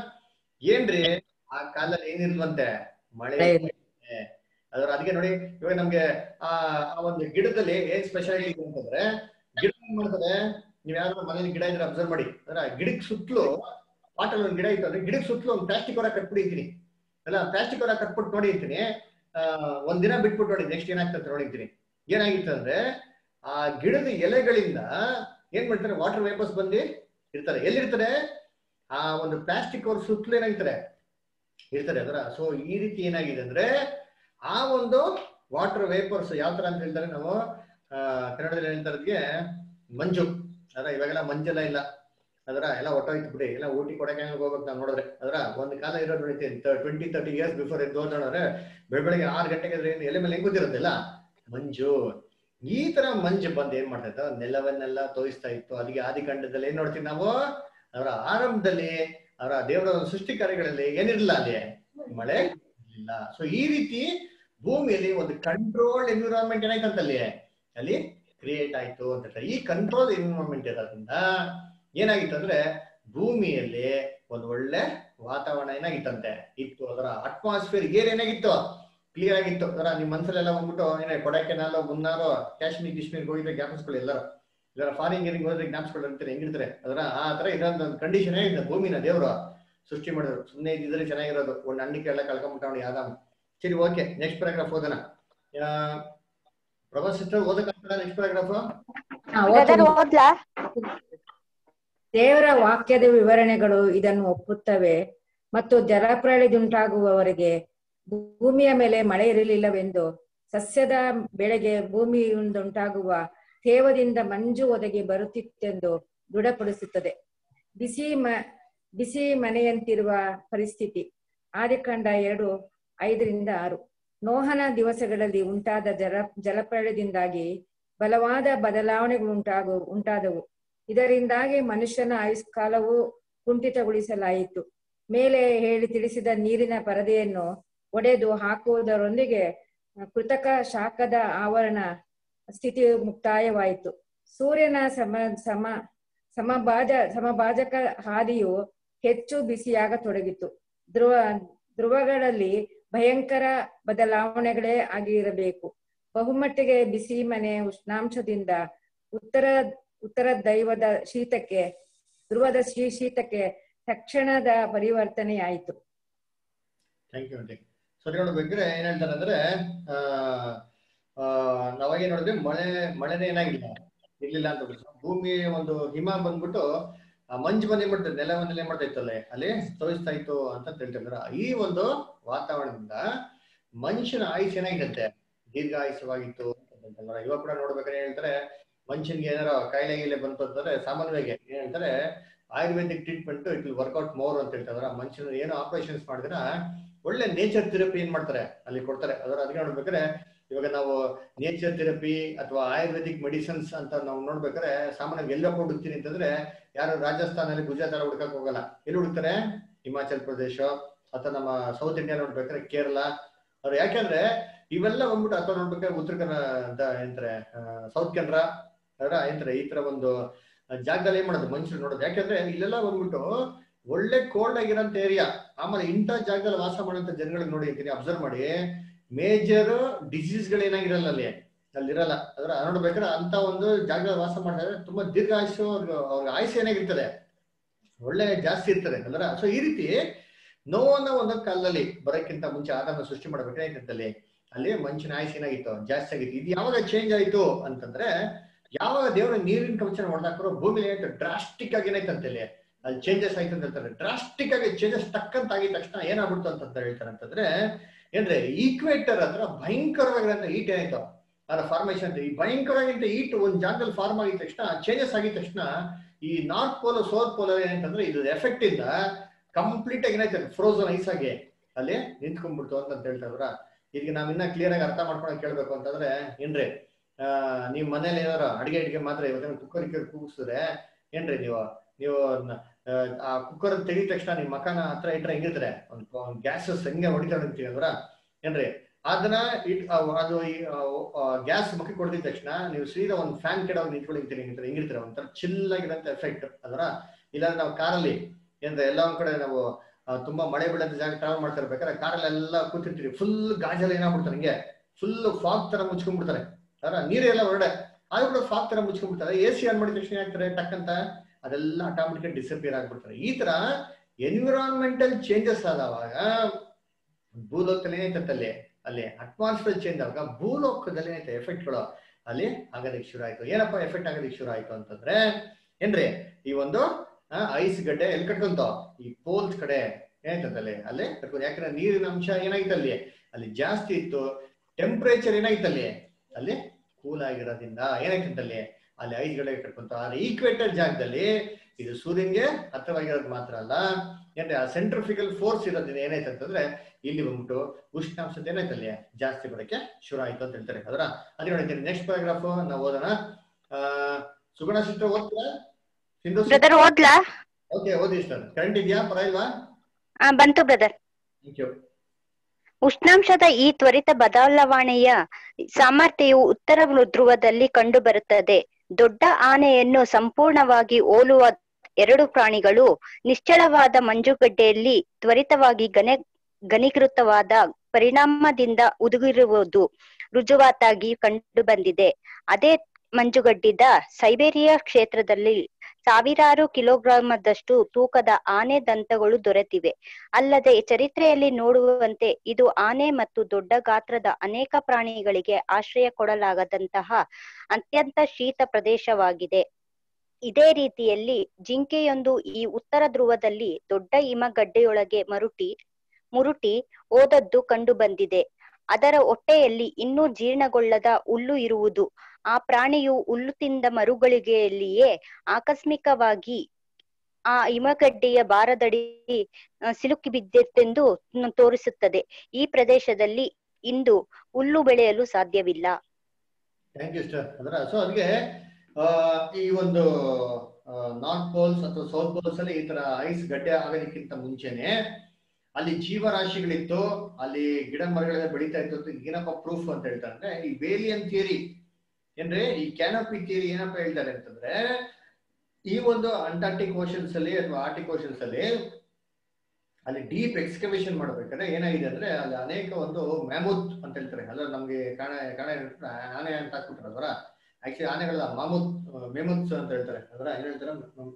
ಏನ್ರಿ ಆ ಕಾಲದಲ್ಲಿ ಏನಿಲ್ವಂತೆ ಮಳೆ ಅದ್ರ ಅದಕ್ಕೆ ನೋಡಿ ಇವಾಗ ನಮ್ಗೆ ಆ ಆ ಒಂದು ಗಿಡದಲ್ಲಿ ಏನ್ ಸ್ಪೆಷಾಲಿಟಿ ಇದೆ ಅಂತಂದ್ರೆ ಗಿಡ ಏನ್ ಮಾಡ್ತಾರೆ ನೀವ್ ಯಾರು ಮನೇಲಿ ಗಿಡ ಇದ್ರೆ ಅಬ್ಸರ್ವ್ ಮಾಡಿ ಅಂದ್ರೆ ಗಿಡಕ್ ಸುತ್ತಲೂ ಪಾಟಲ್ಲಿ ಒಂದು ಗಿಡ ಇತ್ತು ಅಂದ್ರೆ ಗಿಡಕ್ ಸುತ್ತಲೂ ಒಂದು ಪ್ಲಾಸ್ಟಿಕ್ ಹೊರ ಕಟ್ಬಿಟ್ಟಿದ್ದೀನಿ ಅಲ್ಲ ಪ್ಲಾಸ್ಟಿಕ್ ಹೊರ ಕಟ್ಬಿಟ್ಟು ನೋಡಿರ್ತೀನಿ ಆ ಒಂದ್ ದಿನ ಬಿಟ್ಬಿಟ್ಟು ನೋಡಿ ನೆಕ್ಸ್ಟ್ ಏನಾಗ್ತದೆ ನೋಡಿರ್ತೀನಿ ಏನಾಗಿತ್ತು ಅಂದ್ರೆ ಆ ಗಿಡದ ಎಲೆಗಳಿಂದ ಏನ್ ಮಾಡ್ತಾರೆ ವಾಟರ್ ವೇಪರ್ಸ್ ಬಂದು ಇರ್ತಾರೆ ಎಲ್ಲಿರ್ತಾರೆ ಆ ಒಂದು ಪ್ಲಾಸ್ಟಿಕ್ ಅವ್ರ ಸುತ್ತಲೂ ಏನಾಗಿರ್ತಾರೆ ಇರ್ತಾರೆ ಅದರ ಸೊ ಈ ರೀತಿ ಏನಾಗಿದೆ ಅಂದ್ರೆ ಆ ಒಂದು ವಾಟರ್ ವೇಪರ್ಸ್ ಯಾವ ತರ ಅಂತ ಹೇಳ್ತಾರೆ ನಾವು ಆ ಕನ್ನಡದಲ್ಲಿ ಹೇಳ್ತಾರೆ ಅದಕ್ಕೆ ಮಂಜು ಅದರ ಇವಾಗೆಲ್ಲ ಮಂಜೆಲ್ಲ ಇಲ್ಲ ಅದರ ಎಲ್ಲ ಒಟ್ಟೋಯ್ತು ಬಿಡಿ ಎಲ್ಲ ಊಟಿ ಕೊಡಕ್ಕೆ ಹೋಗ್ಬೇಕು ನಾವು ನೋಡಿದ್ರೆ ಅದರ ಒಂದು ಕಾಲ ಇರೋದು ನೋಡಿತೀನಿ ಟ್ವೆಂಟಿ ತರ್ಟಿ ಇಯರ್ಸ್ ಬಿಫೋರ್ ಎದ್ದು ನೋಡಿದ್ರೆ ಬೆಳ ಬೆಳಗ್ಗೆ ಆರು ಗಂಟೆಗೆ ಎದ್ರೆ ಏನು ಎಲೆ ಮೇಲೆ ಹೆಂಗ್ ಗೊತ್ತಿರೋದಿಲ್ಲ ಮಂಜು ಈ ತರ ಮಂಜು ಬಂದು ಏನ್ ಮಾಡ್ತಾ ಇತ್ತು ನೆಲವನ್ನೆಲ್ಲ ತೋರಿಸ್ತಾ ಇತ್ತು ಅದಕ್ಕೆ ಆದಿಕಾಂಡದಲ್ಲಿ ಏನ್ ನೋಡ್ತೀವಿ ನಾವು ಅವರ ಆರಂಭದಲ್ಲಿ ಅವರ ದೇವರ ಒಂದು ಸೃಷ್ಟಿ ಕಾರ್ಯಗಳಲ್ಲಿ ಏನಿರಲಿಲ್ಲ ಅಲ್ಲಿ ಮಳೆ ಇಲ್ಲ ಸೊ ಈ ರೀತಿ ಭೂಮಿಯಲ್ಲಿ ಒಂದು ಕಂಟ್ರೋಲ್ಡ್ ಎನ್ವಿರಾನ್ಮೆಂಟ್ ಏನಾಯ್ತಂತ ಅಲ್ಲಿ ಅಲ್ಲಿ ಕ್ರಿಯೇಟ್ ಆಯ್ತು ಅಂತ ಹೇಳ್ತಾರೆ ಈ ಕಂಟ್ರೋಲ್ ಎನ್ವಿರಾನ್ಮೆಂಟ್ ಇರೋದ್ರಿಂದ ಏನಾಗಿತ್ತು ಅಂದ್ರೆ ಭೂಮಿಯಲ್ಲಿ ಒಂದು ಒಳ್ಳೆ ವಾತಾವರಣ ಏನಾಗಿತ್ತಂತೆ ಇತ್ತು ಅದರ ಅಟ್ಮಾಸ್ಫಿಯರ್ ಏರ್ ಏನಾಗಿತ್ತು ಕ್ಲಿಯರ್ ಆಗಿತ್ತು ಅದರ ನಿಮ್ ಮನ್ಸಲ್ಲೆಲ್ಲ ಬಂದ್ಬಿಟ್ಟು ಏನೇ ಕೊಡಕೆನಾಲು ಮುನ್ನಾರು ಕಾಶ್ಮೀರ್ ಕಿಶ್ಮೀರ್ ಹೋಗಿದ್ರೆ ಜ್ಞಾಪಿಸ್ಕೊಳ್ಳಿ ಎಲ್ಲರೂ ಇದರ ಫಾರಿನ್ ಗೇರಿಂಗ್ ಹೋದ್ರೆ ಜ್ಞಾಪಿಸ್ಕೊಳ್ಳಿರ್ತಾರೆ ಹೆಂಗಿರ್ತಾರೆ ಅದರ ಆ ತರ ಇರೋಂಥ ಒಂದು ಕಂಡೀಷನ್ ಏನಿದೆ ಭೂಮಿನ ದೇವರು ಸೃಷ್ಟಿ ಮಾಡಿದ್ರು ಸುಮ್ಮನೆ ಇದ್ದಿದ್ರೆ ಚೆನ್ನಾಗಿರೋದು ಒಂದು ಹಣ್ಣಿಕೆ ಎಲ್ಲ ಕಳ್ಕೊಂಬಿಟ್ಟವನು ಯಾವ್ದಾಮ ಸರಿ ಓಕೆ ನೆಕ್ಸ್ಟ್ ಪ್ಯಾರಾಗ್ರಾಫ್ ಓದೋಣ ಪ್ರಭಾ ಸಿಸ್ಟರ್ ಓದಕ್ಕಾಗ್ತದ ನೆಕ್ಸ್ಟ್ ಪ್ಯಾರಾಗ್ರಾಫ್ ಬ್ರದರ್ ಓದ್ಲಾ ದೇವರ ವಾಕ್ಯದ ವಿವರಣೆಗಳು ಇದನ್ನು ಒಪ್ಪುತ್ತವೆ ಮತ್ತು ಜಲಪ್ರಳಯದುಂಟಾಗುವವರೆಗೆ ಭೂಮಿಯ ಮೇಲೆ ಮಳೆ ಇರಲಿಲ್ಲವೆಂದು ಸಸ್ಯದ ಬೆಳೆಗೆ ಭೂಮಿಯಿಂದುಂಟಾಗುವ ತೇವದಿಂದ ಮಂಜು ಒದಗಿ ಬರುತ್ತಿತ್ತೆಂದು ದೃಢಪಡಿಸುತ್ತದೆ ಬಿಸಿ ಮ ಬಿಸಿ ಮನೆಯಂತಿರುವ ಪರಿಸ್ಥಿತಿ ಆದಿಕಾಂಡ ಎರಡು ಐದರಿಂದ ಆರು ನೋಹನ ದಿವಸಗಳಲ್ಲಿ ಉಂಟಾದ ಜಲ ಜಲಪ್ರಳಯದಿಂದಾಗಿ ಬಲವಾದ ಬದಲಾವಣೆಗಳುಂಟಾಗು ಉಂಟಾದವು ಇದರಿಂದಾಗಿ ಮನುಷ್ಯನ ಆಯುಷ್ಕಾಲವು ಕುಂಠಿತಗೊಳಿಸಲಾಯಿತು ಮೇಲೆ ಹೇಳಿ ತಿಳಿಸಿದ ನೀರಿನ ಪರದೆಯನ್ನು ಒಡೆದು ಹಾಕುವುದರೊಂದಿಗೆ ಕೃತಕ ಶಾಖದ ಆವರಣ ಸ್ಥಿತಿ ಮುಕ್ತಾಯವಾಯಿತು ಸೂರ್ಯನ ಸಮ ಸಮ ಸಮಭಾಜ ಸಮಭಾಜಕ ಹಾದಿಯು ಹೆಚ್ಚು ಬಿಸಿಯಾಗತೊಡಗಿತು ಧ್ರುವ ಧ್ರುವಗಳಲ್ಲಿ ಭಯಂಕರ ಬದಲಾವಣೆಗಳೇ ಆಗಿರಬೇಕು ಬಹುಮಟ್ಟಿಗೆ ಬಿಸಿ ಮನೆ ಉಷ್ಣಾಂಶದಿಂದ ಉತ್ತರ ಉತ್ತರ ದೈವದ ಶೀತಕ್ಕೆ ಧ್ರುವದ ಶೀ ಶೀತಕ್ಕೆ ತಕ್ಷಣದ ಪರಿವರ್ತನೆಯಾಯಿತು ಥ್ಯಾಂಕ್ ಯು ಆಂಟಿ ಸರಿ ನೋಡ್ಬೇಕ್ರೆ ಏನ್ ಹೇಳ್ತಾರೆ ಅಂದ್ರೆ ಆ ಆ, ನಾವಾಗೇನ್ ನೋಡಿದ್ವಿ ಮಳೆ ಮಳೆನೇ ಏನಾಗಿಲ್ಲ ಇರ್ಲಿಲ್ಲ ಅಂತ ಹೇಳ್ಬಿಟ್ಟು. ಭೂಮಿ ಒಂದು ಹಿಮ ಬಂದ್ಬಿಟ್ಟು ಆ ಮಂಜು ಬಂದ್ ಏನ್ ಮಾಡ್ತದೆ ನೆಲವನ್ನೆಲ್ಲ ಏನ್ ಮಾಡ್ತಾ ಇತ್ತಲ್ಲ ಅಲ್ಲಿ ತೋರಿಸ್ತಾ ಇತ್ತು ಅಂತ ಹೇಳ್ತಿದ್ರ ಈ ಒಂದು ವಾತಾವರಣದಿಂದ ಮನುಷ್ಯನ ಆಯುಷ್ ಏನಾಗಿರುತ್ತೆ ದೀರ್ಘಾಯುಷವಾಗಿತ್ತು ಅಂತ ಹೇಳ್ತಾರೆ ಇವಾಗ ಕೂಡ ನೋಡ್ಬೇಕಾದ್ರೆ ಏನ್ ಹೇಳ್ತಾರೆ ಮನುಷ್ಯನ್ಗೆ ಏನಾರ ಕಾಯಿಲೆ ಗೀಲೆ ಬಂತು ಅಂತಂದ್ರೆ ಸಾಮಾನ್ಯವಾಗಿ ಏನ್ ಹೇಳ್ತಾರೆ ayurvedic treatment it will work out more ಅಂತ ಹೇಳ್ತಾರೆ ಮನುಷ್ಯನ ಏನೋ ಆಪರೇಷನ್ಸ್ ಮಾಡಿದ್ರ ಒಳ್ಳೆ ನೇಚರ್ ಥೆರಪಿ ಏನ್ ಮಾಡ್ತಾರೆ ಅಲ್ಲಿ ಕೊಡ್ತಾರೆ ಅದರ ಅದಕ್ಕೆ ನೋಡ್ಬೇಕಾದ್ರೆ ಇವಾಗ ನಾವು ನೇಚರ್ ಥೆರಪಿ ಅಥವಾ ಆಯುರ್ವೇದಿಕ್ ಮೆಡಿಸಿನ್ಸ್ ಅಂತ ನಾವು ನೋಡ್ಬೇಕಾದ್ರೆ ಸಾಮಾನ್ಯವಾಗಿ ಎಲ್ಲ ಹುಡುಕ್ತೀನಿ ಅಂತಂದ್ರೆ ಯಾರು ರಾಜಸ್ಥಾನಲ್ಲಿ ಗುಜರಾತ್ ಎಲ್ಲ ಹುಡ್ಕಕ್ ಹೋಗಲ್ಲ ಎಲ್ಲಿ ಹುಡುಕ್ತಾರೆ ಹಿಮಾಚಲ್ ಪ್ರದೇಶ ಅಥವಾ ನಮ್ಮ ಸೌತ್ ಇಂಡಿಯಾ ನೋಡ್ಬೇಕಾದ್ರೆ ಕೇರಳ ಅವ್ರು ಯಾಕಂದ್ರೆ ಇವೆಲ್ಲ ಬಂದ್ಬಿಟ್ಟು ಅಥವಾ ನೋಡ್ಬೇಕಾದ್ರೆ ಉತ್ತರ ಕನ್ನಡ ಏನಂತಾರೆ ಸೌತ್ ಕೆನರಾ ಅದರ ಏನಂತಾರೆ ಈ ತರ ಒಂದು ಜಾಗದಲ್ಲಿ ಏನ್ ಮಾಡೋದು ಮನುಷ್ಯರು ನೋಡೋದು ಯಾಕಂದ್ರೆ ಇಲ್ಲೆಲ್ಲ ಬಂದ್ಬಿಟ್ಟು ಒಳ್ಳೆ ಕೋಲ್ಡ್ ಆಗಿರೋಂಥ ಏರಿಯಾ ಆಮೇಲೆ ಇಂಥ ಜಾಗದಲ್ಲಿ ವಾಸ ಮಾಡೋಂಥ ಜನಗಳಿಗೆ ನೋಡಿ ಅಂತೀನಿ ಅಬ್ಸರ್ವ್ ಮಾಡಿ ಮೇಜರ್ ಡಿಸೀಸ್ಗಳು ಏನಾಗಿರಲ್ಲ ಅಲ್ಲಿ ಅಲ್ಲಿರಲ್ಲ ಅದ್ರ ನೋಡ್ಬೇಕಾದ್ರೆ ಅಂತ ಒಂದು ಜಾಗದಲ್ಲಿ ವಾಸ ಮಾಡಿದ್ರೆ ತುಂಬಾ ದೀರ್ಘಾಯುಷು ಅವ್ರಿಗೆ ಅವ್ರಿಗೆ ಆಯುಷ್ ಏನಾಗಿರ್ತದೆ ಒಳ್ಳೆ ಜಾಸ್ತಿ ಇರ್ತದೆ ಅಲ್ರ ಸೊ ಈ ರೀತಿ ನೋವನ್ನ ಒಂದು ಕಾಲದಲ್ಲಿ ಬರೋಕ್ಕಿಂತ ಮುಂಚೆ ಆದಾಮ ಸೃಷ್ಟಿ ಮಾಡ್ಬೇಕಾಗಿತ್ತು ಅಲ್ಲಿ ಅಲ್ಲಿ ಮನುಷ್ಯನ ಆಯುಷ್ ಏನಾಗಿತ್ತು ಜಾಸ್ತಿ ಆಗಿತ್ತು ಇದು ಯಾವಾಗ ಚೇಂಜ್ ಆಯ್ತು ಅಂತಂದ್ರೆ ಯಾವಾಗ ದೇವರ ನೀರಿನ ಕವಚನ ಹೊಡೆದಾಕರೋ ಭೂಮಿ ಏನಾಯ್ತು ಡ್ರಾಸ್ಟಿಕ್ ಆಗಿ ಏನಾಯ್ತಂತೆ ಅಲ್ಲಿ ಅಲ್ಲಿ ಚೇಂಜಸ್ ಆಯ್ತು ಅಂತ ಹೇಳ್ತಾರೆ ಡ್ರಾಸ್ಟಿಕ್ ಆಗಿ ಚೇಂಜಸ್ ಟಕ್ಕಂತ ಆಗಿದ ತಕ್ಷಣ ಏನಾಗ್ಬಿಡ್ತು ಅಂತ ಹೇಳ್ತಾರೆ ಅಂತಂದ್ರೆ ಏನ್ರೆ ಈಕ್ವೇಟರ್ ಹತ್ರ ಭಯಂಕರವಾಗಿರೋ ಹೀಟ್ ಏನಾಯ್ತು ಅದರ ಫಾರ್ಮೇಶನ್ ಅಂತ ಈ ಭಯಂಕರವಾಗಿಂತ ಈಟ್ ಒಂದ್ ಜಾಗದಲ್ಲಿ ಫಾರ್ಮ್ ಆಗಿದ ತಕ್ಷಣ ಚೇಂಜಸ್ ಆಗಿದ ತಕ್ಷಣ ಈ ನಾರ್ತ್ ಪೋಲ್ ಸೌತ್ ಪೋಲ್ ಏನಂತಂದ್ರೆ ಇದು ಎಫೆಕ್ಟ್ ಇಂದ ಕಂಪ್ಲೀಟ್ ಆಗಿ ಏನಾಯ್ತು ಫ್ರೋಸನ್ ಐಸ್ ಆಗಿ ಅಲ್ಲಿ ನಿಂತ್ಕೊಂಡ್ಬಿಡ್ತು ಅಂತ ಹೇಳ್ತಾ ಇದ್ರ ಈಗ ನಾವ್ ಇನ್ನ ಕ್ಲಿಯರ್ ಆಗಿ ಅರ್ಥ ಮಾಡ್ಕೊಂಡು ಕೇಳ್ಬೇಕು ಅಂತಂದ್ರೆ ಏನ್ರಿ ಆ ನೀವ್ ಮನೇಲಿ ಏನಾರ ಅಡಿಗೆ ಅಡಿಗೆ ಮಾತ್ರ ಇವತ್ತಿನ ಕುಕ್ಕರ್ ಗಿಕ್ಕರ್ ಕೂಗಿಸಿದ್ರೆ ಏನ್ರಿ ನೀವು ನೀವು ಅದ್ನ, ಆ, ಆ ಕುಕ್ಕರ್ ತೆಗಿದ ತಕ್ಷಣ ನಿಮ್ ಮಕಾನ ಹತ್ರ ಇಟ್ರೆ ಹೆಂಗಿದ್ರೆ ಒಂದು ಗ್ಯಾಸ್ ಹೆಂಗೆ ಹೊಡಿತಾರೆ ಅಂತೀವಿ ಅಂದ್ರ ಏನ್ರಿ ಅದನ್ನ ಇಟ್ ಅವ್- ಅದು ಗ್ಯಾಸ್ ಮುಖಕ್ಕೆ ಕೊಡ್ದಿದ ತಕ್ಷಣ ನೀವು ಸೀದಾ ಒಂದು ಫ್ಯಾನ್ ಕೆಡ ನಿಂತ್ಕೊಂಡು ನಿಂತೀರಿ ಹೆಂಗಿರ್ತಾರೆ ಹೆಂಗಿರ್ತಾರೆ ಒಂಥರ ಚಿಲ್ ಆಗಿರೋಂಥ ಎಫೆಕ್ಟ್ ಅದರ ಇಲ್ಲ ನಾವು ಕಾರಲ್ಲಿ ಏನ್ರೆ ಎಲ್ಲ ಒಂದ್ ಕಡೆ ನಾವು ಆ, ತುಂಬಾ ಮಳೆ ಬೀಳಂತ ಜಾಗ ಟ್ರಾವೆಲ್ ಮಾಡ್ತಾ ಇರ್ಬೇಕಾದ್ರೆ ಕಾರಲ್ಲಿ ಎಲ್ಲ ಕೂತಿರ್ತೀರಿ ಫುಲ್ ಗಾಜೆಲ್ಲ ಏನಾಗ್ಬಿಡ್ತಾರೆ ಹಿಂಗೆ ಫುಲ್ ಫಾಗ್ ತರ ಮುಚ್ಕೊಂಡ್ಬಿಡ್ತಾರೆ ಅದರ ನೀರೆಲ್ಲ ಹೊರಡೆ ಆದ್ರೂ ಕೂಡ ಫಾಗ್ ತರ ಮುಚ್ಕೊಂಡ್ಬಿಡ್ತಾರೆ ಎ ಸಿ ಆನ್ ಮಾಡಿದ ತಕ್ಷಣ ಏನಾಗ್ತಾರೆ ಟಕ್ ಅಂತ ಅದೆಲ್ಲ ಆಟೋಮೆಟಿಕ್ ಡಿಸಪಿಯರ್ ಆಗ್ಬಿಡ್ತಾರೆ ಈ ತರ ಎನ್ವಿರಾನ್ಮೆಂಟಲ್ ಚೇಂಜಸ್ ಆದವಾಗ ಭೂಲೋಕದಲ್ಲಿ ಏನಾಯ್ತಂತೆ ಅಲ್ಲಿ ಅಲ್ಲಿ ಅಟ್ಮಾಸ್ಫಿಯರ್ ಚೇಂಜ್ ಆವಾಗ ಭೂಲೋಕದಲ್ಲಿ ಏನಾಯ್ತು ಎಫೆಕ್ಟ್ಗಳು ಅಲ್ಲಿ ಆಗೋದಕ್ಕೆ ಶುರು ಆಯ್ತು ಏನಪ್ಪ ಎಫೆಕ್ಟ್ ಆಗೋದಕ್ಕೆ ಶುರು ಆಯ್ತು ಅಂತಂದ್ರೆ ಏನ್ರಿ ಈ ಒಂದು ಐಸ್ ಗಡ್ಡೆ ಎಲ್ಲಿ ಕಟ್ಕೊಂತ ಈ ಪೋಲ್ಸ್ ಕಡೆ ಏನಾಯ್ತಂತಲ್ಲಿ ಅಲ್ಲಿ ಕಟ್ಕೊಂಡು ಯಾಕಂದ್ರೆ ನೀರಿನ ಅಂಶ ಏನಾಯ್ತು ಅಲ್ಲಿ ಅಲ್ಲಿ ಜಾಸ್ತಿ ಇತ್ತು ಟೆಂಪರೇಚರ್ ಏನಾಯ್ತು ಅಲ್ಲಿ ಅಲ್ಲಿ ಕೂಲ್ ಆಗಿರೋದ್ರಿಂದ ಏನಾಯ್ತಂತಲ್ಲಿ ಅಲ್ಲಿ ಐಸ್ ಗಡ್ಡೆ ಕಟ್ಕೊಂತ ಆದ್ರೆ ಈಕ್ವೇಟರ್ ಜಾಗದಲ್ಲಿ ಇದು ಸೂರ್ಯನ್ಗೆ ಹತ್ತಿರವಾಗಿರೋದು ಮಾತ್ರ ಅಲ್ಲ ಏನ್ರಿ ಆ ಸೆಂಟ್ರಿಫಿಕಲ್ ಫೋರ್ಸ್ ಇರೋದ್ರಿಂದ ಏನಾಯ್ತು ಅಂತಂದ್ರೆ ಇಲ್ಲಿ ಬಂದ್ಬಿಟ್ಟು ಉಷ್ಣಾಂಶದ ಏನಾಯ್ತು ಅಲ್ಲಿ ಜಾಸ್ತಿ ಬರೋಕ್ಕೆ ಶುರು ಆಯ್ತು ಅಂತ ಹೇಳ್ತಾರೆ ಅದರ ಅದೇ ನೋಡಿದ್ದೀನಿ ನೆಕ್ಸ್ಟ್ ಪ್ಯಾರಾಗ್ರಾಫ್ ನಾವು ಓದೋಣ ಆ ಸುಗುಣ ಸಿಸ್ಟರ್ ಓದ್ತೀರಾ ಸಿಂಧು ಬ್ರದರ್ ಓದ್ಲಾ ಓಕೆ ಓದಿ ಸರ್ ಕರೆಂಟ್ ಇದೆಯಾ ಪರವಾಗಿಲ್ವಾ ಆ, ಬಂತು ಬ್ರದರ್ ಥ್ಯಾಂಕ್ ಯು ಉಷ್ಣಾಂಶದ ಈ ತ್ವರಿತ ಬದಲಾವಣೆಯ ಸಾಮರ್ಥ್ಯವು ಉತ್ತರ ಧ್ರುವದಲ್ಲಿ ಕಂಡುಬರುತ್ತದೆ ದೊಡ್ಡ ಆನೆಯನ್ನು ಸಂಪೂರ್ಣವಾಗಿ ಹೋಲುವ ಎರಡು ಪ್ರಾಣಿಗಳು ನಿಶ್ಚಳವಾದ ಮಂಜುಗಡ್ಡೆಯಲ್ಲಿ ತ್ವರಿತವಾಗಿ ಗನೆ ಘನೀಕೃತವಾದ ಪರಿಣಾಮದಿಂದ ಉದುಗಿರುವುದು ರುಜುವಾತಾಗಿ ಕಂಡುಬಂದಿದೆ ಅದೇ ಮಂಜುಗಡ್ಡಿದ ಸೈಬೇರಿಯಾ ಕ್ಷೇತ್ರದಲ್ಲಿ ಸಾವಿರಾರು ಕಿಲೋಗ್ರಾಮದಷ್ಟು ತೂಕದ ಆನೆ ದಂತಗಳು ದೊರೆತಿವೆ ಅಲ್ಲದೆ ಚರಿತ್ರೆಯಲ್ಲಿ ನೋಡುವಂತೆ ಇದು ಆನೆ ಮತ್ತು ದೊಡ್ಡ ಗಾತ್ರದ ಅನೇಕ ಪ್ರಾಣಿಗಳಿಗೆ ಆಶ್ರಯ ಕೊಡಲಾಗದಂತಹ ಅತ್ಯಂತ ಶೀತ ಪ್ರದೇಶವಾಗಿದೆ ಇದೇ ರೀತಿಯಲ್ಲಿ ಜಿಂಕೆಯೊಂದು ಈ ಉತ್ತರ ಧ್ರುವದಲ್ಲಿ ದೊಡ್ಡ ಹಿಮಗಡ್ಡೆಯೊಳಗೆ ಮರುಟಿ ಮುರುಟಿ ಹೋದದ್ದು ಕಂಡುಬಂದಿದೆ ಅದರ ಹೊಟ್ಟೆಯಲ್ಲಿ ಇನ್ನೂ ಜೀರ್ಣಗೊಳ್ಳದ ಹುಲ್ಲು ಇರುವುದು ಆ ಪ್ರಾಣಿಯು ಹುಲ್ಲು ತಿಂದ ಮರುಗಳಿಗೆಯಲ್ಲಿಯೇ ಆಕಸ್ಮಿಕವಾಗಿ ಆ ಹಿಮಗಡ್ಡೆಯ ಬಾರದಡಿ ಆ, ಸಿಲುಕಿ ಬಿದ್ದಿತ್ತೆಂದು ನ- ತೋರಿಸುತ್ತದೆ ಈ ಪ್ರದೇಶದಲ್ಲಿ ಇಂದು ಹುಲ್ಲು ಬೆಳೆಯಲು ಸಾಧ್ಯವಿಲ್ಲ ಥ್ಯಾಂಕ್ ಯು ಸರ್ ಅದರ ಸೊ ಅದಕ್ಕೆ ಆ, ಈ ಒಂದು ನಾರ್ತ್ ಪೋಲ್ಸ್ ಅಥವಾ ಸೌತ್ ಪೋಲ್ಸ್ ಅಲ್ಲಿ ಈ ತರ ಐಸ್ ಗಡ್ಡೆ ಆಗೋದಕ್ಕಿಂತ ಮುಂಚೆನೆ ಅಲ್ಲಿ ಜೀವರಾಶಿಗಳಿತ್ತು ಅಲ್ಲಿ ಗಿಡ ಮರಗಳೆಲ್ಲ ಬೆಳೀತಾ ಇತ್ತು ಅಂತ ಏನಪ್ಪ ಪ್ರೂಫ್ ಅಂತ ಹೇಳ್ತಾರೆ ಅಂದ್ರೆ ಈ ವೇಲಿಯನ್ ಥಿಯರಿ ಏನ್ರಿ ಈ ಕ್ಯಾನಪಿ ಥಿಯರಿ ಏನಪ್ಪ ಹೇಳ್ತಾರೆ ಅಂತಂದ್ರೆ ಈ ಒಂದು ಅಂಟಾರ್ಟಿಕ್ ಓಷನ್ಸ್ ಅಲ್ಲಿ ಅಥವಾ ಆರ್ಟಿಕ್ ಓಷನ್ಸ್ ಅಲ್ಲಿ ಅಲ್ಲಿ ಡೀಪ್ ಎಕ್ಸ್ಕವೇಷನ್ ಮಾಡ್ಬೇಕಾದ್ರೆ ಏನಾಗಿದೆ ಅಂದ್ರೆ ಅಲ್ಲಿ ಅನೇಕ ಒಂದು ಮ್ಯಾಮೂತ್ ಅಂತ ಹೇಳ್ತಾರೆ ಅಲ್ಲ ನಮ್ಗೆ ಕಾಣ ಕಾಣ ಆನೆ ಅಂತ ಹಾಕ್ಬಿಟ್ರೆ ಅದರ ಆಕ್ಚುಲಿ ಆನೆಗಳ ಮಾಮೂತ್ ಮೇಮುತ್ಸ್ ಅಂತ ಹೇಳ್ತಾರೆ ಅದರ ಏನ್ ಹೇಳ್ತಾರೆ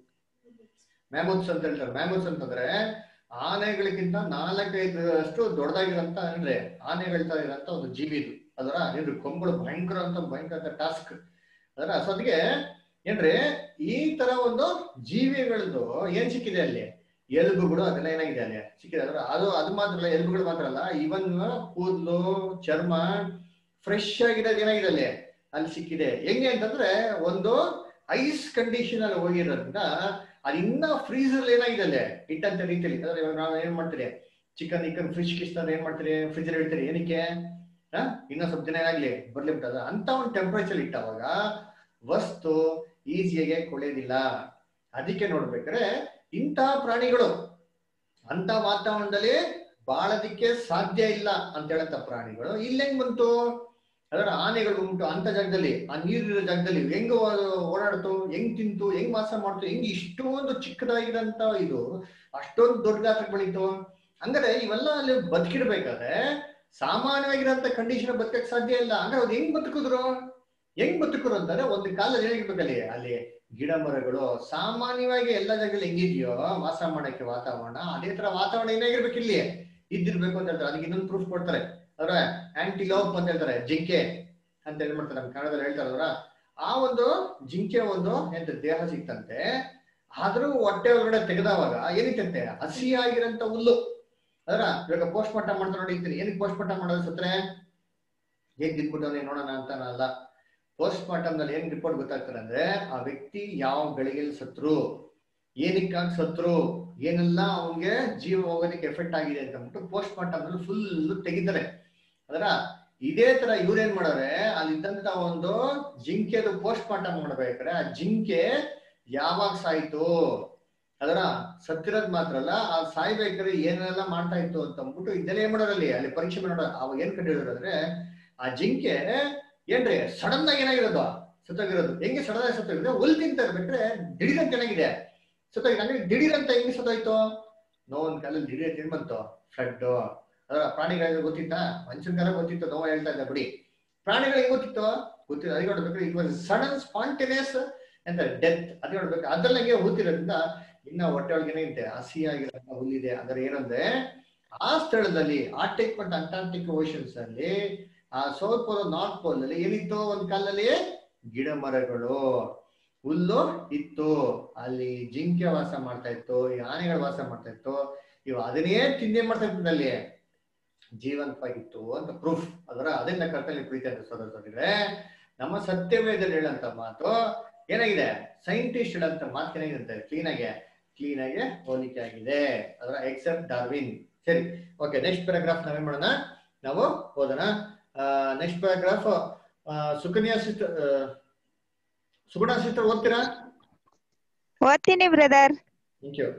ಮ್ಯಾಮೂತ್ಸ್ ಅಂತ ಹೇಳ್ತಾರೆ ಮ್ಯಾಮೂತ್ಸ್ ಅಂತಂದ್ರೆ ಆನೆಗಳಿಗಿಂತ ನಾಲ್ಕೈದರಷ್ಟು ದೊಡ್ಡದಾಗಿರೋಂತ ಅಂದ್ರೆ ಆನೆಗಳ್ತಾ ಇರೋಂತ ಒಂದು ಜೀವಿ ಇದು ಅದರ ಇದು ಕೊಂಬಳು ಭಯಂಕರ ಅಂತ ಭಯಂಕರ ಟಾಸ್ಕ್ ಅದರ ಸೊ ಅದಕ್ಕೆ ಏನ್ರಿ ಈ ತರ ಒಂದು ಜೀವಿಗಳದ್ದು ಏನ್ ಸಿಕ್ಕಿದೆ ಅಲ್ಲಿ ಎಲುಬುಗಳು ಅದೆಲ್ಲ ಏನಾಗಿದೆ ಅಲ್ಲಿ ಸಿಕ್ಕಿದೆ ಅದರ ಅದು ಅದು ಮಾತ್ರ ಅಲ್ಲ ಎಲುಬುಗಳು ಮಾತ್ರ ಅಲ್ಲ ಇವನ್ ಕೂದಲು ಚರ್ಮ ಫ್ರೆಶ್ ಆಗಿರೋದು ಏನಾಗಿದೆ ಅಲ್ಲಿ ಅಲ್ಲಿ ಸಿಕ್ಕಿದೆ ಹೆಂಗೆ ಅಂತಂದ್ರೆ ಒಂದು ಐಸ್ ಕಂಡೀಷನ್ ಅಲ್ಲಿ ಹೋಗಿರೋದ್ರಿಂದ ಅದು ಇನ್ನ ಫ್ರೀಸರ್ ಏನಾಗಿದೆ ಅಲ್ಲಿ ಇಟ್ಟಂತ ರೀತಿಯಲ್ಲಿ ಅಂದ್ರೆ ಇವಾಗ ನಾವು ಏನ್ ಮಾಡ್ತೀರಿ ಚಿಕನ್ ಇಕ್ಕನ್ ಫಿಶ್ ಕಿಶ್ ಏನ್ ಮಾಡ್ತೀರಿ ಫ್ರಿಜ್ ಇಡ್ತೀರಿ ಏನಕ್ಕೆ ಹಾ ಇನ್ನೂ ಸ್ವಲ್ಪ ದಿನ ಏನಾಗ್ಲಿ ಬರ್ಲಿ ಬಿಟ್ಟದ ಅಂತ ಒಂದು ಟೆಂಪರೇಚರ್ ಇಟ್ಟವಾಗ ವಸ್ತು ಈಸಿಯಾಗಿ ಕೊಳೆಯೋದಿಲ್ಲ ಅದಕ್ಕೆ ನೋಡ್ಬೇಕಾದ್ರೆ ಇಂತಹ ಪ್ರಾಣಿಗಳು ಅಂತ ವಾತಾವರಣದಲ್ಲಿ ಬಾಳೋದಿಕ್ಕೆ ಸಾಧ್ಯ ಇಲ್ಲ ಅಂತ ಹೇಳಂತ ಪ್ರಾಣಿಗಳು ಇಲ್ಲಿ ಹೆಂಗ್ ಬಂತು ಅದರ ಆನೆಗಳು ಉಂಟು ಅಂತ ಜಾಗದಲ್ಲಿ ಆ ನೀರಿರೋ ಜಾಗದಲ್ಲಿ ಹೆಂಗ್ ಓ- ಓಡಾಡ್ತು ಹೆಂಗ್ ತಿಂತು ಹೆಂಗ್ ವಾಸ ಮಾಡ್ತು ಹೆಂಗ್ ಇಷ್ಟೊಂದು ಚಿಕ್ಕದಾಗಿರಂತ ಇದು ಅಷ್ಟೊಂದು ದೊಡ್ಡ ಗಾತ್ರಕ್ಕೆ ಬೆಳೀತು ಹಂಗಾರೆ ಇವೆಲ್ಲ ಅಲ್ಲಿ ಬದುಕಿರ್ಬೇಕಾದ್ರೆ ಸಾಮಾನ್ಯವಾಗಿರೋಂಥ ಕಂಡೀಷನ್ ಬದುಕಕ್ ಸಾಧ್ಯ ಇಲ್ಲ ಹಂಗಾರೆ ಅವ್ರು ಹೆಂಗ್ ಬದುಕಿದ್ರು ಹೆಂಗ್ ಬದುಕರು ಅಂತಂದ್ರೆ ಒಂದು ಕಾಲದಲ್ಲಿ ಏನಾಗಿರ್ಬೇಕಲ್ಲಿ ಅಲ್ಲಿ ಗಿಡ ಮರಗಳು ಸಾಮಾನ್ಯವಾಗಿ ಎಲ್ಲ ಜಾಗದಲ್ಲಿ ಹೆಂಗಿದ್ಯೋ ವಾಸ ಮಾಡಕ್ಕೆ ವಾತಾವರಣ ಅದೇ ತರ ವಾತಾವರಣ ಏನಾಗಿರ್ಬೇಕು ಇಲ್ಲಿ ಇದ್ದಿರ್ಬೇಕು ಅಂತ ಹೇಳ್ತಾರೆ ಅದಕ್ಕೆ ಇನ್ನೊಂದು ಪ್ರೂಫ್ ಕೊಡ್ತಾರೆ ಅವ್ರ ಆಂಟಿಲೋಪ್ ಅಂತ ಹೇಳ್ತಾರೆ ಜಿಂಕೆ ಅಂತ ಏನ್ ಮಾಡ್ತಾರೆ ನಮ್ಮ ಕನ್ನಡದಲ್ಲಿ ಹೇಳ್ತಾರೆ ಅವ್ರ ಆ ಒಂದು ಜಿಂಕೆ ಒಂದು ಎಂತ ದೇಹ ಸಿಕ್ತಂತೆ ಆದ್ರೂ ಹೊಟ್ಟೆ ಒಳಗಡೆ ತೆಗೆದವಾಗ ಏನಿತ್ತಂತೆ ಹಸಿಯಾಗಿರಂತ ಹುಲ್ಲು ಅದರ ಇವಾಗ ಪೋಸ್ಟ್ ಮಾರ್ಟಮ್ ಮಾಡ್ತಾರೆ ನೋಡಿ ಏನಕ್ಕೆ ಪೋಸ್ಟ್ ಮಾರ್ಟಮ್ ಮಾಡೋದು ಸತ್ರೆ ಹೇಗ್ ಇದ್ಬಿಟ್ಟವನೇ ನೋಡೋಣ ಅಂತ ಅಲ್ಲ ಪೋಸ್ಟ್ ಮಾರ್ಟಮ್ ನಲ್ಲಿ ಏನ್ ರಿಪೋರ್ಟ್ ಗೊತ್ತಾಗ್ತಾರೆ ಅಂದ್ರೆ ಆ ವ್ಯಕ್ತಿ ಯಾವ ಗಳಿಗೆಯಲ್ಲಿ ಸತ್ರು ಏನಕ್ಕಾಗಿ ಸತ್ರು ಏನೆಲ್ಲ ಅವನ್ಗೆ ಜೀವ ಹೋಗೋದಕ್ಕೆ ಎಫೆಕ್ಟ್ ಆಗಿದೆ ಅಂತ ಅಂದ್ಬಿಟ್ಟು ಪೋಸ್ಟ್ ಮಾರ್ಟಮ್ ನಲ್ಲಿ ಫುಲ್ ತೆಗಿತಾರೆ ಅದರ ಇದೇ ತರ ಇವ್ರೇನ್ ಮಾಡೋರೆ ಅಲ್ಲಿದ್ದಂತ ಒಂದು ಜಿಂಕೆದು ಪೋಸ್ಟ್ ಮಾರ್ಟಮ್ ಮಾಡ್ಬೇಕಾದ್ರೆ ಆ ಜಿಂಕೆ ಯಾವಾಗ ಸಾಯ್ತು ಅದರ ಸತ್ತಿರೋದ್ ಮಾತ್ರ ಅಲ್ಲ ಆ ಸಾಯ್ಬೇಕಾದ್ರೆ ಏನೆಲ್ಲ ಮಾಡ್ತಾ ಇತ್ತು ಅಂತ ಅಂದ್ಬಿಟ್ಟು ಇದೆಲ್ಲ ಏನ್ ಮಾಡೋರಲ್ಲಿ ಅಲ್ಲಿ ಪರೀಕ್ಷೆ ಮಾಡೋಣ ಅವಾಗ ಏನ್ ಕಂಡಿರೋದು ಅಂದ್ರೆ ಆ ಜಿಂಕೆ ಏನ್ರಿ ಸಡನ್ ಆಗಿ ಏನಾಗಿರೋದು ಸತ್ತೋಗಿರೋದು ಹೆಂಗೆ ಸಡನ್ ಆಗಿ ಸತ್ತೋಗಿದೆ ಹುಲ್ ತಿಂತಾ ಇರ್ಬೇಕ್ರೆ ದಿಢೀರ್ ಅಂತ ಏನಾಗಿದೆ ಸತ್ತೋಗಿದೆ ಹಂಗೆ ದಿಢೀರ್ ಅಂತ ಹೆಂಗೆ ಸತ್ತೋಯ್ತು ನೋವನ್ ಕಾಲಲ್ಲಿ ದಿಢೀರ್ ಅಂತ ಏನ್ ಬಂತು ಫ್ಲಡ್ ಅದರ ಪ್ರಾಣಿಗಳಿಗೆ ಗೊತ್ತಿತ್ತಾ ಮನುಷ್ಯನ ಕಾಲ ಗೊತ್ತಿತ್ತು ನೋವು ಹೇಳ್ತಾ ಇದ್ದ ಬಿಡಿ ಪ್ರಾಣಿಗಳಿಗೆ ಗೊತ್ತಿತ್ತು ಗೊತ್ತಿಲ್ಲ ಅದಕ್ಕೆ ನೋಡ್ಬೇಕು ಇಟ್ ವಾಸ್ ಸಡನ್ ಸ್ಪಾಂಟೇನಿಯಸ್ ಅಂತ ಡೆತ್ ಅದೇ ನೋಡ್ಬೇಕು ಅದ್ರಲ್ಲಿ ಹಂಗೆ ಗೊತ್ತಿರೋದ್ರಿಂದ ಇನ್ನ ಹೊಟ್ಟೆ ಒಳಗೇನೆ ಇದೆ ಹಸಿಯಾಗಿರೋ ಹುಲ್ಲಿದೆ ಅದರ ಏನಂದ್ರೆ ಆ ಸ್ಥಳದಲ್ಲಿ ಆರ್ಟಿಕ್ ಮತ್ತು ಅಂಟಾರ್ಟಿಕ್ ಓಷನ್ಸ್ ಅಲ್ಲಿ ಆ ಸೌತ್ ಪೋಲ್ ನಾರ್ತ್ ಪೋಲ್ ಅಲ್ಲಿ ಏನಿತ್ತು ಒಂದ್ ಕಾಲದಲ್ಲಿ ಗಿಡ ಮರಗಳು ಹುಲ್ಲು ಇತ್ತು ಅಲ್ಲಿ ಜಿಂಕೆ ವಾಸ ಮಾಡ್ತಾ ಇತ್ತು ಈ ಆನೆಗಳು ವಾಸ ಮಾಡ್ತಾ ಇತ್ತು ಇವು ಅದನ್ನೇ ತಿಂದೆ ಮಾಡ್ತಾ ಇತ್ತು ಅಲ್ಲಿ ಜೀವಂತವಾಗಿತ್ತು ಅಂತ ಪ್ರೂಫ್ ಅದರ ಅದನ್ನ ಕರ್ತಲ್ಲಿ ಪ್ರೀತಿ ಅಂತ ಸೋದರಿದ್ರೆ ನಮ್ಮ ಸತ್ಯವೇದಲ್ಲಿ ಹೇಳಂತ ಮಾತು ಏನಾಗಿದೆ ಸೈಂಟಿಸ್ಟ್ ಹೇಳಂತ ಮಾತು ಏನಾಗಿದೆ ಕ್ಲೀನ್ ಆಗಿ ಕ್ಲೀನ್ ಆಗಿ ಹೋಲಿಕೆ ಆಗಿದೆ ಅದರ ಎಕ್ಸೆಪ್ಟ್ ಡಾರ್ವಿನ್ ಸರಿ ಓಕೆ ನೆಕ್ಸ್ಟ್ ಪ್ಯಾರಾಗ್ರಾಫ್ ನಾವೇನ್ ಮಾಡೋಣ ನಾವು ಓದೋಣ next paragraph Sukanya sister Suguna sister ಓದ್ತೀರಾ ಓದ್ತೀನಿ ಬ್ರದರ್ ಥ್ಯಾಂಕ್ ಯು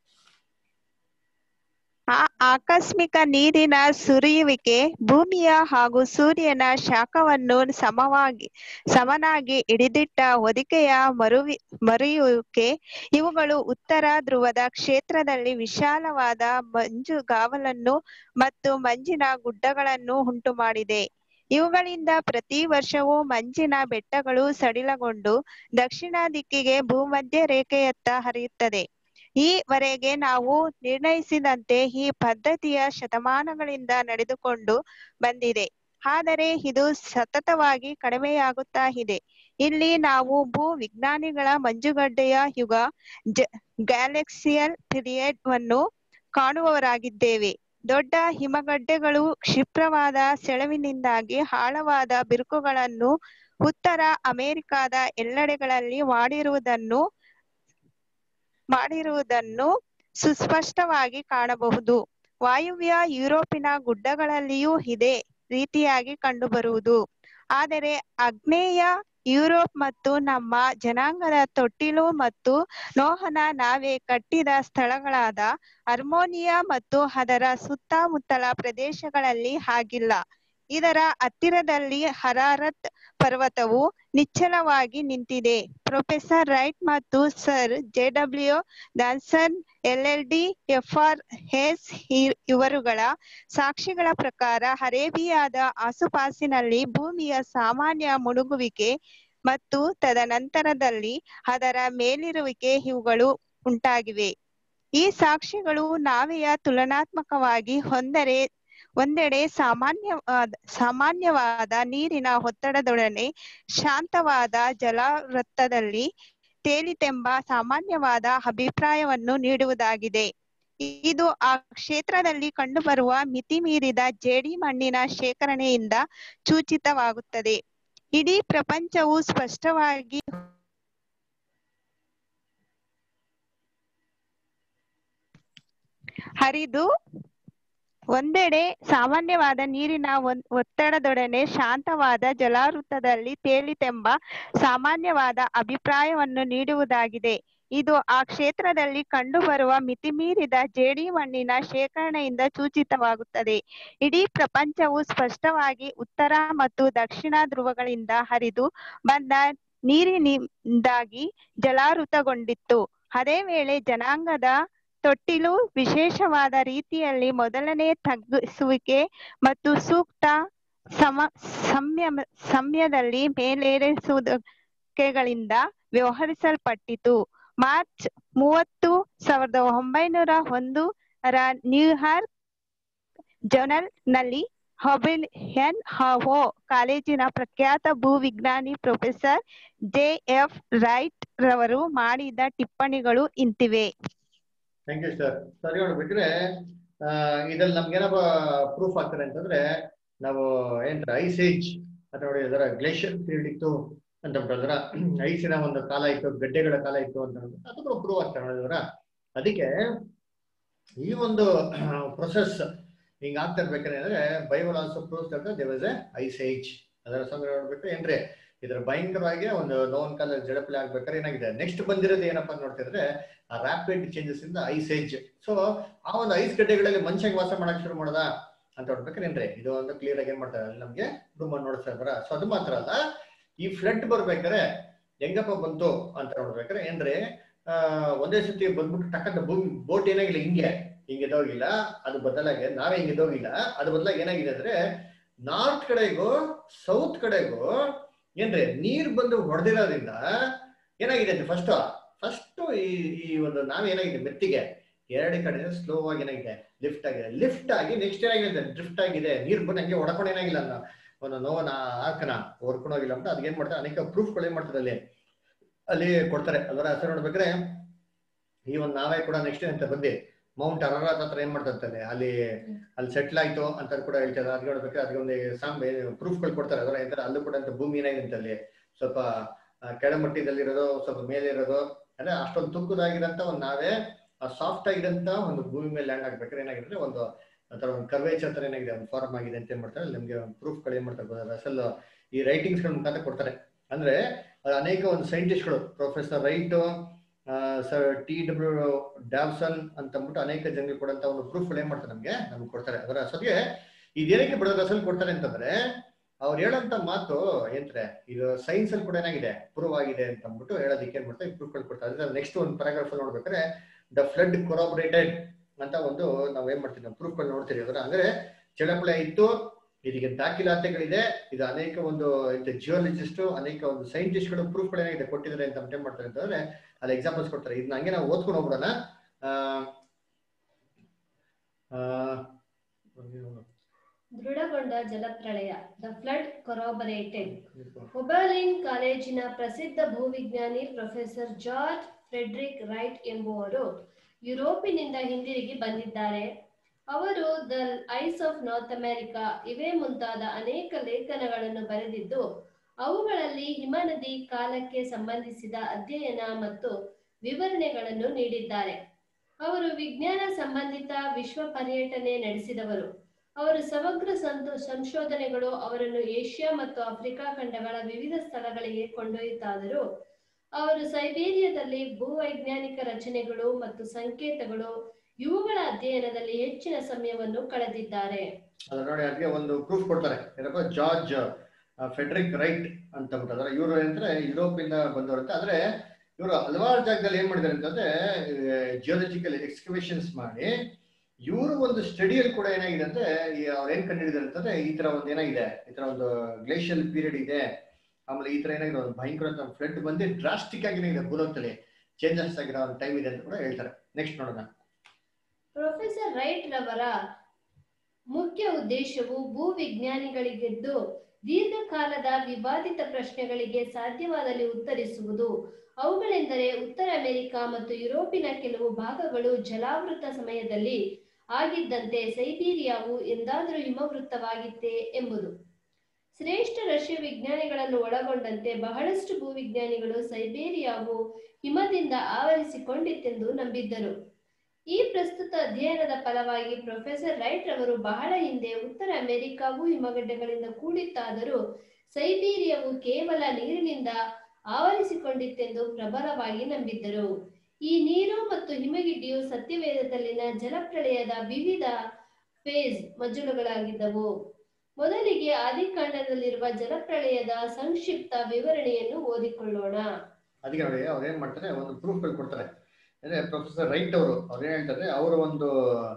ಆ ಆಕಸ್ಮಿಕ ನೀರಿನ ಸುರಿಯುವಿಕೆ ಭೂಮಿಯ ಹಾಗೂ ಸೂರ್ಯನ ಶಾಖವನ್ನು ಸಮವಾಗಿ ಸಮನಾಗಿ ಹಿಡಿದಿಟ್ಟ ಹೊದಿಕೆಯ ಮರುವಿ ಮರೆಯುವಿಕೆ ಇವುಗಳು ಉತ್ತರ ಧ್ರುವದ ಕ್ಷೇತ್ರದಲ್ಲಿ ವಿಶಾಲವಾದ ಮಂಜುಗಾವಲನ್ನು ಮತ್ತು ಮಂಜಿನ ಗುಡ್ಡಗಳನ್ನು ಉಂಟುಮಾಡಿದೆ ಇವುಗಳಿಂದ ಪ್ರತಿ ವರ್ಷವೂ ಮಂಜಿನ ಬೆಟ್ಟಗಳು ಸಡಿಲಗೊಂಡು ದಕ್ಷಿಣ ದಿಕ್ಕಿಗೆ ಭೂಮಧ್ಯ ರೇಖೆಯತ್ತ ಹರಿಯುತ್ತದೆ ಈವರೆಗೆ ನಾವು ನಿರ್ಣಯಿಸಿದಂತೆ ಈ ಪದ್ಧತಿಯ ಶತಮಾನಗಳಿಂದ ನಡೆದುಕೊಂಡು ಬಂದಿದೆ ಆದರೆ ಇದು ಸತತವಾಗಿ ಕಡಿಮೆಯಾಗುತ್ತಾ ಇದೆ ಇಲ್ಲಿ ನಾವು ಭೂ ವಿಜ್ಞಾನಿಗಳ ಮಂಜುಗಡ್ಡೆಯ ಯುಗ ಗ್ಯಾಲಕ್ಸಿಯಲ್ ಪೀರಿಯಡ್ ವನ್ನು ಕಾಣುವವರಾಗಿದ್ದೇವೆ ದೊಡ್ಡ ಹಿಮಗಡ್ಡೆಗಳು ಕ್ಷಿಪ್ರವಾದ ಸೆಳವಿನಿಂದಾಗಿ ಆಳವಾದ ಬಿರುಕುಗಳನ್ನು ಉತ್ತರ ಅಮೆರಿಕಾದ ಎಲ್ಲೆಡೆಗಳಲ್ಲಿ ಮಾಡಿರುವುದನ್ನು ಮಾಡಿರುವುದನ್ನು ಸುಸ್ಪಷ್ಟವಾಗಿ ಕಾಣಬಹುದು ವಾಯುವ್ಯ ಯುರೋಪಿನ ಗುಡ್ಡಗಳಲ್ಲಿಯೂ ಇದೇ ರೀತಿಯಾಗಿ ಕಂಡುಬರುವುದು ಆದರೆ ಆಗ್ನೇಯ ಯುರೋಪ್ ಮತ್ತು ನಮ್ಮ ಜನಾಂಗದ ತೊಟ್ಟಿಲು ಮತ್ತು ನೋಹನ ನಾವೆ ಕಟ್ಟಿದ ಸ್ಥಳಗಳಾದ ಅರ್ಮೋನಿಯಾ ಮತ್ತು ಅದರ ಸುತ್ತಮುತ್ತಲ ಪ್ರದೇಶಗಳಲ್ಲಿ ಹಾಗಿಲ್ಲ ಇದರ ಹತ್ತಿರದಲ್ಲಿ ಹರಾರತ್ ಪರ್ವತವು ನಿಶ್ಚಲವಾಗಿ ನಿಂತಿದೆ ಪ್ರೊಫೆಸರ್ ರೈಟ್ ಮತ್ತು sir J W Dawson L L D F R S ಇವರುಗಳ ಸಾಕ್ಷಿಗಳ ಪ್ರಕಾರ ಅರೇಬಿಯಾದ ಆಸುಪಾಸಿನಲ್ಲಿ ಭೂಮಿಯ ಸಾಮಾನ್ಯ ಮುಳುಗುವಿಕೆ ಮತ್ತು ತದನಂತರದಲ್ಲಿ ಅದರ ಮೇಲಿರುವಿಕೆ ಇವುಗಳು ಉಂಟಾಗಿವೆ ಈ ಸಾಕ್ಷಿಗಳು ನಾವೆಯ ತುಲನಾತ್ಮಕವಾಗಿ ಹೊಂದರೆ ಒಂದೆಡೆ ಸಾಮಾನ್ಯವಾದ ಸಾಮಾನ್ಯವಾದ ನೀರಿನ ಒತ್ತಡದೊಡನೆ ಶಾಂತವಾದ ಜಲವೃತ್ತದಲ್ಲಿ ತೇಲಿತೆಂಬ ಸಾಮಾನ್ಯವಾದ ಅಭಿಪ್ರಾಯವನ್ನು ನೀಡುವುದಾಗಿದೆ ಇದು ಆ ಕ್ಷೇತ್ರದಲ್ಲಿ ಕಂಡುಬರುವ ಮಿತಿಮೀರಿದ ಜೇಡಿ ಮಣ್ಣಿನ ಶೇಖರಣೆಯಿಂದ ಸೂಚಿತವಾಗುತ್ತದೆ ಇಡೀ ಪ್ರಪಂಚವು ಸ್ಪಷ್ಟವಾಗಿ ಹರಿದು ಒಂದೆಡೆ ಸಾಮಾನ್ಯವಾದ ನೀರಿನ ಒತ್ತಡದೊಡನೆ ಶಾಂತವಾದ ಜಲಾವೃತದಲ್ಲಿ ತೇಲಿತೆಂಬ ಸಾಮಾನ್ಯವಾದ ಅಭಿಪ್ರಾಯವನ್ನು ನೀಡುವುದಾಗಿದೆ ಇದು ಆ ಕ್ಷೇತ್ರದಲ್ಲಿ ಕಂಡುಬರುವ ಮಿತಿಮೀರಿದ ಜೇಡಿ ಮಣ್ಣಿನ ಶೇಖರಣೆಯಿಂದ ಸೂಚಿತವಾಗುತ್ತದೆ ಇಡೀ ಪ್ರಪಂಚವು ಸ್ಪಷ್ಟವಾಗಿ ಉತ್ತರ ಮತ್ತು ದಕ್ಷಿಣ ಧ್ರುವಗಳಿಂದ ಹರಿದು ಬಂದ ನೀರಿನಿಂದಾಗಿ ಜಲಾವೃತಗೊಂಡಿತ್ತು ಅದೇ ವೇಳೆ ಜನಾಂಗದ ತೊಟ್ಟಿಲು ವಿಶೇಷವಾದ ರೀತಿಯಲ್ಲಿ ಮೊದಲನೇ ತಗ್ಗಿಸುವಿಕೆ ಮತ್ತು ಸೂಕ್ತ ಸಮ ಸಂಯಮ ಸಮಯದಲ್ಲಿ ಮೇಲೇರಿಸುವಿಕೆಗಳಿಂದ ವ್ಯವಹರಿಸಲ್ಪಟ್ಟಿತು ಮಾರ್ಚ್ ಮೂವತ್ತು ಸಾವಿರದ ಒಂಬೈನೂರ ಒಂದು ರ ನ್ಯೂಯಾರ್ಕ್ ಜರ್ನಲ್ ನಲ್ಲಿ ಹಬಿಲಿಯನ್ ಹಾವೋ ಕಾಲೇಜಿನ ಪ್ರಖ್ಯಾತ ಭೂವಿಜ್ಞಾನಿ ಪ್ರೊಫೆಸರ್ ಜೆ ಎಫ್ ರೈಟ್ ರವರು ಮಾಡಿದ ಟಿಪ್ಪಣಿಗಳು ಇಂತಿವೆ ಥ್ಯಾಂಕ್ ಯು ಸರ್ ಸರಿ ನೋಡ್ಬಿಟ್ರೆ ಇದ್ರಲ್ಲಿ ನಮ್ಗೇನಪ್ಪ ಪ್ರೂಫ್ ಆಗ್ತಾರೆ ಅಂತಂದ್ರೆ ನಾವು ಏನ್ರ ಐಸ್ ಏಜ್ ಅಂತ ನೋಡಿ ಅದರ ಗ್ಲೇಷಿಯರ್ ಪೀರಿಯಡ್ ಇತ್ತು ಅಂತ ಅದರ ಐಸಿನ ಒಂದು ಕಾಲ ಇತ್ತು ಗಡ್ಡೆಗಳ ಕಾಲ ಇತ್ತು ಅಂತ ಅದು ಕೂಡ ಪ್ರೂವ್ ಆಗ್ತಾ ನೋಡಿದ್ರ ಅದಕ್ಕೆ ಈ ಒಂದು ಪ್ರೊಸೆಸ್ ಹಿಂಗ ಆಗ್ತಾ ಇರ್ಬೇಕಾದ್ರೆ Bible also proves that there was a ice age ಅದರ ಸಂದರ್ಭ ನೋಡ್ಬೇಕು ಏನ್ರಿ ಇದ್ರ ಭಯಂಕರವಾಗಿ ಒಂದು ನೋವನ್ ಕಾಲ ಜಡಪಲೆ ಆಗ್ಬೇಕಾದ್ರೆ ಏನಾಗಿದೆ ನೆಕ್ಸ್ಟ್ ಬಂದಿರೋದು ಏನಪ್ಪಾ ಅಂತ ನೋಡ್ತಿದ್ರೆ ಆ ರ್ಯಾಪಿಡ್ ಚೇಂಜಸ್ ಇಂದ ಐಸ್ ಏಜ್ ಸೊ ಆ ಒಂದು ಐಸ್ ಗಡ್ಡೆಗಳಲ್ಲಿ ಮನುಷ್ಯಗೆ ವಾಸ ಮಾಡಕ್ ಶುರು ಮಾಡದ ಅಂತ ನೋಡ್ಬೇಕಾದ್ರೆ ಏನ್ರಿ ಇದು ಒಂದು ಕ್ಲಿಯರ್ ಆಗಿ ಏನ್ ಮಾಡ್ತಾರೆ ಅಲ್ಲಿ ನಮ್ಗೆ ಪ್ರೂವ್ ಮಾಡಿ ನೋಡ್ತಾ ಇದಾರ ಸೊ ಅದು ಮಾತ್ರ ಅಲ್ಲ ಈ ಫ್ಲಡ್ ಬರ್ಬೇಕಾರೆ ಹೆಂಗಪ್ಪ ಬಂತು ಅಂತ ನೋಡ್ಬೇಕಾರೆ ಏನ್ರಿ ಆ ಒಂದೇ ಸತಿ ಬಂದ್ಬಿಟ್ಟು ಟಕ್ಕಂತ ಭೂಮಿ ಬೋಟ್ ಏನಾಗಿಲ್ಲ ಹಿಂಗೆ ಹಿಂಗೆ ಎದೋಗಿಲ್ಲ ಅದು ಬದಲಾಗಿ ನಾವೇ ಹಿಂಗೆ ಎದೋಗಿಲ್ಲ ಅದು ಬದಲಾಗಿ ಏನಾಗಿದೆ ಅಂದ್ರೆ ನಾರ್ತ್ ಕಡೆಗೂ ಸೌತ್ ಕಡೆಗೂ ಏನ್ರಿ ನೀರ್ ಬಂದು ಹೊಡೆದಿರೋದ್ರಿಂದ ಏನಾಗಿದೆ ಅಂತ ಫಸ್ಟ್ ಫಸ್ಟ್ ಈ ಈ ಒಂದು ನಾವೇನಾಗಿದೆ ಮೆತ್ತಿಗೆ ಎರಡು ಕಡೆ ಸ್ಲೋ ಆಗಿ ಏನಾಗಿದೆ ಲಿಫ್ಟ್ ಆಗಿದೆ ಲಿಫ್ಟ್ ಆಗಿ ನೆಕ್ಸ್ಟ್ ಏನಾಗಿದೆ ಡ್ರಿಫ್ಟ್ ಆಗಿದೆ ನೀರ್ ಬಂದು ಹಂಗೆ ಹೊಡ್ಕೊಂಡು ಏನಾಗಿಲ್ಲ ಅನ್ನೋ ಒಂದು ನೋವನ್ನ ಹಾಕನ ಹೊರ್ಕೊಂಡು ಹೋಗಿಲ್ಲ ಅಂತ ಅದಕ್ಕೆ ಏನ್ ಮಾಡ್ತಾರೆ ಅನೇಕ ಪ್ರೂಫ್ಗಳು ಏನ್ ಮಾಡ್ತಾರೆ ಅಲ್ಲಿ ಅಲ್ಲಿ ಕೊಡ್ತಾರೆ ಅದರ ಹೆಸರು ನೋಡ್ಬೇಕಾದ್ರೆ ಈ ಒಂದು ನಾವೇ ಕೂಡ ನೆಕ್ಸ್ಟ್ ಅಂತ ಬಂದು ಮೌಂಟ್ ಅರರಾತ್ ಹತ್ರ ಏನ್ ಮಾಡ್ತಾರೆ ಅಲ್ಲಿ ಅಲ್ಲಿ ಸೆಟ್ಲ್ ಆಯ್ತು ಅಂತ ಕೂಡ ಹೇಳ್ತಾರೆ ಅದ್ ನೋಡ್ಬೇಕಾದ್ರೆ ಅದಕ್ಕೆ ಒಂದು ಸಾಂಬ್ ಪ್ರೂಫ್ಗಳು ಕೊಡ್ತಾರೆ ಅದರ ಎಂತಾರೆ ಅಲ್ಲೂ ಕೂಡ ಅಂತ ಭೂಮಿ ಏನಾಗಿದೆ ಅಲ್ಲಿ ಸ್ವಲ್ಪ ಆ, ಕೆಳಮಟ್ಟದಲ್ಲಿರೋದು ಸ್ವಲ್ಪ ಮೇಲೆ ಇರೋದು ಅಂದ್ರೆ ಅಷ್ಟೊಂದು ತುಕ್ಕದಾಗಿರಂತ ಒಂದು ನಾವೇ ಸಾಫ್ಟ್ ಆಗಿರಂತ ಒಂದು ಭೂಮಿ ಮೇಲೆ ಲ್ಯಾಂಡ್ ಆಗ್ಬೇಕಾದ್ರೆ ಏನಾಗಿದೆ ಒಂದು ಆತರ ಒಂದು ಕರ್ವೇಚರ್ ತರ ಏನಾಗಿದೆ ಒಂದು ಫಾರ್ಮ್ ಆಗಿದೆ ಅಂತ ಏನ್ ಮಾಡ್ತಾರೆ ಅಲ್ಲಿ ನಮ್ಗೆ ಪ್ರೂಫ್ಗಳು ಏನ್ ಮಾಡ್ತಾರೆ ಅಸಲ್ ಈ ರೈಟಿಂಗ್ಸ್ ಗಳ ಮುಖಾಂತರ ಕೊಡ್ತಾರೆ ಅಂದ್ರೆ ಅದು ಅನೇಕ ಒಂದು ಸೈಂಟಿಸ್ಟ್ಗಳು professor Wright sir T W Dawson ಅಂತ ಅಂದ್ಬಿಟ್ಟು ಅನೇಕ ಜನಗಳು ಕೊಡಂತ ಒಂದು ಪ್ರೂಫ್ಗಳು ಏನ್ ಮಾಡ್ತಾರೆ ನಮ್ಗೆ ನಮ್ಗೆ ಕೊಡ್ತಾರೆ ಅದರ ಸದ್ಯ ಇದೇನಕ್ಕೆ ಬಡೋದು ಅಸಲ್ ಕೊಡ್ತಾರೆ ಅಂತಂದ್ರೆ ಅವ್ರು ಹೇಳಂತ ಮಾತು ಏನ್ರೆ ಇದು ಸೈನ್ಸ್ ಅಲ್ಲಿ ಕೂಡ ಏನಾಗಿದೆ ಪ್ರೂವ್ ಆಗಿದೆ ಅಂತ ಅಂದ್ಬಿಟ್ಟು ಹೇಳೋದಕ್ಕೆ ಏನ್ ಮಾಡ್ತಾರೆ ಪ್ರೂಫ್ಗಳು ಕೊಡ್ತಾರೆ ಅದ್ರ ನೆಕ್ಸ್ಟ್ ಒಂದು ಪ್ಯಾರಾಗ್ರಾಫ್ ನೋಡ್ಬೇಕಾದ್ರೆ ದ ಫ್ಲಡ್ ಕೊರಾಬರೇಟೆಡ್ ಅಂತ ಒಂದು ನಾವ್ ಏನ್ ಮಾಡ್ತೀವಿ ನಾವು ಪ್ರೂಫ್ಗಳು ನೋಡ್ತೀವಿ ಅದರ ಅಂದ್ರೆ ಚಳಪಳೆ ಇತ್ತು ಇದಕ್ಕೆ ದಾಖಲಾತಿಗಳಿದೆ ಇದು ಅನೇಕ ಒಂದು ಜಿಯೋಲಜಿಸ್ಟ್ ಅನೇಕ ಒಂದು ಸೈಂಟಿಸ್ಟ್ಗಳು ಪ್ರೂಫ್ಗಳು ಏನಾಗಿದೆ ಕೊಟ್ಟಿದ್ದಾರೆ ಅಂತ ಏನ್ ಮಾಡ್ತಾರೆ ಅಂತಂದ್ರೆ ಅಲ್ಲಿ ಎಕ್ಸಾಂಪಲ್ಸ್ ಕೊಡ್ತಾರೆ ಇದನ್ನ ಹಂಗೆ ನಾವು ಓದ್ಕೊಂಡು ಹೋಗ್ಬಿಡೋಣ ಆ, ಆ, ದೃಢಗೊಂಡ ಜಲಪ್ರಳಯ ದ ಫ್ಲಡ್ ಕೊರಾಬರೇಟೆಡ್ ಒಬರ್ಲಿನ್ ಕಾಲೇಜಿನ ಪ್ರಸಿದ್ಧ ಭೂವಿಜ್ಞಾನಿ ಪ್ರೊಫೆಸರ್ ಜಾರ್ಜ್ ಫ್ರೆಡ್ರಿಕ್ ರೈಟ್ ಎಂಬುವರು ಯುರೋಪಿನಿಂದ ಹಿಂದಿರುಗಿ ಬಂದಿದ್ದಾರೆ ಅವರು the ice of North America ಇವೇ ಮುಂತಾದ ಅನೇಕ ಲೇಖನಗಳನ್ನು ಬರೆದಿದ್ದು ಅವುಗಳಲ್ಲಿ ಹಿಮನದಿ ಕಾಲಕ್ಕೆ ಸಂಬಂಧಿಸಿದ ಅಧ್ಯಯನ ಮತ್ತು ವಿವರಣೆಗಳನ್ನು ನೀಡಿದ್ದಾರೆ ಅವರು ವಿಜ್ಞಾನ ಸಂಬಂಧಿತ ವಿಶ್ವ ಪರ್ಯಟನೆ ನಡೆಸಿದವರು ಅವರ ಸಮಗ್ರ ಸಂತೋ ಸಂಶೋಧನೆಗಳು ಅವರನ್ನು ಏಷ್ಯಾ ಮತ್ತು ಆಫ್ರಿಕಾ ಖಂಡಗಳ ವಿವಿಧ ಸ್ಥಳಗಳಿಗೆ ಕೊಂಡೊಯ್ಯುತ್ತಾದರೂ ಅವರು ಸೈಬೀರಿಯಾದಲ್ಲಿ ಭೂವೈಜ್ಞಾನಿಕ ರಚನೆಗಳು ಮತ್ತು ಸಂಕೇತಗಳು ಇವುಗಳ ಅಧ್ಯಯನದಲ್ಲಿ ಹೆಚ್ಚಿನ ಸಮಯವನ್ನು ಕಳೆದಿದ್ದಾರೆ ಅದ್ರ ನೋಡಿ ಅದಕ್ಕೆ ಒಂದು ಪ್ರೂಫ್ ಕೊಡ್ತಾರೆ ಏನಪ್ಪ ಜಾರ್ಜ್ ಫೆಡ್ರಿಕ್ ರೈಟ್ ಅಂತ ಬಿಟ್ಟದ್ರೆ ಇವರು ಅಂದ್ರೆ ಯುರೋಪ್ ಇಂದ ಬಂದವರು ಅಂತ ಆದ್ರೆ ಇವರು ಹಲವಾರು ಜಾಗದಲ್ಲಿ ಏನ್ ಮಾಡಿದ್ದಾರೆ ಅಂತಂದ್ರೆ ಜಿಯೋಲಜಿಕಲ್ ಎಕ್ಸ್ಕವೇಷನ್ಸ್ ಮಾಡಿ ಇವರು ಒಂದು ಸ್ಟಡಿಯಲ್ಲಿ ಕೂಡ ಏನಾಗಿದೆ ಅಂದ್ರೆ ಈ ಅವ್ರು ಏನ್ ಕಂಡಿದ್ದಾರೆ ಅಂತಂದ್ರೆ ಈ ತರ ಒಂದು ಏನಾಗಿದೆ ಈ ತರ ಒಂದು ಗ್ಲೇಷಿಯಲ್ ಪೀರಿಯಡ್ ಇದೆ ಆಮೇಲೆ ಈ ತರ ಏನಾಗಿದೆ ಒಂದು ಭಯಂಕರ ಫ್ಲಡ್ ಬಂದು ಡ್ರಾಸ್ಟಿಕ್ ಆಗಿ ಏನಾಗಿದೆ ಭೂಲೋಕದಲ್ಲಿ ಚೇಂಜಸ್ ಆಗಿರೋ ಒಂದು ಟೈಮ್ ಇದೆ ಅಂತ ಕೂಡ ಹೇಳ್ತಾರೆ ನೆಕ್ಸ್ಟ್ ನೋಡೋಣ ಪ್ರೊಫೆಸರ್ ರೈಟ್ ರವರ ಮುಖ್ಯ ಉದ್ದೇಶವು ಭೂವಿಜ್ಞಾನಿಗಳಿಗೆದ್ದು ದೀರ್ಘಕಾಲದ ವಿವಾದಿತ ಪ್ರಶ್ನೆಗಳಿಗೆ ಸಾಧ್ಯವಾದಲ್ಲಿ ಉತ್ತರಿಸುವುದು ಅವುಗಳೆಂದರೆ ಉತ್ತರ ಅಮೆರಿಕ ಮತ್ತು ಯುರೋಪಿನ ಕೆಲವು ಭಾಗಗಳು ಜಲಾವೃತ ಸಮಯದಲ್ಲಿ ಆಗಿದ್ದಂತೆ ಸೈಬೀರಿಯಾವು ಎಂದಾದರೂ ಹಿಮವೃತ್ತವಾಗಿತ್ತೇ ಎಂಬುದು ಶ್ರೇಷ್ಠ ರಷ್ಯ ವಿಜ್ಞಾನಿಗಳನ್ನು ಒಳಗೊಂಡಂತೆ ಬಹಳಷ್ಟು ಭೂವಿಜ್ಞಾನಿಗಳು ಸೈಬೇರಿಯಾವು ಹಿಮದಿಂದ ಆವರಿಸಿಕೊಂಡಿತ್ತೆಂದು ನಂಬಿದ್ದರು ಈ ಪ್ರಸ್ತುತ ಅಧ್ಯಯನದ ಫಲವಾಗಿ ಪ್ರೊಫೆಸರ್ ರೈಟ್ ರವರು ಬಹಳ ಹಿಂದೆ ಉತ್ತರ ಅಮೆರಿಕಾವು ಹಿಮಗಡ್ಡೆಗಳಿಂದ ಕೂಡಿತ್ತಾದರೂ ಸೈಬೀರಿಯಾವು ಕೇವಲ ನೀರಿನಿಂದ ಆವರಿಸಿಕೊಂಡಿತ್ತೆಂದು ಪ್ರಬಲವಾಗಿ ನಂಬಿದ್ದರು ಈ ನೀರು ಮತ್ತು ಹಿಮಗಿಡ್ಡಿಯು ಸತ್ಯವೇದದಲ್ಲಿನ ಜಲಪ್ರಳಯದ ವಿವಿಧ ಫೇಸ್ ಮಜಲುಗಳಾಗಿದ್ದವು ಮೊದಲಿಗೆ ಆದಿಕಾಂಡದಲ್ಲಿರುವ ಜಲಪ್ರಳಯದ ಸಂಕ್ಷಿಪ್ತ ವಿವರಣೆಯನ್ನು ಓದಿಕೊಳ್ಳೋಣ ಅದಕ್ಕೆ ನೋಡಿ ಅವ್ರು ಏನ್ ಮಾಡ್ತಾರೆ ಒಂದು ಪ್ರೂಫ್ಗಳು ಕೊಡ್ತಾರೆ ಅಂದ್ರೆ ಪ್ರೊಫೆಸರ್ ರೈಟ್ ಅವರು ಅವ್ರು ಏನ್ ಹೇಳ್ತಾರೆ ಅವರ ಒಂದು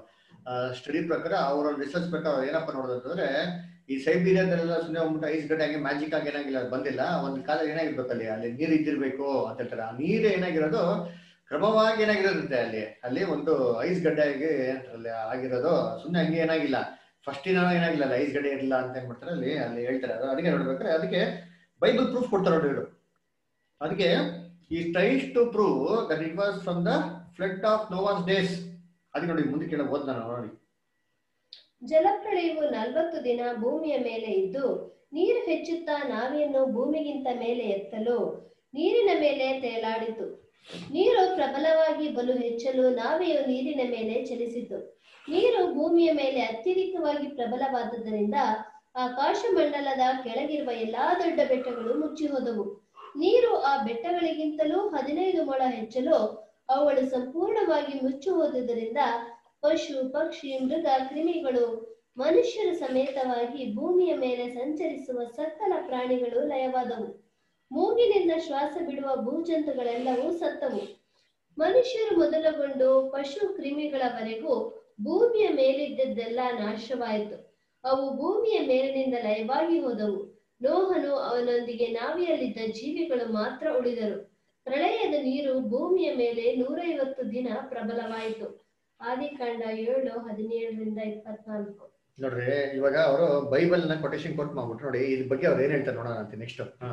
ಸ್ಟಡಿ ಪ್ರಕಾರ ಅವರ ಒಂದು ರಿಸರ್ಚ್ ಪ್ರಕಾರ ಅವ್ರು ಏನಪ್ಪ ನೋಡೋದು ಅಂತಂದ್ರೆ ಈ ಸೈಬೀರಿಯಾದಲ್ಲೆಲ್ಲ ಸುಮ್ಮನೆ ಹೋಗ್ಬಿಟ್ಟು ಐಸ್ ಗಡ್ಡೆ ಹಂಗೆ ಮ್ಯಾಜಿಕ್ ಆಗಿ ಏನಾಗಿಲ್ಲ ಅದು ಬಂದಿಲ್ಲ ಒಂದು ಕಾಲ ಏನಾಗಿರ್ಬೇಕು ಅಲ್ಲಿ ಅಲ್ಲಿ ನೀರು ಇದ್ದಿರ್ಬೇಕು ಅಂತ ಹೇಳ್ತಾರೆ ಆ ನೀರು ಏನಾಗಿರೋದು ಕ್ರಮವಾಗಿ ಏನಾಗಿರೋದಂತೆ ಅಲ್ಲಿ ಅಲ್ಲಿ ಒಂದು ಐಸ್ ಗಡ್ಡೆ ಆಗಿ ಏನಂತಾರಲ್ಲಿ ಆಗಿರೋದು ಸುಮ್ಮನೆ ಹಂಗೆ ಏನಾಗಿಲ್ಲ ಫಸ್ಟ್ ದಿನ ಏನಾಗಿಲ್ಲ ಅಲ್ಲಿ ಐಸ್ ಗಡ್ಡೆ ಇರಲಿಲ್ಲ ಅಂತ ಏನ್ ಮಾಡ್ತಾರೆ ಅಲ್ಲಿ ಅಲ್ಲಿ ಹೇಳ್ತಾರೆ ಅದು ಅದಕ್ಕೆ ನೋಡ್ಬೇಕಾದ್ರೆ ಅದಕ್ಕೆ ಬೈಬಲ್ ಪ್ರೂಫ್ ಕೊಡ್ತಾರೆ ನೋಡಿ ಇವರು ಅದಕ್ಕೆ ಈ tries to prove that it was from the flood of Noah's days ಅದಕ್ಕೆ ನೋಡಿ ಮುಂದೆ ಕೇಳ ಓದ್ ನಾನು ನೋಡಿ ಜಲಪ್ರಳಯವು ನಲವತ್ತು ದಿನ ಭೂಮಿಯ ಮೇಲೆ ಇದ್ದು ನೀರು ಹೆಚ್ಚುತ್ತಾ ನಾವೆಯನ್ನು ಭೂಮಿಗಿಂತ ಮೇಲೆ ಎತ್ತಲು ನೀರಿನ ಮೇಲೆ ತೇಲಾಡಿತು ನೀರು ಪ್ರಬಲವಾಗಿ ಬಲು ಹೆಚ್ಚಲು ನಾವೆಯು ನೀರಿನ ಮೇಲೆ ಚಲಿಸಿತು ನೀರು ಭೂಮಿಯ ಮೇಲೆ ಅತ್ಯಧಿಕವಾಗಿ ಪ್ರಬಲವಾದದ್ದರಿಂದ ಆಕಾಶ ಮಂಡಲದ ಕೆಳಗಿರುವ ಎಲ್ಲಾ ದೊಡ್ಡ ಬೆಟ್ಟಗಳು ಮುಚ್ಚಿ ಹೋದವು ನೀರು ಆ ಬೆಟ್ಟಗಳಿಗಿಂತಲೂ ಹದಿನೈದು ಮೊಳ ಹೆಚ್ಚಲು ಅವುಗಳು ಸಂಪೂರ್ಣವಾಗಿ ಮುಚ್ಚಿ ಹೋದುದರಿಂದ ಪಶು ಪಕ್ಷಿ ಮೃಗ ಕ್ರಿಮಿಗಳು ಮನುಷ್ಯರ ಸಮೇತವಾಗಿ ಭೂಮಿಯ ಮೇಲೆ ಸಂಚರಿಸುವ ಸಕಲ ಪ್ರಾಣಿಗಳು ಲಯವಾದವು ಮೂಗಿನಿಂದ ಶ್ವಾಸ ಬಿಡುವ ಭೂಜಂತುಗಳೆಲ್ಲವೂ ಸತ್ತವು ಮನುಷ್ಯರು ಮೊದಲುಗೊಂಡು ಪಶು ಕ್ರಿಮಿಗಳವರೆಗೂ ಭೂಮಿಯ ಮೇಲಿದ್ದದ್ದೆಲ್ಲ ನಾಶವಾಯಿತು ಅವು ಭೂಮಿಯ ಮೇಲಿನಿಂದ ಲಯವಾಗಿ ಹೋದವು ನೋಹನು ಅವನೊಂದಿಗೆ ನಾವಿಯಲ್ಲಿದ್ದ ಜೀವಿಗಳು ಮಾತ್ರ ಉಳಿದರು ಪ್ರಳಯದ ನೀರು ಭೂಮಿಯ ಮೇಲೆ ನೂರೈವತ್ತು ದಿನ ಪ್ರಬಲವಾಯಿತು ಆದಿಕಾಂಡ ಏಳು ಹದಿನೇಳರಿಂದ ಇಪ್ಪತ್ನಾಲ್ಕು ನೋಡ್ರಿ ಇವಾಗ ಅವರು ಬೈಬಲ್ ನ ಕೊಟೇಶನ್ ಕೋಟ್ ಮಾಡ್ಬಿಟ್ಟು ನೋಡಿ ಇದ್ರ ಬಗ್ಗೆ ಅವ್ರು ಏನ್ ಹೇಳ್ತಾರೆ ನೋಡೋಣ ಅಂತ ನೆಕ್ಸ್ಟ್ ಹಾ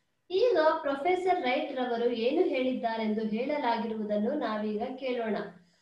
ಈಗ ಪ್ರೊಫೆಸರ್ ರೈಟ್ ರವರು ಏನು ಹೇಳಿದ್ದಾರೆಂದು ಹೇಳಲಾಗಿರುವುದನ್ನು ನಾವೀಗ ಕೇಳೋಣ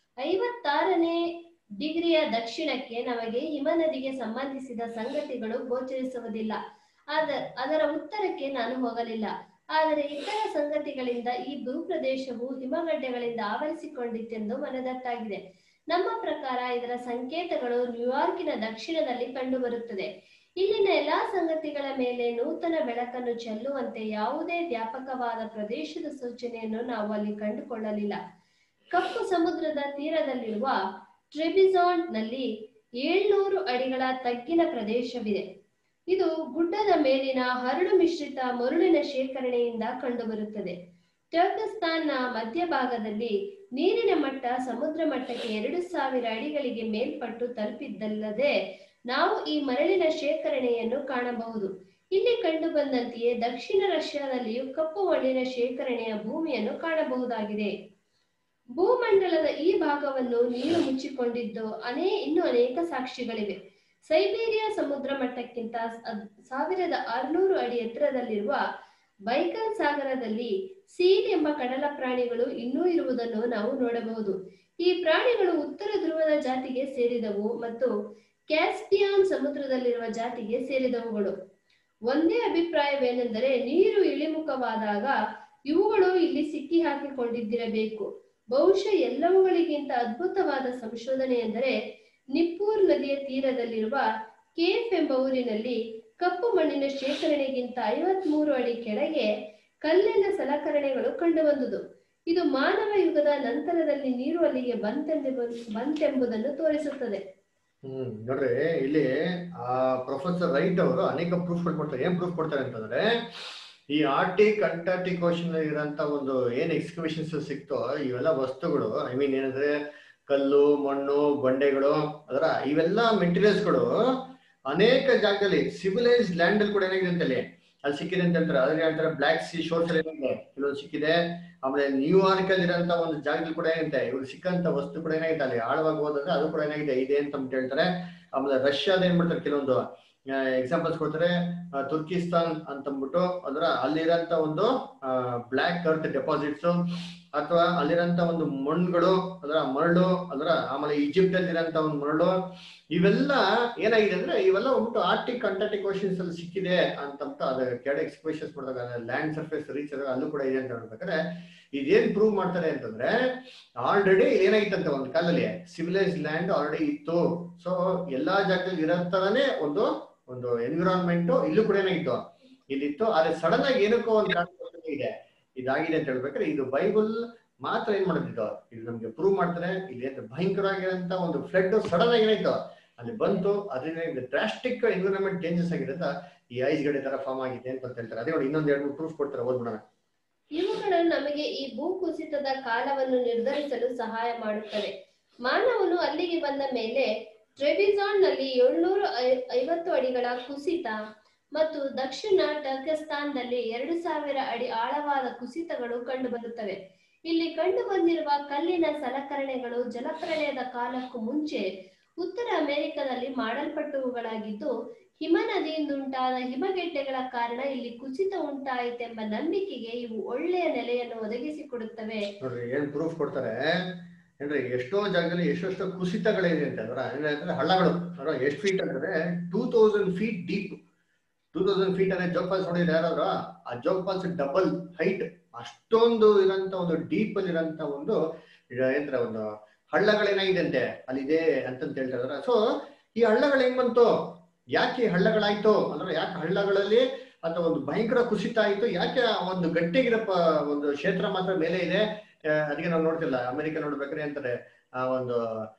ಐವತ್ತಾರನೇ ಡಿಗ್ರಿಯ ದಕ್ಷಿಣಕ್ಕೆ ನಮಗೆ ಹಿಮನದಿಗೆ ಸಂಬಂಧಿಸಿದ ಸಂಗತಿಗಳು ಗೋಚರಿಸುವುದಿಲ್ಲ ಆದ ಅದರ ಉತ್ತರಕ್ಕೆ ನಾನು ಹೋಗಲಿಲ್ಲ ಆದರೆ ಇತರ ಸಂಗತಿಗಳಿಂದ ಈ ಭೂಪ್ರದೇಶವು ಹಿಮಗಡ್ಡೆಗಳಿಂದ ಆವರಿಸಿಕೊಂಡಿತ್ತೆಂದು ಮನದಟ್ಟಾಗಿದೆ ನಮ್ಮ ಪ್ರಕಾರ ಇದರ ಸಂಕೇತಗಳು ನ್ಯೂಯಾರ್ಕಿನ ದಕ್ಷಿಣದಲ್ಲಿ ಕಂಡುಬರುತ್ತದೆ ಇಲ್ಲಿನ ಎಲ್ಲಾ ಸಂಗತಿಗಳ ಮೇಲೆ ನೂತನ ಬೆಳಕನ್ನು ಚೆಲ್ಲುವಂತೆ ಯಾವುದೇ ವ್ಯಾಪಕವಾದ ಪ್ರದೇಶದ ಸೂಚನೆಯನ್ನು ನಾವು ಅಲ್ಲಿ ಕಂಡುಕೊಳ್ಳಲಿಲ್ಲ ಕಪ್ಪು ಸಮುದ್ರದ ತೀರದಲ್ಲಿರುವ ಟ್ರೆಬಿಸಾಂಡ್ ನಲ್ಲಿ ಏಳ್ನೂರು ಅಡಿಗಳ ತಗ್ಗಿನ ಪ್ರದೇಶವಿದೆ ಇದು ಗುಡ್ಡದ ಮೇಲಿನ ಹರಳು ಮಿಶ್ರಿತ ಮರುಳಿನ ಶೇಖರಣೆಯಿಂದ ಕಂಡುಬರುತ್ತದೆ ಟರ್ಕಸ್ತಾನ್ನ ಮಧ್ಯಭಾಗದಲ್ಲಿ ನೀರಿನ ಮಟ್ಟ ಸಮುದ್ರ ಮಟ್ಟಕ್ಕೆ ಎರಡು ಸಾವಿರ ಅಡಿಗಳಿಗೆ ಮೇಲ್ಪಟ್ಟು ತಲುಪಿದ್ದಲ್ಲದೆ ನಾವು ಈ ಮರಳಿನ ಶೇಖರಣೆಯನ್ನು ಕಾಣಬಹುದು ಇಲ್ಲಿ ಕಂಡುಬಂದಂತೆಯೇ ದಕ್ಷಿಣ ರಷ್ಯಾದಲ್ಲಿಯೂ ಕಪ್ಪು ಮಣ್ಣಿನ ಶೇಖರಣೆಯ ಭೂಮಿಯನ್ನು ಕಾಣಬಹುದಾಗಿದೆ ಭೂಮಂಡಲದ ಈ ಭಾಗವನ್ನು ನೀರು ಮುಚ್ಚಿಕೊಂಡಿದ್ದು ಅನೇ ಇನ್ನೂ ಅನೇಕ ಸಾಕ್ಷಿಗಳಿವೆ ಸೈಬೀರಿಯಾ ಸಮುದ್ರ ಮಟ್ಟಕ್ಕಿಂತ ಅದ್- ಸಾವಿರದ ಆರುನೂರು ಅಡಿ ಎತ್ತರದಲ್ಲಿರುವ ಬೈಕಲ್ ಸಾಗರದಲ್ಲಿ ಸೀಲ್ ಎಂಬ ಕಡಲ ಪ್ರಾಣಿಗಳು ಇನ್ನೂ ಇರುವುದನ್ನು ನಾವು ನೋಡಬಹುದು ಈ ಪ್ರಾಣಿಗಳು ಉತ್ತರ ಧ್ರುವದ ಜಾತಿಗೆ ಸೇರಿದವು ಮತ್ತು ಕ್ಯಾಸ್ಪಿಯಾನ್ ಸಮುದ್ರದಲ್ಲಿರುವ ಜಾತಿಗೆ ಸೇರಿದವುಗಳು ಒಂದೇ ಅಭಿಪ್ರಾಯವೇನೆಂದರೆ ನೀರು ಇಳಿಮುಖವಾದಾಗ ಇವುಗಳು ಇಲ್ಲಿ ಸಿಕ್ಕಿ ಹಾಕಿಕೊಂಡಿದ್ದಿರಬೇಕು ಬಹುಶಃ ಎಲ್ಲವುಗಳಿಗಿಂತ ಅದ್ಭುತವಾದ ಸಂಶೋಧನೆ ಎಂದರೆ ನಿಪ್ಪೂರ್ ನದಿಯ ತೀರದಲ್ಲಿರುವ ಕೇಫ್ ಎಂಬ ಊರಿನಲ್ಲಿ ಕಪ್ಪು ಮಣ್ಣಿನ ಶೇಖರಣೆಗಿಂತ ಐವತ್ಮೂರು ಅಡಿ ಕೆಳಗೆ ಕಲ್ಲಿನ ಸಲಕರಣೆಗಳು ಕಂಡುಬಂದುದು ಇದು ಮಾನವ ಯುಗದ ನಂತರದಲ್ಲಿ ನೀರು ಅಲ್ಲಿಗೆ ಬಂತೆಂದು ಬಂತೆಂಬುದನ್ನು ತೋರಿಸುತ್ತದೆ ಹ್ಮ್ ನೋಡ್ರಿ ಇಲ್ಲಿ ಆ ಪ್ರೊಫೆಸರ್ ರೈಟ್ ಅವರು ಅನೇಕ ಪ್ರೂಫ್ ಕೊಡ್ತಾರೆ ಏನ್ ಪ್ರೂಫ್ ಕೊಡ್ತಾರೆ ಅಂತಂದ್ರೆ ಈ ಆರ್ಟಿಕ್ ಅಂಟಾರ್ಟಿಕ್ ಓಷನ್ ಇರೋಂತ ಒಂದು ಏನ್ ಎಕ್ಸ್ಕವೇಷನ್ಸ್ ಸಿಕ್ತೋ ಇವೆಲ್ಲ ವಸ್ತುಗಳು ಐ ಮೀನ್ ಏನಂದ್ರೆ ಕಲ್ಲು ಮಣ್ಣು ಬಂಡೆಗಳು ಅದರ ಇವೆಲ್ಲ ಮೆಟೀರಿಯಲ್ಸ್ಗಳು ಅನೇಕ ಜಾಗದಲ್ಲಿ ಸಿವಿಲೈಸ್ ಲ್ಯಾಂಡ್ ಅಲ್ಲಿ ಕೂಡ ಏನಾಗಿದೆ ಅಂತಲ್ಲಿ ಅಲ್ಲಿ ಸಿಕ್ಕಿದೆ ಅಂತ ಹೇಳ್ತಾರೆ ಅದ್ರಲ್ಲಿ ಹೇಳ್ತಾರೆ ಬ್ಲಾಕ್ ಸಿ ಶೋರ್ಸ್ ಅಲ್ಲಿ ಏನಿದೆ ಕೆಲವೊಂದು ಸಿಕ್ಕಿದೆ ಆಮೇಲೆ ನ್ಯೂಯಾರ್ಕ್ ಅಲ್ಲಿ ಇರೋಂತ ಒಂದು ಜಾಗದಲ್ಲಿ ಕೂಡ ಏನಿದೆ ಇವ್ರು ಸಿಕ್ಕಂತ ವಸ್ತು ಕೂಡ ಏನಾಗಿದೆ ಅಲ್ಲಿ ಆಳವಾಗಿ ಹೋದ್ರೆ ಅದು ಕೂಡ ಏನಾಗಿದೆ ಇದೆ ಅಂತ ಅಂದ್ಬಿಟ್ಟು ಹೇಳ್ತಾರೆ ಆಮೇಲೆ ರಷ್ಯಾದ ಏನ್ ಮಾಡ್ತಾರೆ ಕೆಲವೊಂದು ಎಕ್ಸಾಂಪಲ್ಸ್ ಕೊಡ್ತಾರೆ ಆ, ತುರ್ಕಿಸ್ತಾನ್ ಅಂತಂದ್ಬಿಟ್ಟು ಅದರ ಅಲ್ಲಿರೋಂತ ಒಂದು ಬ್ಲಾಕ್ ಅರ್ತ್ ಡೆಪಾಸಿಟ್ಸ್ ಅಥವಾ ಅಲ್ಲಿರೋಂತ ಒಂದು ಮಣ್ಣುಗಳು ಅದರ ಮರಳು ಅದರ ಆಮೇಲೆ ಈಜಿಪ್ಟ್ ಅಲ್ಲಿ ಇರೋಂತ ಒಂದು ಮರಳು ಇವೆಲ್ಲ ಏನಾಗಿದೆ ಅಂದ್ರೆ ಇವೆಲ್ಲ ಹೋಗ್ಬಿಟ್ಟು ಆರ್ಟಿಕ್ ಅಂಟಾರ್ಟಿಕ್ ಓಷನ್ಸ್ ಅಲ್ಲಿ ಸಿಕ್ಕಿದೆ ಅಂತಂತ ಅದ ಕೆಳಗೆ ಎಕ್ಸ್ಪ್ರೆಷನ್ಸ್ ಮಾಡಿದಾಗ ಲ್ಯಾಂಡ್ ಸರ್ಫೇಸ್ ರೀಚ್ ಆದಾಗ ಅಲ್ಲೂ ಕೂಡ ಇದೆ ಅಂತ ಹೇಳ್ಬೇಕಾದ್ರೆ ಇದೇನ್ ಪ್ರೂವ್ ಮಾಡ್ತಾರೆ ಅಂತಂದ್ರೆ ಆಲ್ರೆಡಿ ಏನಾಗಿತ್ತಂತೆ ಒಂದು ಕಾಲದಲ್ಲಿ ಸಿವಿಲೈಸ್ ಲ್ಯಾಂಡ್ ಆಲ್ರೆಡಿ ಇತ್ತು ಸೊ ಎಲ್ಲಾ ಜಾಗದಲ್ಲಿ ಇರೋ ತರನೇ ಒಂದು ಒಂದು ಎನ್ವಿರಾನ್ಮೆಂಟ್ ಇಲ್ಲೂ ಕೂಡ ಏನಾಗಿತ್ತು ಇಲ್ಲಿತ್ತು ಆದ್ರೆ ಸಡನ್ ಆಗಿ ಏನಕ್ಕೋ ಒಂದು ಕಾರಣ ಇದೆ ಇದಾಗಿದೆ ಅಂತ ಹೇಳ್ಬೇಕಾದ್ರೆ ಇದು ಬೈಬಲ್ ಮಾತ್ರ ಏನ್ ಮಾಡೋದಿತ್ತು ಇದು ನಮ್ಗೆ ಪ್ರೂವ್ ಮಾಡ್ತಾರೆ ಇಲ್ಲಿ ಏನ್ ಭಯಂಕರವಾಗಿರೋಂತ ಒಂದು ಫ್ಲಡ್ ಸಡನ್ ಆಗಿ ಏನಾಯ್ತು ಅಲ್ಲಿ ಬಂತು ಅದರಿಂದ ಡ್ರಾಸ್ಟಿಕ್ ಎನ್ವಿರಾನ್ಮೆಂಟ್ ಚೇಂಜಸ್ ಆಗಿರೋದ್ರಿಂದ ಈ ಐಸ್ ಗಡೆ ತರ ಫಾರ್ಮ್ ಆಗಿದೆ ಅಂತ ಹೇಳ್ತಾರೆ ಅದೇ ನೋಡಿ ಇನ್ನೊಂದ್ ಎರಡು ಪ್ರೂಫ್ ಕೊಡ್ತಾರೆ ಓದ್ಬಿಡೋಣ ಇವುಗಳು ನಮಗೆ ಈ ಭೂಕುಸಿತದ ಕಾಲವನ್ನು ನಿರ್ಧರಿಸಲು ಸಹಾಯ ಮಾಡುತ್ತವೆ ಮಾನವನು ಅಲ್ಲಿಗೆ ಬಂದ ಮೇಲೆ ಟ್ರೆಬಿಸಾನ್ ನಲ್ಲಿ ಏಳ್ನೂರು ಐ- ಐವತ್ತು ಅಡಿಗಳ ಕುಸಿತ ಮತ್ತು ದಕ್ಷಿಣ ಟರ್ಕಿಸ್ತಾನ್ದಲ್ಲಿ ಎರಡು ಸಾವಿರ ಅಡಿ ಆಳವಾದ ಕುಸಿತಗಳು ಕಂಡುಬರುತ್ತವೆ ಇಲ್ಲಿ ಕಂಡು ಬಂದಿರುವ ಕಲ್ಲಿನ ಸಲಕರಣೆಗಳು ಜಲಪ್ರಳಯದ ಕಾಲಕ್ಕೂ ಮುಂಚೆ ಉತ್ತರ ಅಮೆರಿಕದಲ್ಲಿ ಮಾಡಲ್ಪಟ್ಟವುಗಳಾಗಿದ್ದು ಹಿಮ ನದಿಯಿಂದುಂಟಾದ ಹಿಮಗೆಡ್ಡೆಗಳ ಕಾರಣ ಇಲ್ಲಿ ಕುಸಿತ ಉಂಟಾಯಿತೆಂಬ ನಂಬಿಕೆಗೆ ಇವು ಒಳ್ಳೆಯ ನೆಲೆಯನ್ನು ಒದಗಿಸಿಕೊಡುತ್ತವೆ ನೋಡ್ರಿ ಏನ್ ಪ್ರೂಫ್ ಕೊಡ್ತಾರೆ ಏನ್ರಿ ಎಷ್ಟೋ ಜಾಗದಲ್ಲಿ ಎಷ್ಟೆಷ್ಟೋ ಕುಸಿತಗಳಿದೆ ಅಂತ ಅದರ ಏನಂದ್ರೆ ಹಳ್ಳಗಳು ಅದರ ಎಷ್ಟು ಫೀಟ್ ಅಂದ್ರೆ two thousand feet deep two thousand feet ಅಂದ್ರೆ ಜೋಗ್ ಫಾಲ್ಸ್ ನೋಡಿದ್ರೆ ಯಾರಾದ್ರು ಆ ಜೋಗ್ ಫಾಲ್ಸ್ ಡಬಲ್ ಹೈಟ್ ಅಷ್ಟೊಂದು ಇರೋಂತ ಒಂದು ಡೀಪ್ ಅಲ್ಲಿ ಇರೋಂತ ಒಂದು ಏನಂದ್ರೆ ಒಂದು ಹಳ್ಳಗಳೇನಾಗಿದೆ ಅಂತೆ ಅಲ್ಲಿದೆ ಅಂತಂತ ಹೇಳ್ತಾ ಇದಾರೆ ಸೊ ಈ ಹಳ್ಳಗಳು ಹೆಂಗ್ ಬಂತು ಯಾಕೆ ಈ ಹಳ್ಳಗಳಾಯ್ತು ಅಂದ್ರೆ ಯಾಕೆ ಹಳ್ಳಗಳಲ್ಲಿ ಅಥವಾ ಒಂದು ಭಯಂಕರ ಕುಸಿತ ಆಯ್ತು ಯಾಕೆ ಆ ಒಂದು ಗಟ್ಟಿಗಿರೋ ಪ- ಒಂದು ಕ್ಷೇತ್ರ ಮಾತ್ರ ಮೇಲೆ ಇದೆ ಆ, ಅದಕ್ಕೆ ನಾವು ನೋಡ್ತಿಲ್ಲ ಅಮೆರಿಕ ನೋಡ್ಬೇಕಾದ್ರೆ ಅಂತಾರೆ ಆ ಒಂದು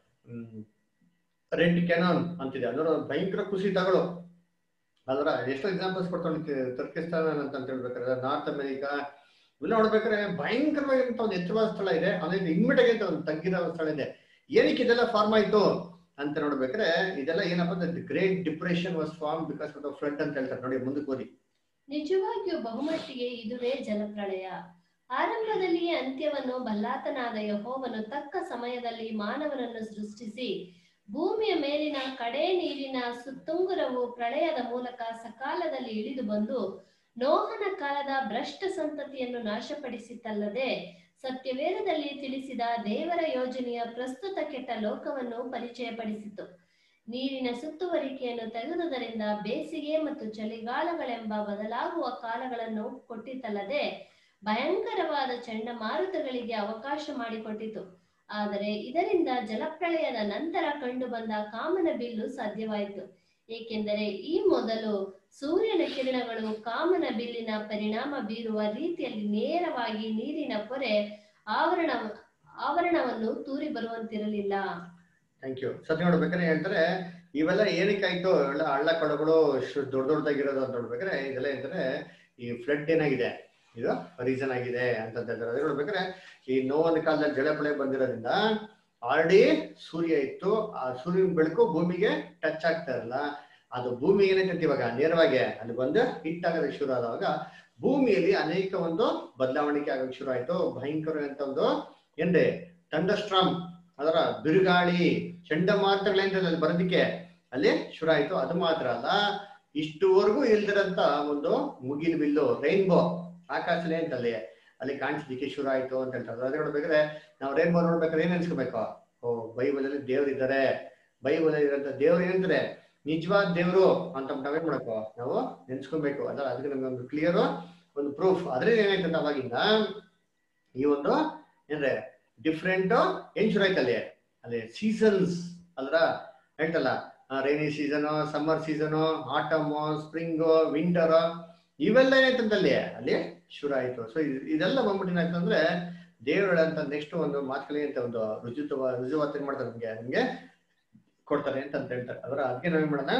ರೆಡ್ ಕೆನಾನ್ ಅಂತಿದೆ ಅದರ ಭಯಂಕರ ಕುಸಿತಗಳು ಅದರ ಎಷ್ಟೋ ಎಕ್ಸಾಂಪಲ್ಸ್ ಕೊಡ್ಕೊಂಡು ತುರ್ಕಿಸ್ತಾನ ಅಂತ ಹೇಳ್ಬೇಕಾದ್ರೆ ನಾರ್ತ್ ಅಮೆರಿಕಾ ಇವೆಲ್ಲ ನೋಡ್ಬೇಕಾದ್ರೆ ಭಯಂಕರವಾಗಿರಂತ ಒಂದು ಎತ್ತರವಾದ ಸ್ಥಳ ಇದೆ ಅದೇ ಇಮ್ಮಿಡಿಯಾಗಿ ಅಂತ ಒಂದು ತಗ್ಗಿರೋ ಸ್ಥಳ ಇದೆ ಏನಕ್ಕೆ ಇದೆಲ್ಲ ಫಾರ್ಮ್ ಆಯ್ತು ಅಂತ ನೋಡ್ಬೇಕಾದ್ರೆ ಇದೆಲ್ಲ ಏನಪ್ಪಾ ಅಂದ್ರೆ great depression was form because of the flood ಅಂತ ಹೇಳ್ತಾರೆ ನೋಡಿ ಮುಂದಕ್ಕೆ ಓದಿ ನಿಜವಾಗಿಯೂ ಬಹುಮಟ್ಟಿಗೆ ಇದುವೇ ಜಲಪ್ರಳಯ ಆರಂಭದಲ್ಲಿಯೇ ಅಂತ್ಯವನ್ನು ಬಲ್ಲಾತನಾದ ಯಹೋವನು ತಕ್ಕ ಸಮಯದಲ್ಲಿ ಮಾನವನನ್ನು ಸೃಷ್ಟಿಸಿ ಭೂಮಿಯ ಮೇಲಿನ ಕಡೇ ನೀರಿನ ಸುತ್ತುಂಗುರವು ಪ್ರಳಯದ ಮೂಲಕ ಸಕಾಲದಲ್ಲಿ ಇಳಿದು ಬಂದು ನೋಹನ ಕಾಲದ ಭ್ರಷ್ಟ ಸಂತತಿಯನ್ನು ನಾಶಪಡಿಸಿತಲ್ಲದೆ ಸತ್ಯವೇದದಲ್ಲಿ ತಿಳಿಸಿದ ದೇವರ ಯೋಜನೆಯ ಪ್ರಸ್ತುತ ಕೆಟ್ಟ ಲೋಕವನ್ನು ಪರಿಚಯಪಡಿಸಿತು ನೀರಿನ ಸುತ್ತುವರಿಕೆಯನ್ನು ತೆಗೆದುದರಿಂದ ಬೇಸಿಗೆ ಮತ್ತು ಚಳಿಗಾಲಗಳೆಂಬ ಬದಲಾಗುವ ಕಾಲಗಳನ್ನು ಕೊಟ್ಟಿತಲ್ಲದೆ ಭಯಂಕರವಾದ ಚಂಡಮಾರುತಗಳಿಗೆ ಅವಕಾಶ ಮಾಡಿಕೊಟ್ಟಿತು ಆದರೆ ಇದರಿಂದ ಜಲಪ್ರಳಯದ ನಂತರ ಕಂಡುಬಂದ ಕಾಮನ ಬಿಲ್ಲು ಸಾಧ್ಯವಾಯಿತು ಏಕೆಂದರೆ ಈ ಮೊದಲು ಸೂರ್ಯನ ಕಿರಣಗಳು ಕಾಮನ ಬಿಲ್ಲಿನ ಪರಿಣಾಮ ಬೀರುವ ರೀತಿಯಲ್ಲಿ ನೇರವಾಗಿ ನೀರಿನ ಪೊರೆ ಆವರಣ ಆವರಣವನ್ನು ತೂರಿ ಬರುವಂತಿರಲಿಲ್ಲ ಥ್ಯಾಂಕ್ ಯು ಸತ್ಯ ನೋಡ್ಬೇಕಾದ್ರೆ ಹೇಳ್ತಾರೆ ಇವೆಲ್ಲ ಏನಕ್ಕೆ ಆಯ್ತು ಎಲ್ಲ ಹಳ್ಳ ಕಡಗಳು ಇಷ್ಟು ದೊಡ್ಡ ದೊಡ್ಡದಾಗಿರೋದು ಅಂತ ನೋಡ್ಬೇಕಾದ್ರೆ ಇದೆಲ್ಲ ಏನಂದ್ರೆ ಈ ಫ್ಲಡ್ ಏನಾಗಿದೆ ಇದು ರೀಸನ್ ಆಗಿದೆ ಅಂತ ಹೇಳ್ತಾರೆ ಅದೇ ನೋಡ್ಬೇಕಾದ್ರೆ ಈ ನೋವನ ಕಾಲದಲ್ಲಿ ಜಲಪಳೆ ಬಂದಿರೋದ್ರಿಂದ ಆಲ್ರೆಡಿ ಸೂರ್ಯ ಇತ್ತು ಆ ಸೂರ್ಯನ ಬೆಳಕು ಭೂಮಿಗೆ ಟಚ್ ಆಗ್ತಾ ಇರಲ್ಲ ಅದು ಭೂಮಿ ಏನೈತೆ ಇವಾಗ ನೇರವಾಗಿ ಅಲ್ಲಿ ಬಂದು ಹಿಟ್ ಆಗೋದಕ್ಕೆ ಶುರು ಆದಾಗ ಭೂಮಿಯಲ್ಲಿ ಅನೇಕ ಒಂದು ಬದಲಾವಣೆ ಆಗಕ್ಕೆ ಶುರು ಆಯ್ತು ಭಯಂಕರ ಅಂತ ಒಂದು ಏನ್ರಿ ಥಂಡರ್ಸ್ಟ್ರಾಮ್ ಅದರ ಬಿರುಗಾಳಿ ಚಂಡಮಾರುತಗಳೇಂತ ಅಲ್ಲಿ ಬರೋದಕ್ಕೆ ಅಲ್ಲಿ ಶುರು ಆಯ್ತು ಅದು ಮಾತ್ರ ಅಲ್ಲ ಇಷ್ಟುವರೆಗೂ ಇಲ್ದಿರಂತ ಒಂದು ಮುಗಿಲ್ ಬಿಲ್ಲು ರೈನ್ಬೋ ಆಕಾಶದಲ್ಲಿ ಅಂತ ಅಲ್ಲಿ ಅಲ್ಲಿ ಕಾಣಿಸ್ಲಿಕ್ಕೆ ಶುರು ಆಯ್ತು ಅಂತ ಹೇಳ್ತಾರೆ ಅದೇ ನೋಡ್ಬೇಕಾದ್ರೆ ನಾವು ರೈನ್ಬೋ ನೋಡ್ಬೇಕಾದ್ರೆ ಏನ್ ಅನ್ಸ್ಕೋಬೇಕು ಓ ಬೈಬಲ್ ಅಲ್ಲಿ ದೇವ್ರು ಇದ್ದಾರೆ ಬೈಬಲ್ ಅಲ್ಲಿ ಇರೋಂಥ ದೇವ್ರು ಏನಂತಾರೆ ನಿಜವಾದ ದೇವ್ರು ಅಂತ ನಾವೇನ್ ಮಾಡಬೇಕು ನಾವು ನೆನ್ಸ್ಕೊಬೇಕು ಅದರ ಅದಕ್ಕೆ ನಮ್ಗೆ ಒಂದು ಕ್ಲಿಯರ್ ಒಂದು ಪ್ರೂಫ್ ಅದ್ರಲ್ಲಿ ಏನಾಯ್ತಂತ ಅವಾಗಿಂದ ಈ ಒಂದು ಏನ್ರೆ ಡಿಫ್ರೆಂಟ್ ಏನ್ ಶುರು ಆಯ್ತು ಅಲ್ಲಿ ಅಲ್ಲಿ ಸೀಸನ್ಸ್ ಅಲ್ರ ಹೇಳ್ತಲ್ಲ rainy season summer season autumn spring winter ಇವೆಲ್ಲ ಏನಾಯ್ತಂತ ಅಲ್ಲಿ ಅಲ್ಲಿ ಶುರು ಆಯ್ತು ಸೊ ಇದೆಲ್ಲ ಬಂದ್ಬಿಟ್ಟು ಏನಾಯ್ತು ಅಂದ್ರೆ ದೇವರುಗಳಂತ ನೆಕ್ಸ್ಟ್ ಒಂದು ಮಾತುಕಲಿ ಅಂತ ಒಂದು ರುಜುತ್ವ ರುಜುವಾತ ಏನ್ ಮಾಡ್ತಾರೆ ನಮ್ಗೆ ನಮ್ಗೆ ಕೊಡ್ತಾರೆ ಅಂತ ಅಂತ ಹೇಳ್ತಾರೆ ಅದರ ಅದಕ್ಕೆ ನಾವೇನ್ ಮಾಡೋಣ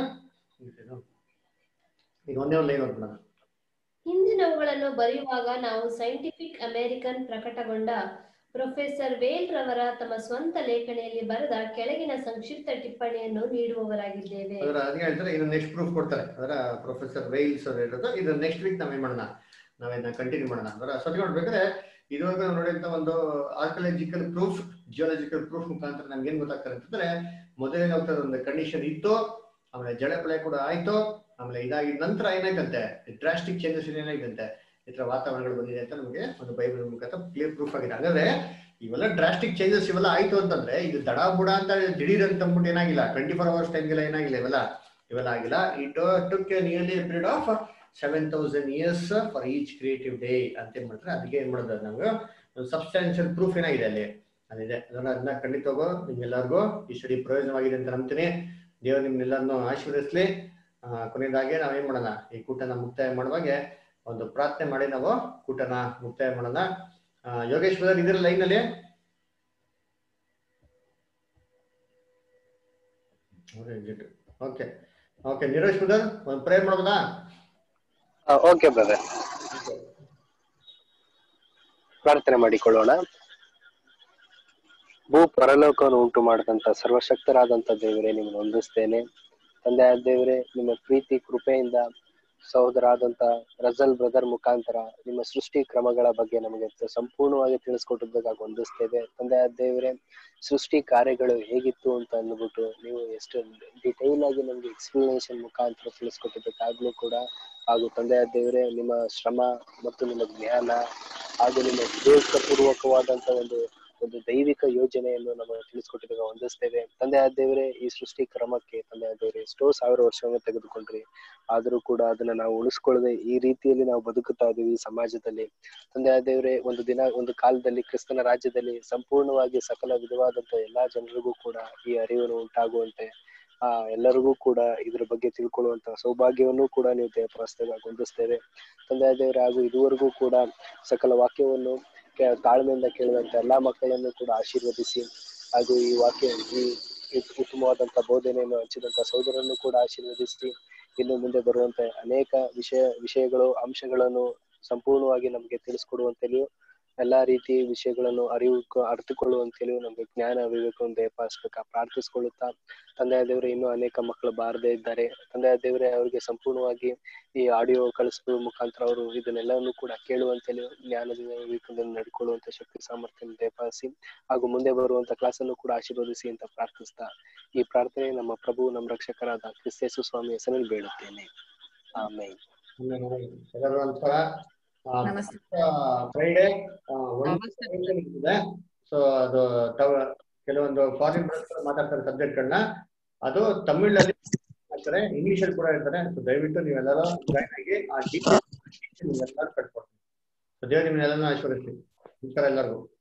ಈಗ ಒಂದೇ ಒಂದು ಲೈನ್ ನೋಡ್ಬಿಡೋಣ ಹಿಂದಿನವುಗಳನ್ನು ಬರೆಯುವಾಗ ನಾವು ಸೈಂಟಿಫಿಕ್ ಅಮೆರಿಕನ್ ಪ್ರಕಟಗೊಂಡ ಪ್ರೊಫೆಸರ್ ವೇಲ್ ರವರ ತಮ್ಮ ಸ್ವಂತ ಲೇಖನಿಯಲ್ಲಿ ಬರೆದ ಕೆಳಗಿನ ಸಂಕ್ಷಿಪ್ತ ಟಿಪ್ಪಣಿಯನ್ನು ನೀಡುವವರಾಗಿದ್ದೇವೆ ಅದರ ಅದಕ್ಕೆ ಹೇಳ್ತಾರೆ ಇದು ನೆಕ್ಸ್ಟ್ ಪ್ರೂಫ್ ಕೊಡ್ತಾರೆ ಅದರ ಪ್ರೊಫೆಸರ್ ವೈಲ್ಸ್ ಅವ್ರು ಹೇಳೋದು ಇದು ನೆಕ್ಸ್ಟ್ ವೀಕ್ ನಾವೇನ್ ಮಾಡೋಣ ನಾವೇನ ಕಂಟಿನ್ಯೂ ಮಾಡೋಣ ಅದರ ಸತಿ ನೋಡ್ಬೇಕಾದ್ರೆ ಇದುವರೆಗೂ ನಾವು ನೋಡಿದಂತ ಒಂದು ಆರ್ಕಲಾಜಿಕಲ್ ಪ್ರೂಫ್ ಜಿಯೋಲಜಿಕಲ್ ಪ್ರೂಫ್ ಮುಖಾಂತರ ನಮ್ಗೆ ಏನ್ ಗೊತ್ತಾಗ್ತಾರೆ ಅಂತಂದ್ರೆ ಮೊದಲೇ ಹೋಗ್ತದ ಒಂದು ಕಂಡೀಷನ್ ಇತ್ತು ಆಮೇಲೆ ಜಳಪಳೆ ಕೂಡ ಆಯ್ತು ಆಮೇಲೆ ಇದಾಗಿದ ನಂತರ ಏನಾಯ್ತಂತೆ ಡ್ರಾಸ್ಟಿಕ್ ಚೇಂಜಸ್ ಏನಾಯ್ತಂತೆ ಈ ತರ ವಾತಾವರಣಗಳು ಬಂದಿದೆ ಅಂತ ನಮಗೆ ಒಂದು ಬೈಬಲ್ ಮುಖಾಂತರ ಕ್ಲಿಯರ್ ಪ್ರೂಫ್ ಆಗಿದೆ ಹಾಗಾದ್ರೆ ಇವೆಲ್ಲ ಡ್ರಾಸ್ಟಿಕ್ ಚೇಂಜಸ್ ಇವೆಲ್ಲ ಆಯ್ತು ಅಂತಂದ್ರೆ ಇದು ದಡ ಬುಡ ಅಂತ ದಿಢೀರ್ ಅಂತ ಅಂದ್ಬಿಟ್ಟು ಏನಾಗಿಲ್ಲ ಟ್ವೆಂಟಿ ಫೋರ್ ಅವರ್ಸ್ ಟೈಮ್ಗೆಲ್ಲ ಏನಾಗಿಲ್ಲ ಇವೆಲ್ಲ ಇವೆಲ್ಲ ಆಗಿಲ್ಲ it took nearly period of seven thousand years for each creative day ಅಂತ ಏನ್ ಮಾಡ್ತಾರೆ ಅದಕ್ಕೆ ಏನ್ ಮಾಡೋದು ನಮ್ಗೆ ಒಂದು ಸಬ್ಸ್ಟಾನ್ಷಿಯಲ್ ಪ್ರೂಫ್ ಏನಾಗಿದೆ ಅಲ್ಲಿ ಅದಿದೆ ಅದನ್ನ ಅದನ್ನ ಖಂಡಿತವಾಗೂ ನಿಮ್ಗೆಲ್ಲರಿಗೂ ಈ ಸ್ಟಡಿ ಪ್ರಯೋಜನವಾಗಿದೆ ಅಂತ ನಂಬ್ತೀನಿ ದೇವರು ನಿಮ್ನೆಲ್ಲರನ್ನು ಆಶೀರ್ವದಿಸ್ಲಿ ಆ, ಕೊನೆಯದಾಗಿ ನಾವೇನ್ ಮಾಡೋಣ ಈ ಕೂಟನ ಮುಕ್ತಾಯ ಮಾಡುವಾಗೆ ಒಂದು ಪ್ರಾರ್ಥನೆ ಮಾಡಿ ನಾವು ಕೂಟನ ಮುಕ್ತಾಯ ಮಾಡೋಣ ಆ, ಯೋಗೇಶ್ ಬ್ರದರ್ ಇದ್ರ ಲೈನ್ ಅಲ್ಲಿ ಓಕೆ ಓಕೆ ನೀರಜ್ ಬ್ರದರ್ ಒಂದು ಪ್ರೇಯರ್ ಮಾಡ್ಬೋದಾ ಓಕೆ ಬ್ರದರ್ ಪ್ರಾರ್ಥನೆ ಮಾಡಿಕೊಳ್ಳೋಣ ಭೂ ಪರಲೋಕವನ್ನು ಉಂಟು ಮಾಡಿದಂತ ಸರ್ವಶಕ್ತರಾದಂತ ದೇವರೇ ನಿಮ್ಮನ್ನು ವಂದಿಸ್ತೇನೆ ತಂದೆಯಾದ ದೇವರೇ ನಿಮ್ಮ ಪ್ರೀತಿ ಕೃಪೆಯಿಂದ ಸಹೋದರ ಆದಂತ ರಜಲ್ ಬ್ರದರ್ ಮುಖಾಂತರ ನಿಮ್ಮ ಸೃಷ್ಟಿ ಕ್ರಮಗಳ ಬಗ್ಗೆ ನಮಗೆ ಸಂಪೂರ್ಣವಾಗಿ ತಿಳಿಸ್ಕೊಟ್ಟಿದ್ದಕ್ಕಾಗಿ ವಂದಿಸ್ತೇವೆ ತಂದೆಯಾದ ದೇವರೇ ಸೃಷ್ಟಿ ಕಾರ್ಯಗಳು ಹೇಗಿತ್ತು ಅಂತ ಅಂದ್ಬಿಟ್ಟು ನೀವು ಎಷ್ಟು ಡಿಟೈಲ್ ಆಗಿ ನಮ್ಗೆ ಎಕ್ಸ್ಪ್ಲನೇಷನ್ ಮುಖಾಂತರ ತಿಳಿಸ್ಕೊಟ್ಟಿದ್ದಕ್ಕಾಗ್ಲೂ ಕೂಡ ಹಾಗೂ ತಂದೆಯಾದ ದೇವರೇ ನಿಮ್ಮ ಶ್ರಮ ಮತ್ತು ನಿಮ್ಮ ಜ್ಞಾನ ಹಾಗೂ ನಿಮ್ಮ ಉದ್ದೇಶಪೂರ್ವಕವಾದಂತ ಒಂದು ಒಂದು ದೈವಿಕ ಯೋಜನೆಯನ್ನು ನಮಗೆ ತಿಳಿಸ್ಕೊಟ್ಟಿದಾಗ ಹೊಂದಿಸ್ತೇವೆ ತಂದೆ ಆದ ದೇವರೇ ಈ ಸೃಷ್ಟಿ ಕ್ರಮಕ್ಕೆ ತಂದೆ ಆದ ದೇವರೇ ಎಷ್ಟೋ ಸಾವಿರ ವರ್ಷವನ್ನು ತೆಗೆದುಕೊಂಡ್ರಿ ಆದರೂ ಕೂಡ ಅದನ್ನ ನಾವು ಉಳಿಸ್ಕೊಳ್ಳದೆ ಈ ರೀತಿಯಲ್ಲಿ ನಾವು ಬದುಕುತ್ತಾ ಇದೀವಿ ಈ ಸಮಾಜದಲ್ಲಿ ತಂದೆ ಆದ ದೇವರೇ ಒಂದು ದಿನ ಒಂದು ಕಾಲದಲ್ಲಿ ಕ್ರಿಸ್ತನ ರಾಜ್ಯದಲ್ಲಿ ಸಂಪೂರ್ಣವಾಗಿ ಸಕಲ ವಿಧವಾದಂತ ಎಲ್ಲಾ ಜನರಿಗೂ ಕೂಡ ಈ ಅರಿವನ್ನು ಉಂಟಾಗುವಂತೆ ಆ ಎಲ್ಲರಿಗೂ ಕೂಡ ಇದ್ರ ಬಗ್ಗೆ ತಿಳ್ಕೊಳ್ಳುವಂತ ಸೌಭಾಗ್ಯವನ್ನು ಕೂಡ ನೀವು ದಯಪಾಲಿಸಿದಾಗ ಹೊಂದಿಸ್ತೇವೆ ತಂದೆ ದೇವರೇ ಹಾಗೂ ಇದುವರೆಗೂ ಕೂಡ ಸಕಲ ವಾಕ್ಯವನ್ನು ಕೆ- ತಾಳ್ಮೆಯಿಂದ ಕೇಳಿದಂತ ಎಲ್ಲಾ ಮಕ್ಕಳನ್ನು ಕೂಡ ಆಶೀರ್ವದಿಸಿ ಹಾಗೂ ಈ ವಾಕ್ಯ ಈ ಈ ಉತ್ತಮವಾದಂತ ಬೋಧನೆಯನ್ನು ಹಂಚಿದಂತ ಸಹೋದರನ್ನು ಕೂಡ ಆಶೀರ್ವದಿಸಿ ಇನ್ನು ಮುಂದೆ ಬರುವಂತ ಅನೇಕ ವಿಷಯ ವಿಷಯಗಳು ಅಂಶಗಳನ್ನು ಸಂಪೂರ್ಣವಾಗಿ ನಮಗೆ ತಿಳಿಸ್ಕೊಡುವಂತೆಯೂ ಎಲ್ಲಾ ರೀತಿಯ ವಿಷಯಗಳನ್ನು ಅರಿವು ಅರ್ಥಕೊಳ್ಳುವಂತೆಯೂ ನಮಗೆ ಜ್ಞಾನ ವಿವೇಕವನ್ನು ದಯಪಾಲಿಸ್ಬೇಕಾ ಪ್ರಾರ್ಥಿಸ್ಕೊಳ್ಳುತ್ತಾ ತಂದೆಯ ದೇವರೇ ಇನ್ನೂ ಅನೇಕ ಮಕ್ಕಳು ಬಾರದೇ ಇದ್ದಾರೆ ತಂದೆಯ ದೇವರೇ ಅವರಿಗೆ ಸಂಪೂರ್ಣವಾಗಿ ಈ ಆಡಿಯೋ ಕಳಿಸುವ ಮುಖಾಂತರ ಅವರು ಇದನ್ನೆಲ್ಲವನ್ನು ಕೂಡ ಕೇಳುವಂತೆಯೂ ಜ್ಞಾನದಿಂದ ವಿವೇಕದಿಂದ ನಡ್ಕೊಳ್ಳುವಂತ ಶಕ್ತಿ ಸಾಮರ್ಥ್ಯ ದಯಪಾಲಿಸಿ ಹಾಗೂ ಮುಂದೆ ಬರುವಂತ ಕ್ಲಾಸನ್ನು ಕೂಡ ಆಶೀರ್ವದಿಸಿ ಅಂತ ಪ್ರಾರ್ಥಿಸ್ತಾ ಈ ಪ್ರಾರ್ಥನೆ ನಮ್ಮ ಪ್ರಭು ನಮ್ಮ ರಕ್ಷಕರಾದ ಕ್ರಿಸ್ತೇಸು ಸ್ವಾಮಿ ಹೆಸರಲ್ಲಿ ಬೇಡುತ್ತೇನೆ ಆಮೇಲೆ ಎಲ್ಲರೂ ಒಂಥರ ನಮಸ್ತೆ ಫ್ರೈಡೆ ಒಂದು ಇದೆ ಸೊ ಅದು ತವ- ಕೆಲವೊಂದು ಫಾರಿನ್ ಮಾತಾಡ್ತಾರೆ ಸಬ್ಜೆಕ್ಟ್ಗಳನ್ನ ಅದು ತಮಿಳಲ್ಲಿ ಮಾಡ್ತಾರೆ ಇಂಗ್ಲಿಷ್ ಅಲ್ಲಿ ಕೂಡ ಇರ್ತಾರೆ ಸೊ ದಯವಿಟ್ಟು ನೀವೆಲ್ಲರೂ ಜಾಯ್ನ್ ಆಗಿ ಆ ಡೀಟೇಲ್ಸ್ ನೀವೆಲ್ಲರೂ ಕಟ್ಕೊಡ್ತೀನಿ ಸೊ ದೇವ್ರು ನಿಮ್ಮನ್ನೆಲ್ಲರೂ ಆಶೀರ್ವದಿಸ್ಲಿ ನಮಸ್ಕಾರ ಎಲ್ಲರಿಗೂ